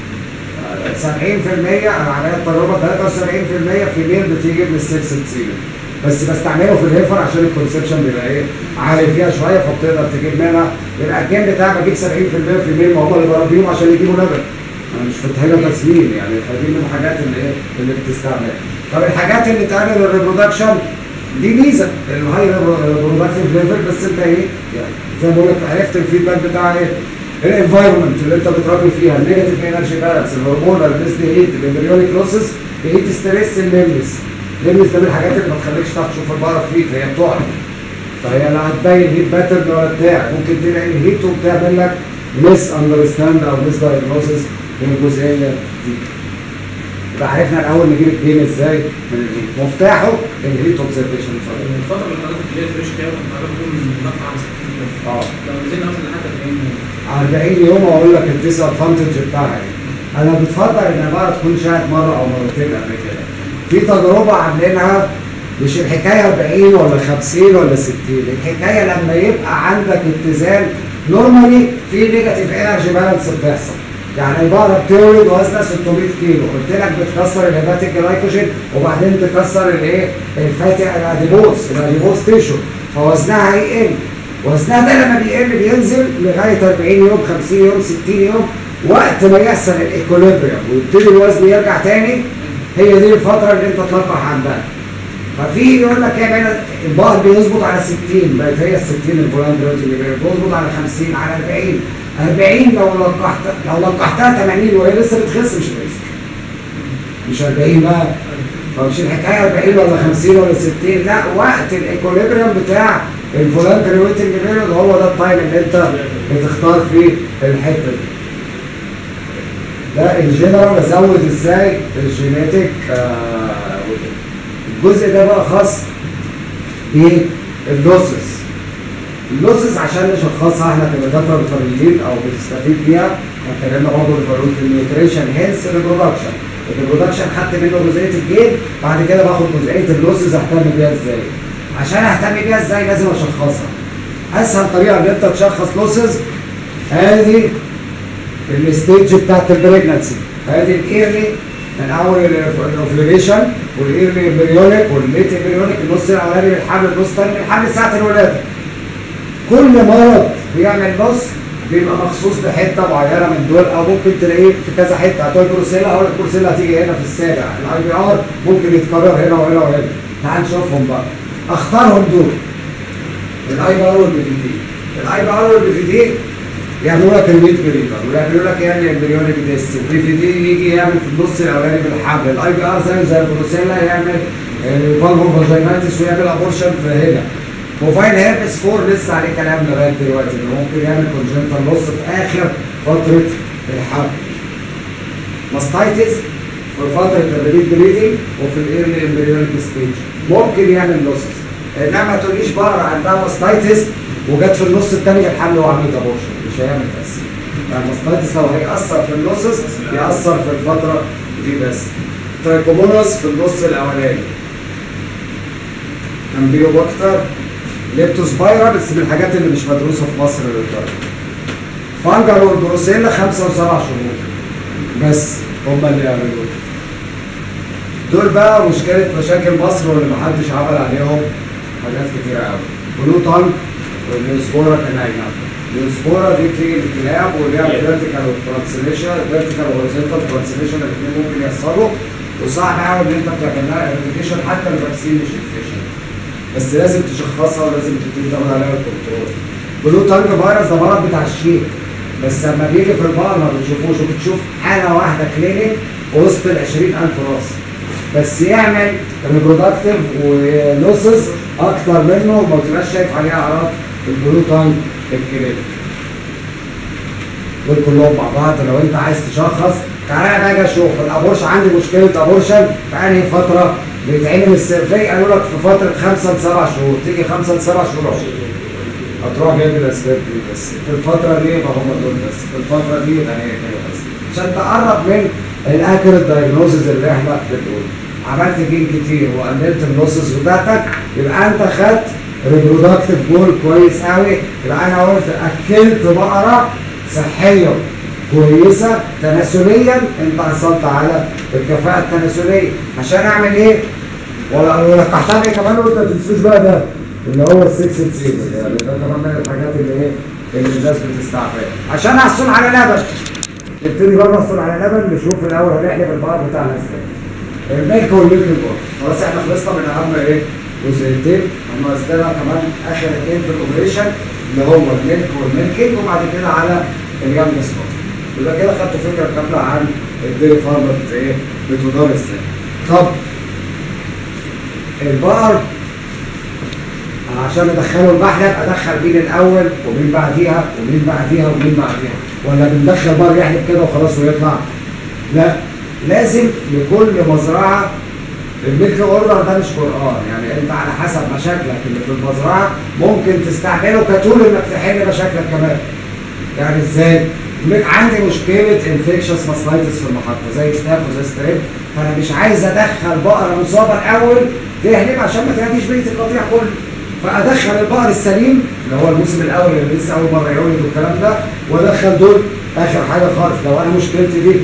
70% انا عليا التجربه 73% في ميل بتيجي من السكس سيمن بس بستعمله في الهيفر عشان الكونسبشن بيبقى ايه عالي فيها شويه فبتقدر تجيب منها يبقى الجيم بتاعك بجيب 70% في الميل ما هم اللي بربيهم عشان يجيبوا لبن انا مش فاتحينها تسمين يعني فدي من الحاجات اللي ايه اللي بتستعمل طب الحاجات اللي تعمل الريبرودكشن دي ميزه الهاي ريبرودكتيف ليفل بس انت ايه يعني زي ما بقول لك عرفت الفيدباك بتاع ايه الانفايرمنت اللي انت بتربي فيها النيجاتيف انرجي بالانس الهرمون البيست هيت الامبريونيك لوسز هيت ستريس الليمبس الليمبس ده من الحاجات اللي ما تخليكش تعرف تشوف البقره فيك هي بتقع فهي لا هتبين هيت باترن ولا بتاع ممكن تلاقي الهيت وبتعمل لك ميس اندرستاند او ميس دايجنوسيس من الجزئيه دي يبقى عرفنا الاول نجيب الجين ازاي من الهيت مفتاحه الهيت اوبزرفيشن الفترة اللي حضرتك اللي هي فريش كده كنت حضرتك بتقول من نقطة عن 60 يوم اه لو نزلنا مثلا لحد 40 يوم 40 يوم اقول لك الديس ادفانتج بتاعها ايه انا بتفضل ان بقى تكون شاهد مره او مرتين قبل كده في تجربه عاملينها مش الحكايه 40 ولا 50 ولا 60 الحكايه لما يبقى عندك اتزان نورمالي في نيجاتيف انرجي بالانس بتحصل يعني البقره بتولد وزنها 600 كيلو قلت لك بتكسر الهيباتيك جلايكوجين وبعدين تكسر الايه الفاتي الاديبوز الاديبوز تيشو فوزنها هيقل وزنها ده لما بيقل بينزل لغايه 40 يوم 50 يوم 60 يوم وقت ما يحصل الايكوليبريم ويبتدي الوزن يرجع تاني هي دي الفتره اللي انت تلقح عندها ففي يقول لك يا مان البقر بيظبط على 60 بقت هي ال 60 الفولان دلوقتي اللي بيظبط على 50 على 40 40 لو لقحت لو لقحتها 80 وهي لسه بتخس مش هتخس مش 40 بقى فمش الحكايه 40 ولا 50 ولا 60 لا وقت الايكوليبريم بتاع الفولانتري ويتنج بيريود هو ده التايم اللي انت بتختار فيه الحته دي ده الجنرال ازود ازاي الجينيتك آه الجزء ده بقى خاص باللوسس اللوسس عشان نشخصها احنا كدكاتره بيطريين او بتستفيد بيها احنا اتكلمنا برضه في النيوتريشن هيلث ريبرودكشن الريبرودكشن خدت منه جزئيه الجين بعد كده باخد جزئيه اللوسز اهتم بيها ازاي عشان اهتم بيها ازاي لازم اشخصها اسهل طريقه ان انت تشخص لوسز هذه الستيج بتاعت البريجنسي هذه الايرلي من اول الاوفليشن والايرلي امبريونيك والليت امبريونيك النص الاولاني من الحمل النص الثاني من الحمل ساعه الولاده كل مرض بيعمل نص بيبقى مخصوص بحته معينه من دول او ممكن تلاقيه في كذا حته هتقول بروسيلا هقول لك بروسيلا هتيجي هنا في السابع الاي بي ار ممكن يتكرر هنا وهنا وهنا تعال نشوفهم بقى اختارهم دول الاي بي ار والبي في دي الاي بي ار والبي في دي يعملوا لك الميت بريفر ويعملوا لك يعني البريونيك ديس البي في دي يجي يعمل في النص الاولاني بالحبل الاي بي ار زيه زي البروسيلا يعمل الفالفو فاجينايتس ويعمل ابورشن في هنا موبايل هيربس 4 لسه عليه كلام لغايه دلوقتي انه ممكن يعمل كونجنتال نص في اخر فتره الحمل ماستايتس في فتره الريبيت بريدنج وفي الايرلي امبريونيك ستيج ممكن يعمل لوسس انما ما تقوليش بقرا عندها ماستايتس وجت في النص الثاني من الحمل وعملت ابورشن مش هيعمل تاثير يعني الماستايتس لو هيأثر في اللوسس يأثر في الفتره دي بس ترايكوموناس في النص الاولاني امبيوباكتر ليبتوسبايرا بس من الحاجات اللي مش مدروسه في مصر للدرجه فانجر والبروسيلا خمسة وسبع شهور بس هما اللي يعملوه دول بقى مشكلة مشاكل مصر واللي محدش عمل عليهم حاجات كتيرة قوي بلو تانك والنيوسبورا كناينا النيوسبورا دي بتيجي للكلاب وليها فيرتيكال ترانسليشن فيرتيكال وهوريزونتال ترانسليشن الاثنين ممكن يحصلوا وصعب قوي ان انت بتعمل لها ارتيفيشن حتى الفاكسين مش افيشنت بس لازم تشخصها ولازم تبتدي تاخد عليها الكنترول بلو تانج فيروس ده مرض بتاع الشيك بس لما بيجي في البقر ما بتشوفوش وبتشوف حاله واحده كلينيك في وسط ال 20000 راس بس يعمل ريبرودكتيف ولوسز اكتر منه وما تبقاش شايف عليها اعراض البلو تانج الكلينيك دول كلهم مع بعض لو انت عايز تشخص تعالى انا اجي اشوف الابورشن عندي مشكله ابورشن في انهي فتره بيتعمل السيرفي قالوا لك في فتره خمسه لسبع شهور تيجي خمسه لسبع شهور اهو هتروح جايب الاسباب دي بس في الفتره دي يبقى هم دول بس في الفتره دي يبقى هي كده بس عشان تقرب من الاكيوريت دايجنوزز اللي احنا بنقوله عملت جين كتير وقللت اللوسز بتاعتك يبقى انت خدت ريبرودكتيف جول كويس قوي يبقى انا قلت اكلت بقره صحيه كويسه تناسليا انت حصلت على الكفاءه التناسليه عشان اعمل ايه؟ ولا ولقحتها ايه كمان وانت ما تنسوش بقى ده اللي هو السكس سيزون يعني ده كمان من الحاجات اللي ايه اللي الناس بتستعملها عشان احصل على لبن نبتدي بقى نحصل على لبن نشوف الاول هنحلب البقر بتاعنا ازاي الميلك والميلك بار خلاص احنا خلصنا من اهم ايه جزئيتين هم استنى كمان اخر اتنين في الاوبريشن اللي هو الميلك والميلكينج وبعد كده على اليانج سبوت يبقى كده خدتوا فكره كامله عن الديري فارم بت ايه بتدار ازاي طب البقر أنا عشان ادخله المحلب ادخل مين الاول ومين بعديها ومين بعديها ومين بعديها ولا بندخل بقر يحلب كده وخلاص ويطلع لا لازم لكل مزرعه الميلك اوردر ده مش قران يعني انت على حسب مشاكلك اللي في المزرعه ممكن تستعمله كتول انك تحل مشاكلك كمان يعني ازاي؟ الميلك عندي مشكله انفكشنس ماستايتس في المحطه زي ستاف وزي ستريب فانا مش عايز ادخل بقره مصابه الاول تهلب عشان ما تهديش بقيه القطيع كله فادخل البقر السليم اللي هو الموسم الاول اللي لسه اول مره يولد والكلام ده وادخل دول اخر حاجه خالص لو انا مشكلتي دي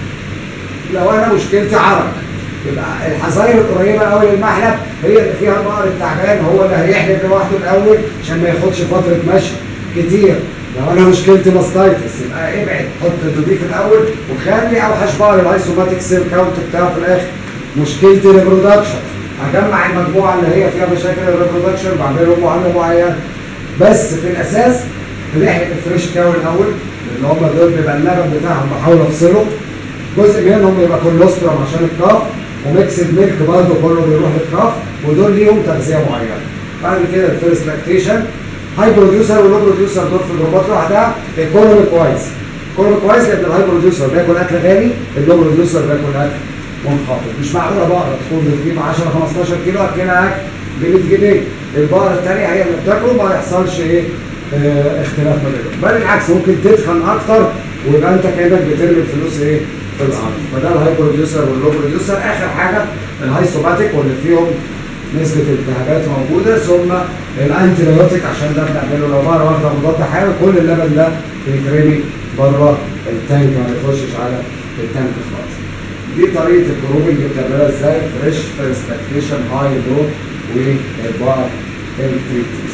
لو انا مشكلتي عرق يبقى الحظاير القريبه قوي للمحلب هي اللي فيها البقر التعبان هو اللي هيحلب لوحده الاول عشان ما ياخدش فتره مشي كتير لو انا مشكلتي ماستايتس يبقى ابعد حط تضيف الاول وخلي اوحش بقر الايسوماتيك سيل كاونت بتاعه في الاخر مشكلتي ريبرودكشن اجمع المجموعه اللي هي فيها مشاكل الريبرودكشن بعمل لهم معامله معينه بس في الاساس بنحلب الفريش كاو الاول اللي هم دول بيبقى اللبن بتاعهم بحاول افصله جزء منهم يبقى كولوسترم عشان الكاف وميكسد ميلك برضه كله بيروح للكاف ودول ليهم تغذيه معينه بعد كده الفيرست لاكتيشن هاي بروديوسر ولو بروديوسر دول في الروبوت لوحدها ايكونومي كويس ايكونومي كويس لان الهاي بروديوسر بياكل اكل غالي اللو بروديوسر بياكل اكل منخفض مش معقوله بقره تكون بتجيب 10 15 كيلو اكلها اكل ب 100 جنيه البقره الثانيه هي اللي بتاكله ما يحصلش ايه اه اختلاف ما بينهم بل بالعكس ممكن تتخن اكتر ويبقى انت كانك بترمي الفلوس ايه في الارض فده الهاي بروديوسر واللو بروديوسر اخر حاجه الهاي سوماتيك واللي فيهم نسبة التهابات موجودة ثم الانتي بايوتيك عشان ده بنعمله لو بقرة واخدة مضاد حيوي كل اللبن ده بيترمي بره التانك ما يخشش على التانك خالص. دي طريقة الجروبنج بتعملها ازاي فريش فيرست لاكتيشن هاي لو والبقر التريتمنت.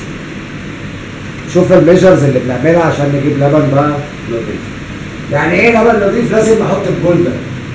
شوف الميجرز اللي بنعملها عشان نجيب لبن بقى نضيف. يعني ايه لبن نضيف؟ لازم نحط الجول ده.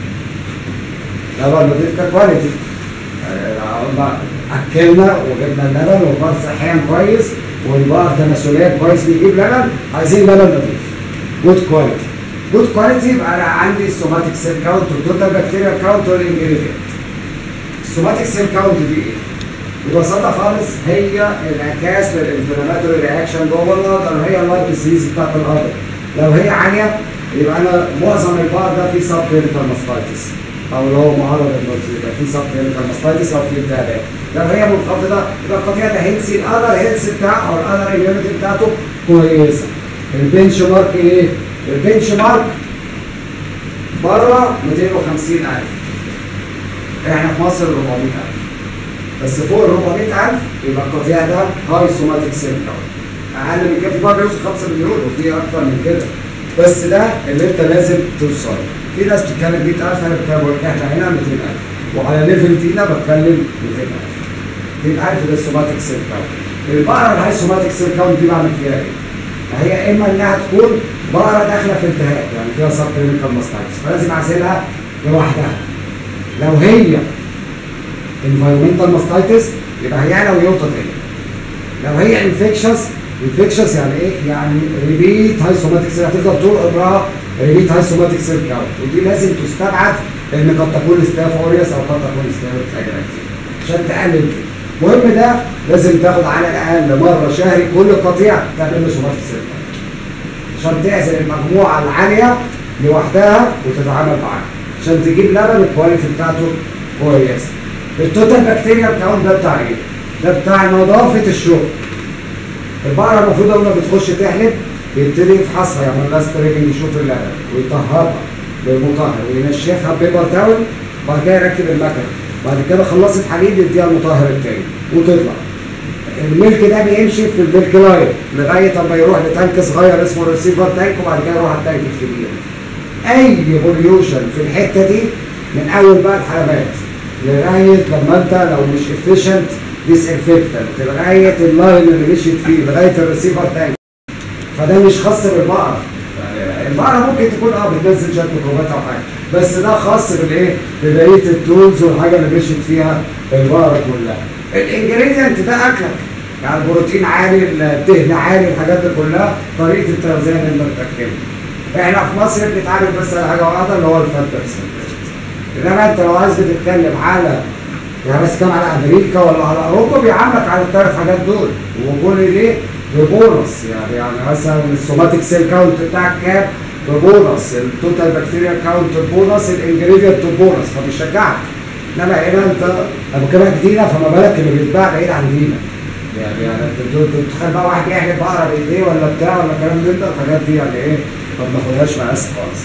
لبن نضيف ككواليتي. يعني اكلنا وجبنا اللبن والبقر صحيا كويس والبقر تناسليا كويس بيجيب لبن عايزين لبن نضيف جود كواليتي جود كواليتي يبقى انا عندي السوماتيك سيل كاونت والتوتال بكتيريا كاونت والانجريدينت السوماتيك سيل كاونت دي ايه؟ ببساطه خالص هي انعكاس للانفلاماتوري رياكشن جوه القدر هي اللايف ديسيز بتاعت القدر لو هي عاليه يبقى انا معظم البقر ده فيه سب كلينيكال ماستايتس او اللي هو معرض للنوز يبقى في سب كلينيكال ماستايتس او في التهابات لو هي منخفضه يبقى القطيع ده هيلسي القدر هيلسي بتاعه او القدر اليونت بتاعته كويسه البنش مارك ايه؟ البنش مارك بره 250000 احنا في مصر 400000 بس فوق ال 400000 يبقى القطيع ده هاي سوماتيك سيل كاونت اقل من كده في بره يوصل 5 مليون وفي اكتر من كده بس ده اللي انت لازم توصل في ناس بتتكلم 100000 انا بتكلم احنا هنا 200000 وعلى ليفل دينا بتكلم 200000 200000 ده السوماتيك سيل كاونت البقره الهاي سوماتيك سيل كاونت دي بعمل فيها ايه؟ هي اما انها تكون بقره داخله في التهاب يعني فيها سب كلينيكال ماستايتس فلازم اعزلها لوحدها لو هي انفايرمنتال ماستايتس يبقى هي لو يوطى تاني لو هي انفكشس انفكشس يعني ايه؟ يعني ريبيت هاي سوماتيك سيل هتفضل طول عمرها ريبيت هاي سوماتيك سيل كاونت ودي لازم تستبعد لان قد تكون ستاف اوريوس او قد تكون ستاف اجراكتيف عشان تقلل كده المهم ده لازم تاخد على الاقل مره شهري كل قطيع تعمل له سوماتيك سيل كاونت عشان تعزل المجموعه العاليه لوحدها وتتعامل معاها عشان تجيب لبن الكواليتي بتاعته كويسه التوتال بكتيريا كاونت ده بتاع ايه؟ ده بتاع نظافه الشغل البقره المفروض اول ما بتخش تحلب بيبتدي يفحصها يعمل لها ستريمنج يشوف اللبن ويطهرها بمطهر وينشفها ببيبر تاول وبعد كده يركب المكنه بعد كده خلصت حليب يديها المطهر التاني وتطلع الملك ده بيمشي في الميلك لاين لغايه اما يروح لتانك صغير اسمه الريسيفر تانك وبعد كده يروح على التانك الكبير اي بوليوشن في الحته دي من اول بقى الحلبات لغايه لما انت لو مش افيشنت ديس انفكتنت لغايه اللاين اللي مشيت فيه لغايه الريسيفر تانك فده مش خاص بالبقره يعني البقره ممكن تكون اه بتنزل شويه ميكروبات او حاجه بس ده خاص بالايه؟ ببقيه التولز والحاجه اللي مشيت فيها البقره كلها. الانجريدينت ده اكلك يعني البروتين عالي الدهن عالي الحاجات دي كلها طريقه التغذيه اللي انت بتركبها. احنا في مصر بنتعامل بس على حاجه واحده اللي هو الفات برسنتج. انما انت لو عايز بتتكلم على يعني بس كام على امريكا ولا على اوروبا بيعاملك على الثلاث حاجات دول وكل دي ببونص يعني يعني مثلا السوماتيك سيل كاونت بتاعك كام ببونص التوتال بكتيريا كاونت ببونص الانجريدينت ببونص فبيشجعك انما هنا انت ابو كمان جديده فما بالك اللي بيتباع بعيد عن دينا يعني يعني انت بتقول- انت بتتخيل بقى واحد بيحلب بقره بايديه ولا بتاع ولا الكلام ده الحاجات دي يعني ايه ما بناخدهاش مقاس خالص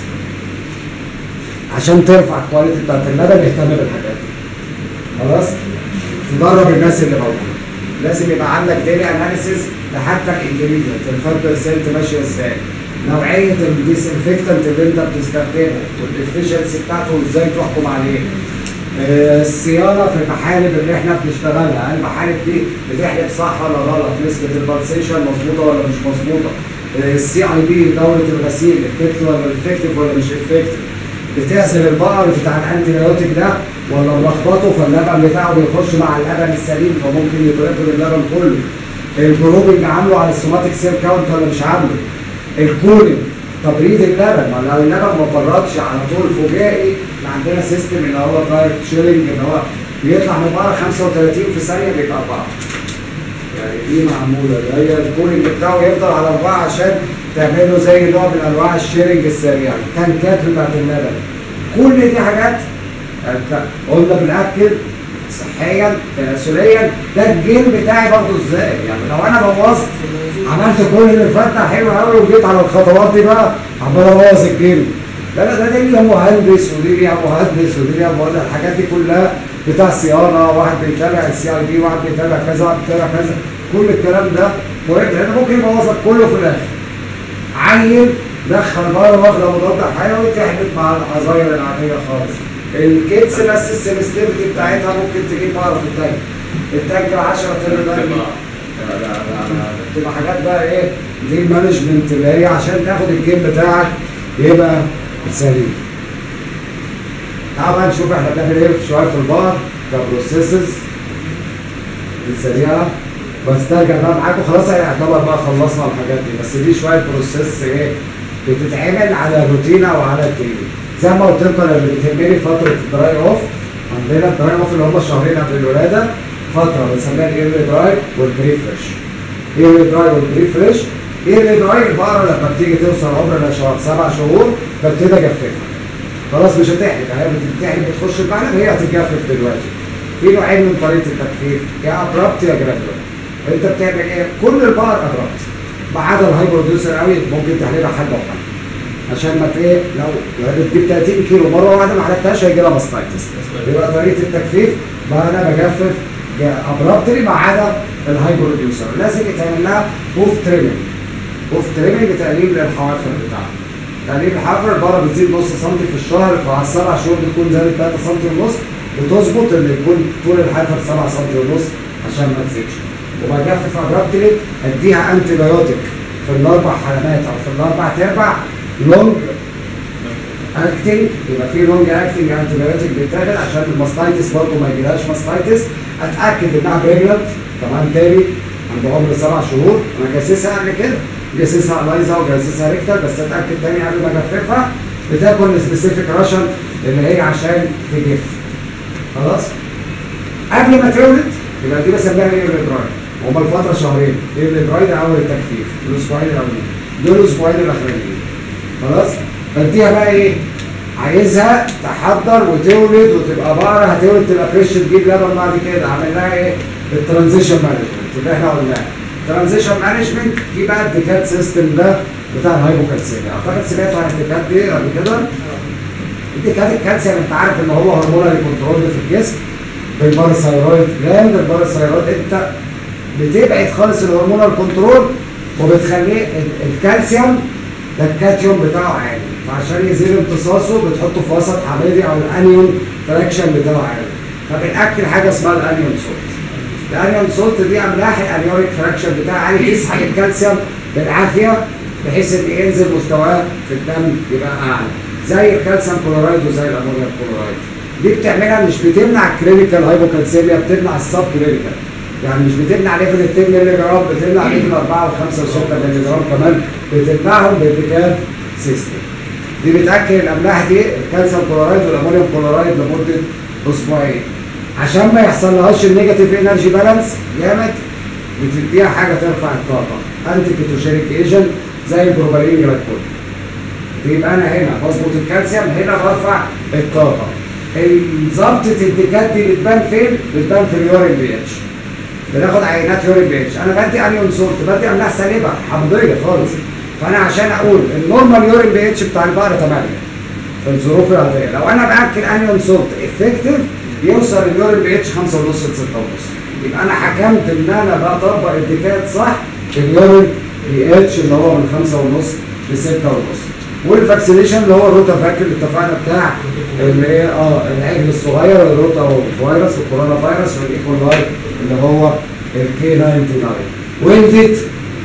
عشان ترفع الكواليتي بتاعت اللبن اهتم بالحاجات دي خلاص تدرب الناس اللي موجوده لازم يبقى عندك ديلي اناليسيس لحتى الانجريدينت الفات بيرسنت ماشيه ازاي نوعيه الديسانفكتنت اللي انت بتستخدمه والافشنسي بتاعته وازاي تحكم عليه آه، الصيانه في المحالب اللي احنا بنشتغلها هل المحالب دي بتحلب صح ولا غلط نسبه البلسيشن مظبوطه ولا مش مظبوطه السي اي بي دوره الغسيل افكت ولا افكتيف ولا مش افكتيف بتعزل البقر بتاع الانتي بايوتيك ده ولا ملخبطه فاللبن بتاعه بيخش مع اللبن السليم فممكن يترفض اللبن كله الجروبنج عامله على السوماتيك سيل كاونت ولا مش عامله الكولينج تبريد اللبن ما لو اللبن ما بردش على طول فجائي احنا عندنا سيستم اللي هو دايركت شيرنج اللي هو بيطلع من البقره 35 في ثانيه بيبقى 4 يعني دي معموله اللي هي الكولينج بتاعه يفضل على اربعه عشان تعمل له زي نوع من انواع الشيرنج السريع التنكات بتاعت اللبن كل دي حاجات انت قلنا بناكل صحيا تناسليا ده الجين بتاعي برضه ازاي يعني لو انا بوظت عملت كل اللي فات ده حلو قوي وجيت على الخطوات دي بقى عمال ابوظ الجين لا لا ده دي ليها مهندس ودي ليها مهندس ودي ليها مهندس الحاجات دي كلها بتاع صيانه واحد بيتابع السي اي بي واحد بيتابع كذا واحد بيتابع كذا كل الكلام ده مهم لان ممكن يبوظك كله في الاخر عيل دخل بره واخده مضاد حيوي تحبط مع العصاير العاديه خالص الكيتس بس السنسيتيفيتي بتاعتها ممكن تجيب بقره في التانك التانك 10 طن ده لا لا لا لا بتبقى حاجات بقى ايه دي المانجمنت اللي هي عشان تاخد الجيم بتاعك يبقى سليم تعال بقى نشوف احنا بنعمل ايه في شويه في البار كبروسيسز السريعه بسترجع بقى معاكم خلاص يعني يعتبر بقى خلصنا الحاجات دي بس دي شويه بروسيس ايه بتتعمل على الروتين او على التيم زي ما قلت لكم انا اللي بتهمني فتره الدراي اوف عندنا الدراي اوف اللي هم الشهرين قبل الولاده فتره بنسميها الايرلي دراي والبري فريش ايرلي دراي والبري فريش ايرلي دراي البقره لما بتيجي توصل عمر الاشهار سبع شهور ببتدي اجففها خلاص مش هتحلب يعني بتحلب بتخش المعلب هي هتتجفف دلوقتي في نوعين من طريقه التجفيف يا ابرابت يا جرادوال انت بتعمل ايه؟ كل البقر ابرابت ما عدا الهاي بروديوسر قوي ممكن تحليبها حبه وحبه عشان ما ت- ايه لو لو بتجيب 30 كيلو مره واحده ما حلبتهاش هيجي لها ماستايتس يبقى طريقه التجفيف بقى انا بجفف ابرابتري ما عدا الهاي بروديوسر لازم يتعمل لها بوف تريمنج بوف تريمنج تقليل للحوافر بتاعها تقليل الحفر البقره بتزيد نص سنتي في الشهر فعلى السبع شهور بتكون زادت 3 سنتي ونص بتظبط ان يكون طول الحفر 7 سنتي ونص عشان ما تزيدش وبجفف ابرابتلي اديها انتي بايوتيك في الاربع حلقات او في الاربع تربع لونج اكتنج يبقى في لونج اكتنج انتي بايوتيك بيتاخد عشان الماستايتس برضه ما يجيلهاش ماستايتس اتاكد انها بريجننت كمان تاني عند عمر سبع شهور انا جاسسها قبل كده جاسسها الايزا وجاسسها ريكتر بس اتاكد تاني قبل ما اجففها بتاكل سبيسيفيك راشن اللي هي عشان تجف خلاص قبل ما تولد يبقى دي بسميها ايه دراي هما الفترة شهرين ايه دراي ده اول التجفيف الاسبوعين الاولين دول الاسبوعين الاخرانيين خلاص بديها بقى ايه عايزها تحضر وتولد وتبقى بقرة هتولد تبقى فريش تجيب لبن بعد كده عامل لها ايه الترانزيشن مانجمنت اللي احنا قلناه الترانزيشن مانجمنت في بقى الديكات سيستم ده بتاع الهايبوكالسيميا اعتقد سمعتوا عن الديكات دي قبل كده انتكات الكالسيوم انت عارف ان هو هرمونال كنترول في الجسم بالباراسايرويد جلاند الباراسايرويد انت بتبعد خالص الهرمونال كنترول وبتخليه ال- الكالسيوم ده الكاتيون بتاعه عالي فعشان يزيد امتصاصه بتحطه في وسط حميدي او الانيون فراكشن بتاعه عالي فبنأكل حاجه اسمها الانيون سولت الانيون سولت دي املاح الانيوريك فراكشن بتاعها عالي تسحب الكالسيوم بالعافيه بحيث ان ينزل مستواه في الدم يبقى اعلى زي الكالسيوم كلورايد وزي الامونيوم كلورايد دي بتعملها مش بتمنع الكلينيكال هايبوكالسيميا بتمنع السب كلينيكال يعني مش بتمنع ليفل 2 مللي جرام بتمنع ليفل 4 و5 و6 مللي جرام كمان بتمنعهم باتكاد سيستم دي بتاكل الاملاح دي الكالسيوم كلورايد والامونيوم كلورايد لمده اسبوعين عشان ما يحصل لهاش النيجاتيف انرجي بالانس جامد بتديها حاجه ترفع الطاقه انتي كيتوجينيك ايجنت زي البروبالين جلايكول يبقى انا هنا بظبط الكالسيوم هنا برفع الطاقه ظبطه الديكات دي بتبان فين؟ بتبان في اليورين بي اتش بناخد عينات يورين بي اتش انا بدي انيون سولت بدي املاح سالبه حمضيه خالص فانا عشان اقول النورمال يورين بي اتش بتاع البقره 8 في الظروف العاديه لو انا باكل انيون سولت افكتيف يوصل اليورين بي اتش 5.5 ل 6.5 يبقى انا حكمت ان انا بطبق الديكات صح في اليورين بي اتش اللي هو من 5.5 ل 6.5 والفاكسينيشن اللي هو الروتا فاكر اللي اتفقنا بتاع اللي هي اه العجل الصغير الروتا فيروس والكورونا فيروس والايكولاي اللي هو الكي 99 ولدت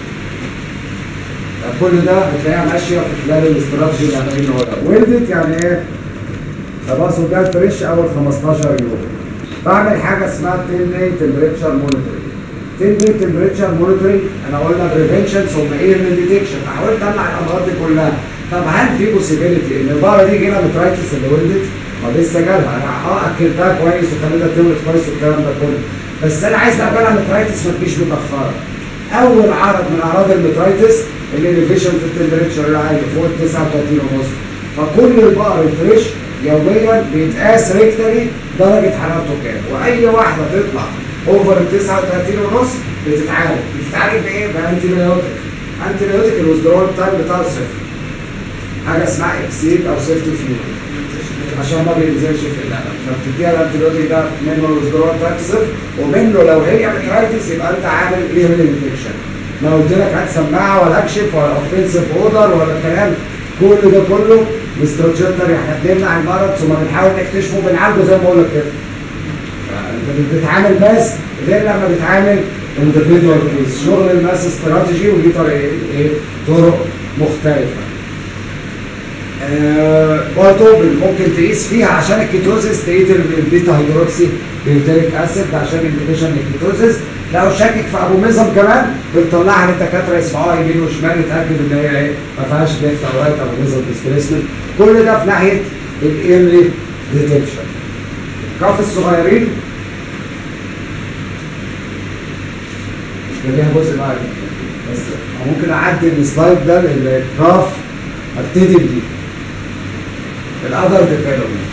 كل ده هتلاقيها ماشيه في خلال الاستراتيجي اللي عاملين ورا ولدت يعني ايه؟ خلاص وجات فريش اول 15 يوم بعمل حاجه اسمها 10 داي تمبريتشر مونيتورنج 10 داي تمبريتشر مونيتورنج انا قلنا بريفنشن ثم ايه ديتكشن حاولت امنع الامراض دي كلها طب هل في بوسيبيليتي ان البقره دي جالها مترايتس اللي ولدت؟ ما لسه جالها انا اه اكلتها كويس وخليتها تولد كويس والكلام ده كله بس انا عايز بقى جالها مترايتس ما تجيش متاخره اول عرض من اعراض المترايتس الانفيشن في التمبريتشر العالي فوق ال 39 ونص فكل البقر الفريش يوميا بيتقاس ريكتالي درجه حرارته كام واي واحده تطلع اوفر ال 39 ونص بتتعالج بتتعالج بايه؟ بانتي بيوتيك انتي بيوتيك الوزدرول تايم بتاعه صفر حاجه اسمها اكسيد او سيفتي فيو عشان ما بينزلش في اللبن فبتديها الانتيبيوتيك ده منه الوزدرول تايم صفر ومنه لو هي مترايتس يبقى انت عامل ايه انفكشن ما قلت لك هات سماعه ولا اكشف ولا اوفنسيف اودر ولا الكلام كل ده كله مسترجنتري احنا بنمنع المرض ثم بنحاول نكتشفه بنعالجه زي ما بقول لك كده فانت بتتعامل بس غير لما بتتعامل اندفيدوال كيس شغل الماس استراتيجي ودي طريقه ايه طرق مختلفه آه برضه ممكن تقيس فيها عشان الكيتوزيس تقيس البيتا هيدروكسي بيوتيريك اسيد عشان انديكيشن الكيتوزيس لو شاكك في ابوميزم كمان بنطلعها للدكاتره يسمعوها يمين وشمال يتاكد ان هي ايه ما فيهاش ليفت او رايت ابوميزم ديسبيسمنت كل ده في ناحيه الايرلي ديتكشن الكاف الصغيرين مش ليها جزء بقى بس ممكن اعدي السلايد ده للكراف ابتدي بدي الاذر ديفلوبمنت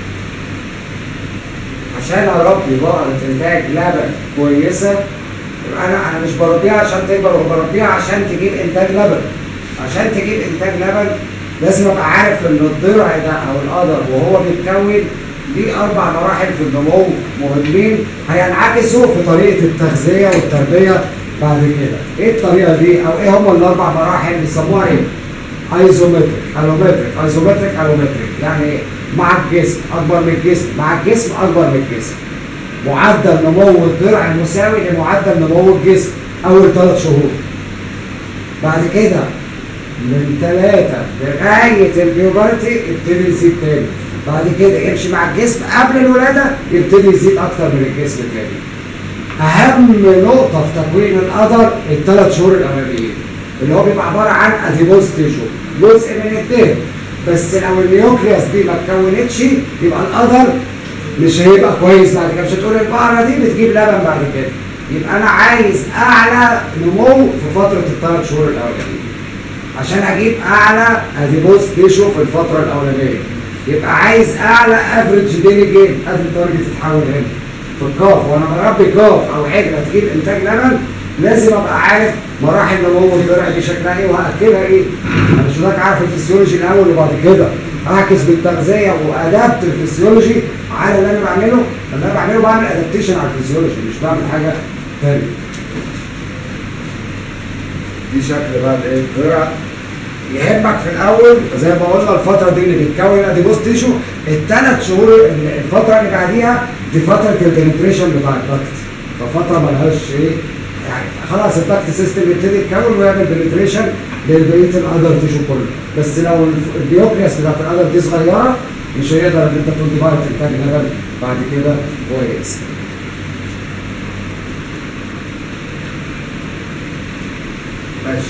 عشان اربي بقرة انتاج لبن كويسة يبقى انا انا مش بربيها عشان تكبر وبربيها عشان تجيب انتاج لبن عشان تجيب انتاج لبن لازم ابقى عارف ان الضرع ده او القدر وهو بيتكون ليه اربع مراحل في النمو مهمين هينعكسوا في طريقه التغذيه والتربيه بعد كده. ايه الطريقه دي او ايه هم الاربع مراحل بيسموها ايه؟ ايزومتريك الومتريك ايزومتريك الومتريك يعني ايه؟ مع الجسم اكبر من الجسم مع الجسم اكبر من الجسم. معدل نمو الضرع المساوي لمعدل نمو الجسم اول ثلاث شهور. بعد كده من ثلاثة لغاية البيوبرتي يبتدي يزيد تاني بعد كده يمشي مع الجسم قبل الولادة يبتدي يزيد أكتر من الجسم تاني أهم نقطة في تكوين القدر الثلاث شهور الأولانيين اللي هو بيبقى عبارة عن أديبوز تيشو جزء من الدهن بس لو النيوكليوس دي ما اتكونتش يبقى القدر مش هيبقى كويس بعد كده مش هتقول البقرة دي بتجيب لبن بعد كده يبقى أنا عايز أعلى نمو في فترة الثلاث شهور الأولانيين عشان اجيب اعلى اديبوز تيشو في الفتره الاولانيه يبقى عايز اعلى افريج ديلي جين ادي التارجت تتحول هنا في الكاف وانا بربي كاف او عجله تجيب انتاج لبن لازم ابقى عارف مراحل نمو الضرع دي شكلها ايه وهاكلها ايه انا مش هناك عارف الفسيولوجي الاول وبعد كده اعكس بالتغذيه وادابت الفسيولوجي على اللي انا بعمله اللي انا بعمله بعمل ادابتيشن على الفسيولوجي مش بعمل حاجه ثانيه دي شكل بقى الايه الضرع يهمك في الاول زي ما قلنا الفتره دي اللي بتكون اديبوس تيشو الثلاث شهور ال- الفتره اللي بعديها دي فتره البنتريشن بتاع الدكت ففتره ملهاش ايه يعني خلاص الدكت سيستم يبتدي يتكون ويعمل بنتريشن لبقيه الادر تيشو كله بس لو الف- البيوكرياس بتاعت الادر دي صغيره مش هيقدر ان انت تقول بقى تنتج لبن بعد كده كويس ماشي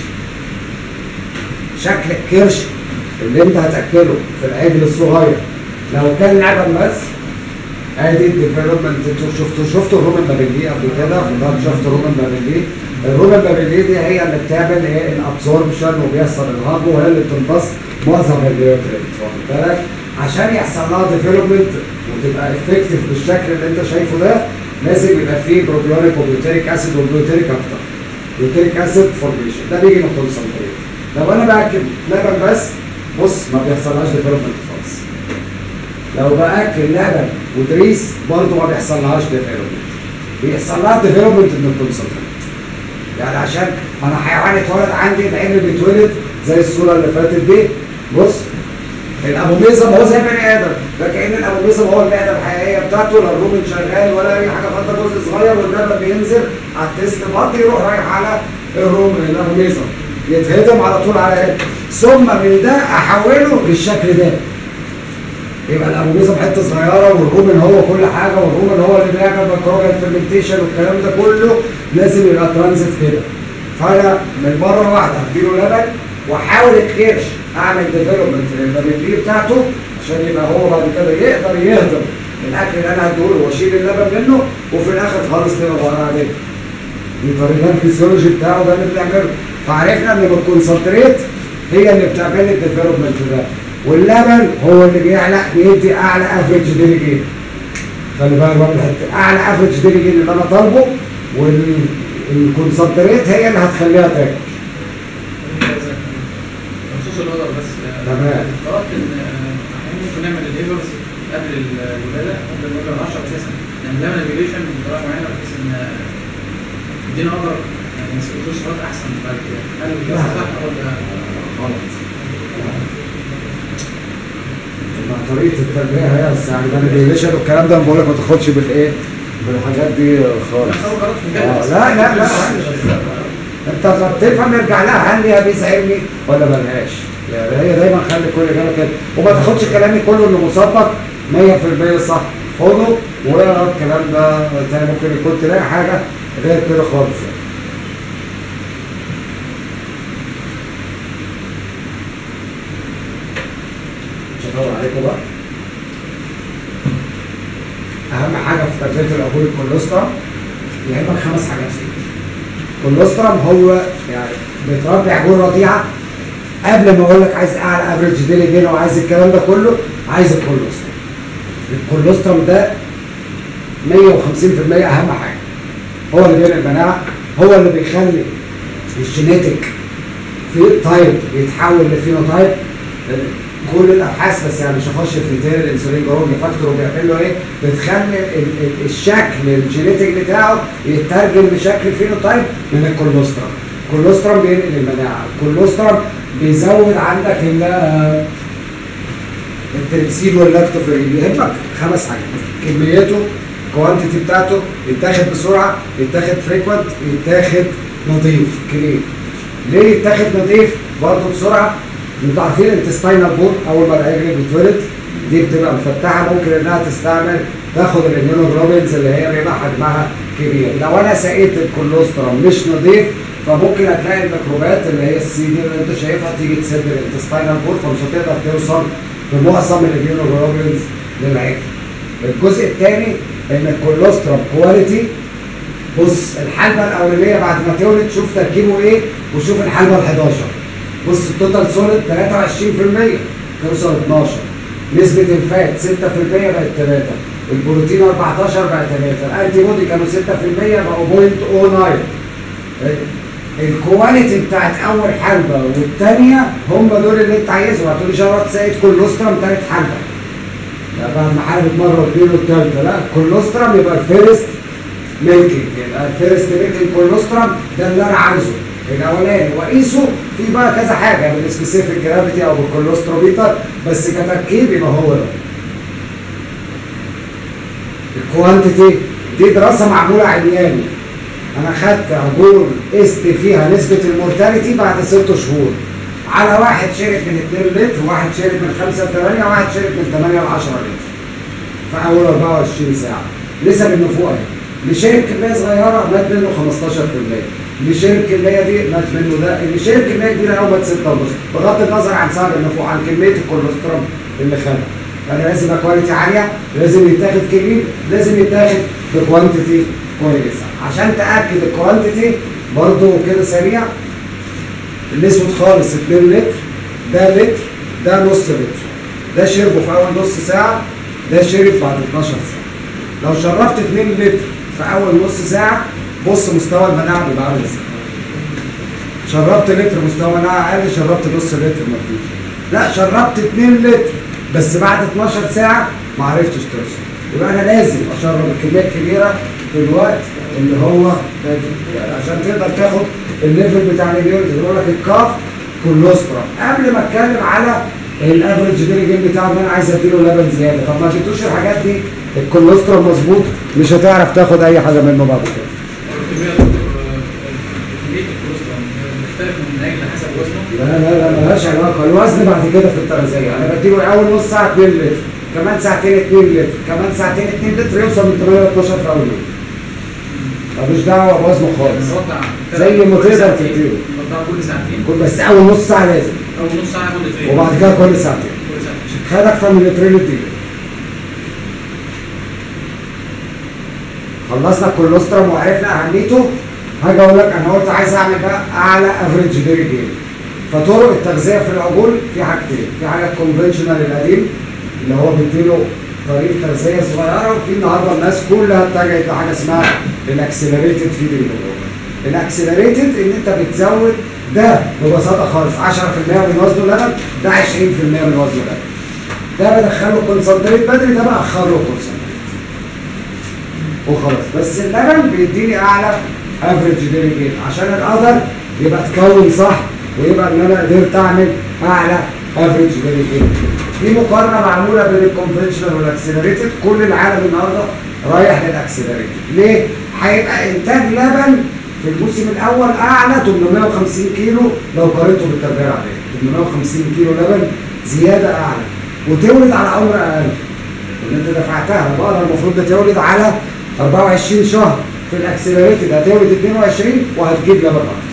شكل الكرش اللي انت هتاكله في العجل الصغير لو كان لبن بس ادي الديفلوبمنت انتوا شفتوا شفتوا الرومان بابيلي قبل كده في الدار شفت الرومان بابيلي الرومان بابيلي دي هي اللي بتعمل ايه الابسوربشن وبيحصل الهضم وهي اللي بتمتص معظم النيوترينت واخد بالك عشان يحصل لها ديفلوبمنت وتبقى افكتيف بالشكل اللي انت شايفه ده لازم يبقى فيه بروبيونيك وبيوتيريك اسيد وبيوتيريك اكتر بيوتيريك اسيد فورميشن ده بيجي من الكونسنتريت لو انا باكل لبن بس بص ما بيحصلهاش ديفلوبمنت خالص لو باكل لبن ودريس برضه ما بيحصلهاش ديفلوبمنت بيحصل لها ديفلوبمنت من الكونسنتريت يعني عشان انا حيوان اتولد عندي العجل بيتولد زي الصوره اللي فاتت دي بص الابوميزم هو زي البني ادم ده كان الابوميزم هو المعده الحقيقيه بتاعته لا الرومن شغال ولا اي حاجه فانت جزء صغير واللبن بينزل على التيست بط يروح رايح على الرومن الابوميزم يتهضم على طول على ايه ثم من ده احوله للشكل ده يبقى الابوميزم حته صغيره والرومن هو كل حاجه والرومن هو اللي بيعمل ميكروبيال فيرمنتيشن والكلام ده كله لازم يبقى ترانزيت كده فانا من مره واحده هديله لبن واحاول الكرش اعمل ديفلوبمنت للبابيلي بتاعته عشان يبقى هو بعد كده يقدر يهضم الاكل اللي انا هديهوله واشيل اللبن منه وفي الاخر خالص تبقى بقى عليه دي طريقه الفسيولوجي بتاعه ده اللي بنعمله فعرفنا ان الكونسنتريت هي اللي بتعمل لي الديفلوبمنت ده واللبن هو اللي بيعلق بيدي اعلى افريج ديلي جين خلي بالك بقى من الحته اعلى افريج ديلي جين اللي انا طالبه والكونسنتريت هي اللي هتخليها تاكل بخصوص الوضع بس آه، تمام. طلبت ان آه، احنا ممكن نعمل الايفرز قبل الولاده قبل الولاده ب 10 اساسا نعمل لها نافيجيشن بطريقه معينه بحيث ان آه، تدينا اقدر يعني نسوي صفات احسن بعد كده هل ده صح ولا غلط مع طريقه التربيه هي بس يعني مانيبيوليشن والكلام ده بقول لك ما تاخدش بالايه بالحاجات دي خالص لا خلاص غلط في آه، كده لا لا لا انت تفهم ارجع لها هل هي بيساعدني ولا ملهاش يعني هي دايما خلي كل اجابه كده وما تاخدش كلامي كله اللي مسبق 100% صح خده واقرا الكلام ده تاني ممكن يكون تلاقي حاجه غير كده خالص يعني. مش هطول عليكم بقى اهم حاجه في تربيه العقول الكولوسترم يهمك خمس حاجات فيه الكولوسترم هو يعني بتربي عجول رضيعه قبل ما اقول لك عايز اعلى افريج ديلي جين وعايز الكلام ده كله عايز الكولوسترم الكولوسترم ده 150% اهم حاجه هو اللي بينقل المناعه هو اللي بيخلي الجينيتك في تايب يتحول لفينوتايب كل الابحاث بس يعني مش هخش في ديتيل الانسولين جروج فاكتور وبيعمل له ايه بتخلي ال- ال- الشكل الجينيتك بتاعه يترجم لشكل فينوتايب من الكولوسترم الكولوسترم بينقل المناعه الكولوسترم بيزود عندك ال- التريبسين واللاكتوفيرين بيهمك خمس حاجات كميته الكوانتيتي بتاعته يتاخد بسرعه يتاخد فريكونت يتاخد نظيف كلين ليه يتاخد نظيف برضه بسرعه انتوا عارفين الانتستاينال بول اول ما العجل بيتولد دي بتبقى مفتحه ممكن انها تستعمل تاخد الاميونوجلوبينز اللي هي بيبقى حجمها كبير لو انا سقيت الكولوسترم مش نظيف فممكن هتلاقي الميكروبات اللي هي السي دي اللي انت شايفها تيجي تسد الانتستاينال بول فمش هتقدر توصل بمعظم الاميونوجلوبينز للعجل الجزء الثاني ان الكولوسترم كواليتي بص الحلبه الاولانيه بعد ما تولد شوف تركيبه ايه وشوف الحلبه ال 11 بص التوتال سوليد 23% توصل 12 نسبة الفات 6% بقت 3 البروتين 14 بقى 3 الانتي بودي كانوا 6% بقوا 0.09 الكواليتي بتاعت اول حلبه والثانيه هم دول اللي انت عايزهم هتقول لي شرط سيد كولوسترم ثالث حلبه لا بعد ما حلبت مره واثنين والثالثه لا الكولوسترم يبقى الفيرست ميلكينج يبقى الفيرست ميلكينج كولوسترم ده اللي انا عايزه الاولاني واقيسه في بقى كذا حاجه بالسبيسيفيك جرافيتي او بالكولوستروميتر بس كتركيب يبقى هو ده الكوانتيتي دي دراسه معموله عياني انا خدت عجول قست فيها نسبه المورتاليتي بعد ست شهور على واحد شرب من 2 لتر وواحد شرب من 5 ل 8 وواحد شرب من 8 ل 10 لتر في اول 24 ساعه نسب النفوق اهي اللي شرب كميه صغيره مات منه 15% اللي شرب الكميه دي مات منه ده اللي شرب كميه كبيره قوي مات 6 ونص بغض النظر عن سبب النفوق عن كميه الكوليسترول اللي خدها فانا لازم يبقى كواليتي عاليه لازم يتاخد كبير لازم يتاخد بكوانتيتي كويسه عشان تاكد الكوانتيتي برضو كده سريع الاسود خالص 2 لتر ده لتر ده نص لتر ده شربه في اول نص ساعه ده شرب بعد 12 ساعه لو شربت 2 لتر في اول نص ساعه بص مستوى المناعه بيبقى عامل ازاي شربت لتر مستوى مناعه اقل شربت نص لتر مفيش لا شربت 2 لتر بس بعد 12 ساعه ما عرفتش توصل يبقى انا لازم اشرب الكميات كبيره في الوقت اللي هو لازم. يعني عشان تقدر تاخد الليفل بتاع النيوريز بيقول لك الكاف كولوسترا قبل ما اتكلم على الافرج ديلي جيم بتاعه ان انا عايز اديله لبن زياده طب ما اديتوش الحاجات دي الكولوسترا مظبوط مش هتعرف تاخد اي حاجه منه بعد كده كمية كمية الكوليسترول مختلف من أجل حسب وزنه لا لا لا ملهاش علاقه الوزن بعد كده في التغذيه انا بديله اول نص ساعه 2 لتر كمان ساعتين 2 لتر كمان ساعتين 2 لتر يوصل من 8 ل 12 في اول يوم ملوش دعوه بوزنه خالص بوضع زي ما كل تقدر ساعتين. تديله. بوضع كل ساعتين كل- بس اول نص ساعه لازم أو نص ساعة كل لترين وبعد كده كل ساعتين كل ساعتين خد اكتر من لترين اديله خلصنا الكولوسترم وعرفنا اهميته هاجي اقول لك انا قلت عايز اعمل بقى اعلى افريج ديري جيم فطرق التغذيه في العجول في حاجتين في حاجه الكونفنشنال القديم اللي هو بيديله طريقه تغذيه صغيره وفي النهارده الناس كلها اتجهت لحاجه اسمها الاكسلريتد فيدنج بروجرام الاكسلريتد ان انت بتزود ده ببساطه خالص 10% من وزن اللبن ده 20% من وزن اللبن ده بدخله كونسنتريت بدري ده باخر له كونسنتريت وخلاص بس اللبن بيديني اعلى افريج ديلي جيم عشان القدر يبقى تكون صح ويبقى ان انا قدرت اعمل اعلى افريج ديلي جيم دي مقارنه معموله بين الكونفنشنال والاكسلريتد كل العالم النهارده رايح للاكسلريتد ليه؟ هيبقى انتاج لبن في الموسم الاول اعلى 850 كيلو لو قارنته بالتربيه العاديه 850 كيلو لبن زياده اعلى وتولد على عمر اقل اللي انت دفعتها البقره المفروض بتولد على 24 شهر في الاكسلريتد هتولد 22 وهتجيب لبن اكتر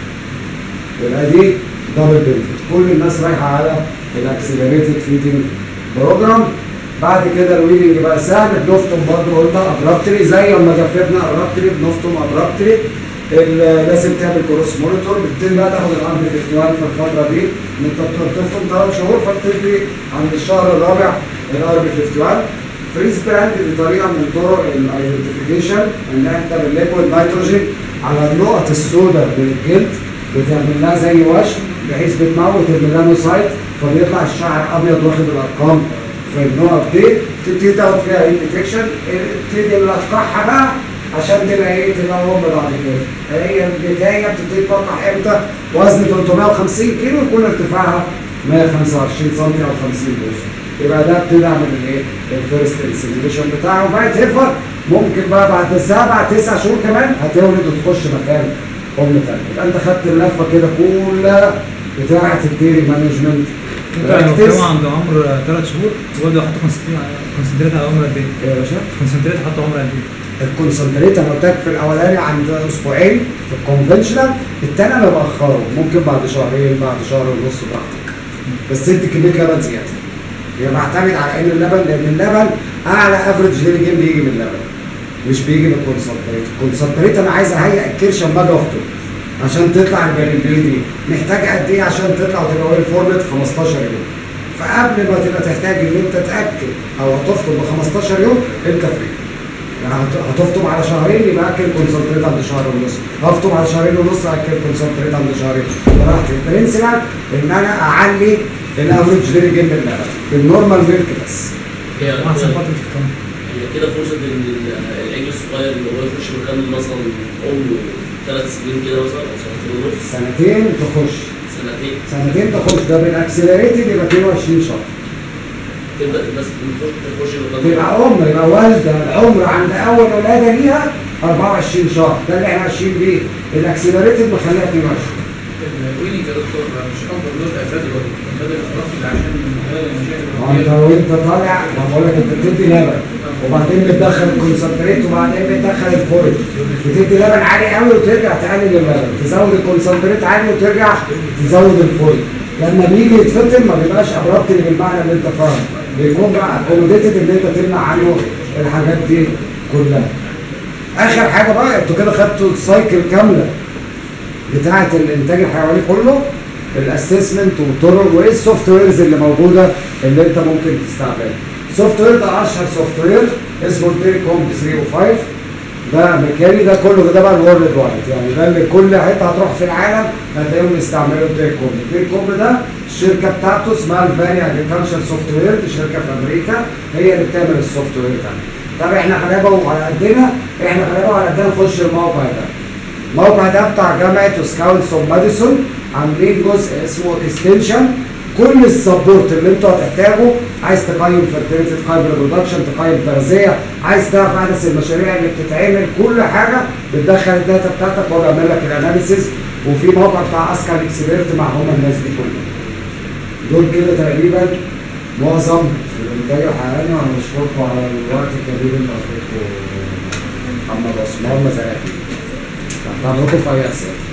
يبقى دي دبل بنفيت كل الناس رايحه على الاكسلريتد فيدنج بروجرام بعد كده الويلنج بقى سهل بنفطم برضه قلنا ابرابتري زي ما جففنا ابرابتري بنفطم ابرابتري ال- لازم تعمل كروس مونيتور بتبتدي بقى تاخد الارض في اختيار في الفتره دي ان انت بتفطم ثلاث شهور فبتبتدي عند الشهر الرابع الارض في اختيار فريز براند دي طريقه من طرق الايدنتيفيكيشن ان انت بالليكويد نيتروجين على النقط السوداء بالجلد بتعمل لها زي وشم بحيث بتموت الميلانوسايت فبيطلع الشعر ابيض واخد الارقام في النقط دي تبتدي تاخد فيها ايه ديتكشن تبتدي نلقحها بقى عشان تبقى ايه تبقى ام بعد كده هي البدايه بتبتدي تلقح امتى وزن 350 كيلو يكون ارتفاعها 125 سم او 50 بوصه يبقى ده ابتدي اعمل الايه الفيرست انسيميليشن بتاعه وبقى تفر ممكن بقى بعد سبع تسع شهور كمان هتولد وتخش مكان ام تاني يبقى انت خدت اللفه كده كلها بتاعه الديري مانجمنت ممكن لو كانوا عند عمر ثلاث شهور برضه يحطوا كونسنتريت على عمر قد ايه؟ يا باشا كونسنتريت حطوا عمر قد ايه؟ الكونسنتريت انا قلت لك في الاولاني عند اسبوعين في الكونفنشنال التاني انا باخره ممكن بعد شهرين بعد شهر ونص براحتك بس انت كميه لبن زياده هي بعتمد على ان اللبن لان اللبن اعلى افريج ديلي جيم بيجي من اللبن مش بيجي من الكونسنتريت الكونسنتريت انا عايز اهيئ الكرش اما اجي افطر عشان تطلع البريمبي دي محتاج قد ايه عشان تطلع وتبقى ويل فورمت 15 يوم فقبل ما تبقى تحتاج ان انت تاكل او هتفطر ب 15 يوم انت فري يعني هت- هتفطم على شهرين يبقى اكل كونسنتريت عند شهر ونص هفطم على شهرين ونص اكل كونسنتريت عند شهرين براحتي البرنسبل ان انا اعلي الافريج ديري جيم اللبن بالنورمال ميلك بس هي احسن هي- فتره الفطام هي كده فرصه ان ال- العجل الصغير اللي هو يخش مكان مثلا عمره ثلاث سنين كده مثلا او سنتين ونص سنتين تخش سنتين سنتين تخش ده بالاكسلريتد يبقى 22 شهر تبدا الناس تخش تخش مكان تبقى ام يبقى والده العمر عند اول ولاده ليها 24 شهر ده اللي احنا ماشيين بيه الاكسلريتد مخليها 22 الويننج يا دكتور مش افضل دول بدري بدري الرفض عشان خلال المشاكل ما انت وانت طالع ما بقول لك انت بتدي لبن وبعدين بتدخل الكونسنتريت وبعدين بتدخل الفويل بتدي لبن عالي قوي وترجع تقلل اللبن تزود الكونسنتريت عالي وترجع تزود الفويل لما بيجي يتفتن ما بيبقاش ابربت بالمعنى اللي انت فاهمه بيكون بقى اكوموديتد ان انت تمنع عنه الحاجات دي كلها اخر حاجه بقى انتوا كده خدتوا السايكل كامله بتاعه الانتاج الحيواني كله الاسسمنت والطرق وايه السوفت ويرز اللي موجوده اللي انت ممكن تستعملها السوفت وير ده اشهر سوفت وير اسمه الديري كوم 305 ده امريكاني ده كله ده بقى الورلد وايد يعني ده اللي كل حته هتروح في العالم هتلاقيهم بيستعملوا الديري كوم الديري كوم ده الشركه بتاعته اسمها الفاني اجريكلتشر سوفت وير دي شركه في امريكا هي اللي بتعمل السوفت وير ده طب احنا غلابه وعلى قدنا احنا غلابه وعلى قدنا نخش الموقع ده الموقع ده بتاع جامعة وسكاونسون ماديسون عاملين جزء اسمه اكستنشن كل السبورت اللي انتوا هتحتاجه عايز تقيم فيرتيليتي تقيم ريبرودكشن تقيم تغذيه عايز تعرف احدث المشاريع اللي بتتعمل كل حاجه بتدخل الداتا بتاعتك وهو بيعمل لك الاناليسيز وفي موقع بتاع اسكان اكسبيرت مع هم الناس دي كلها دول كده تقريبا معظم الانتاج الحيواني وانا بشكركم على الوقت الكبير اللي قضيته محمد عثمان مزارعتي تحت امركم في اي اسئله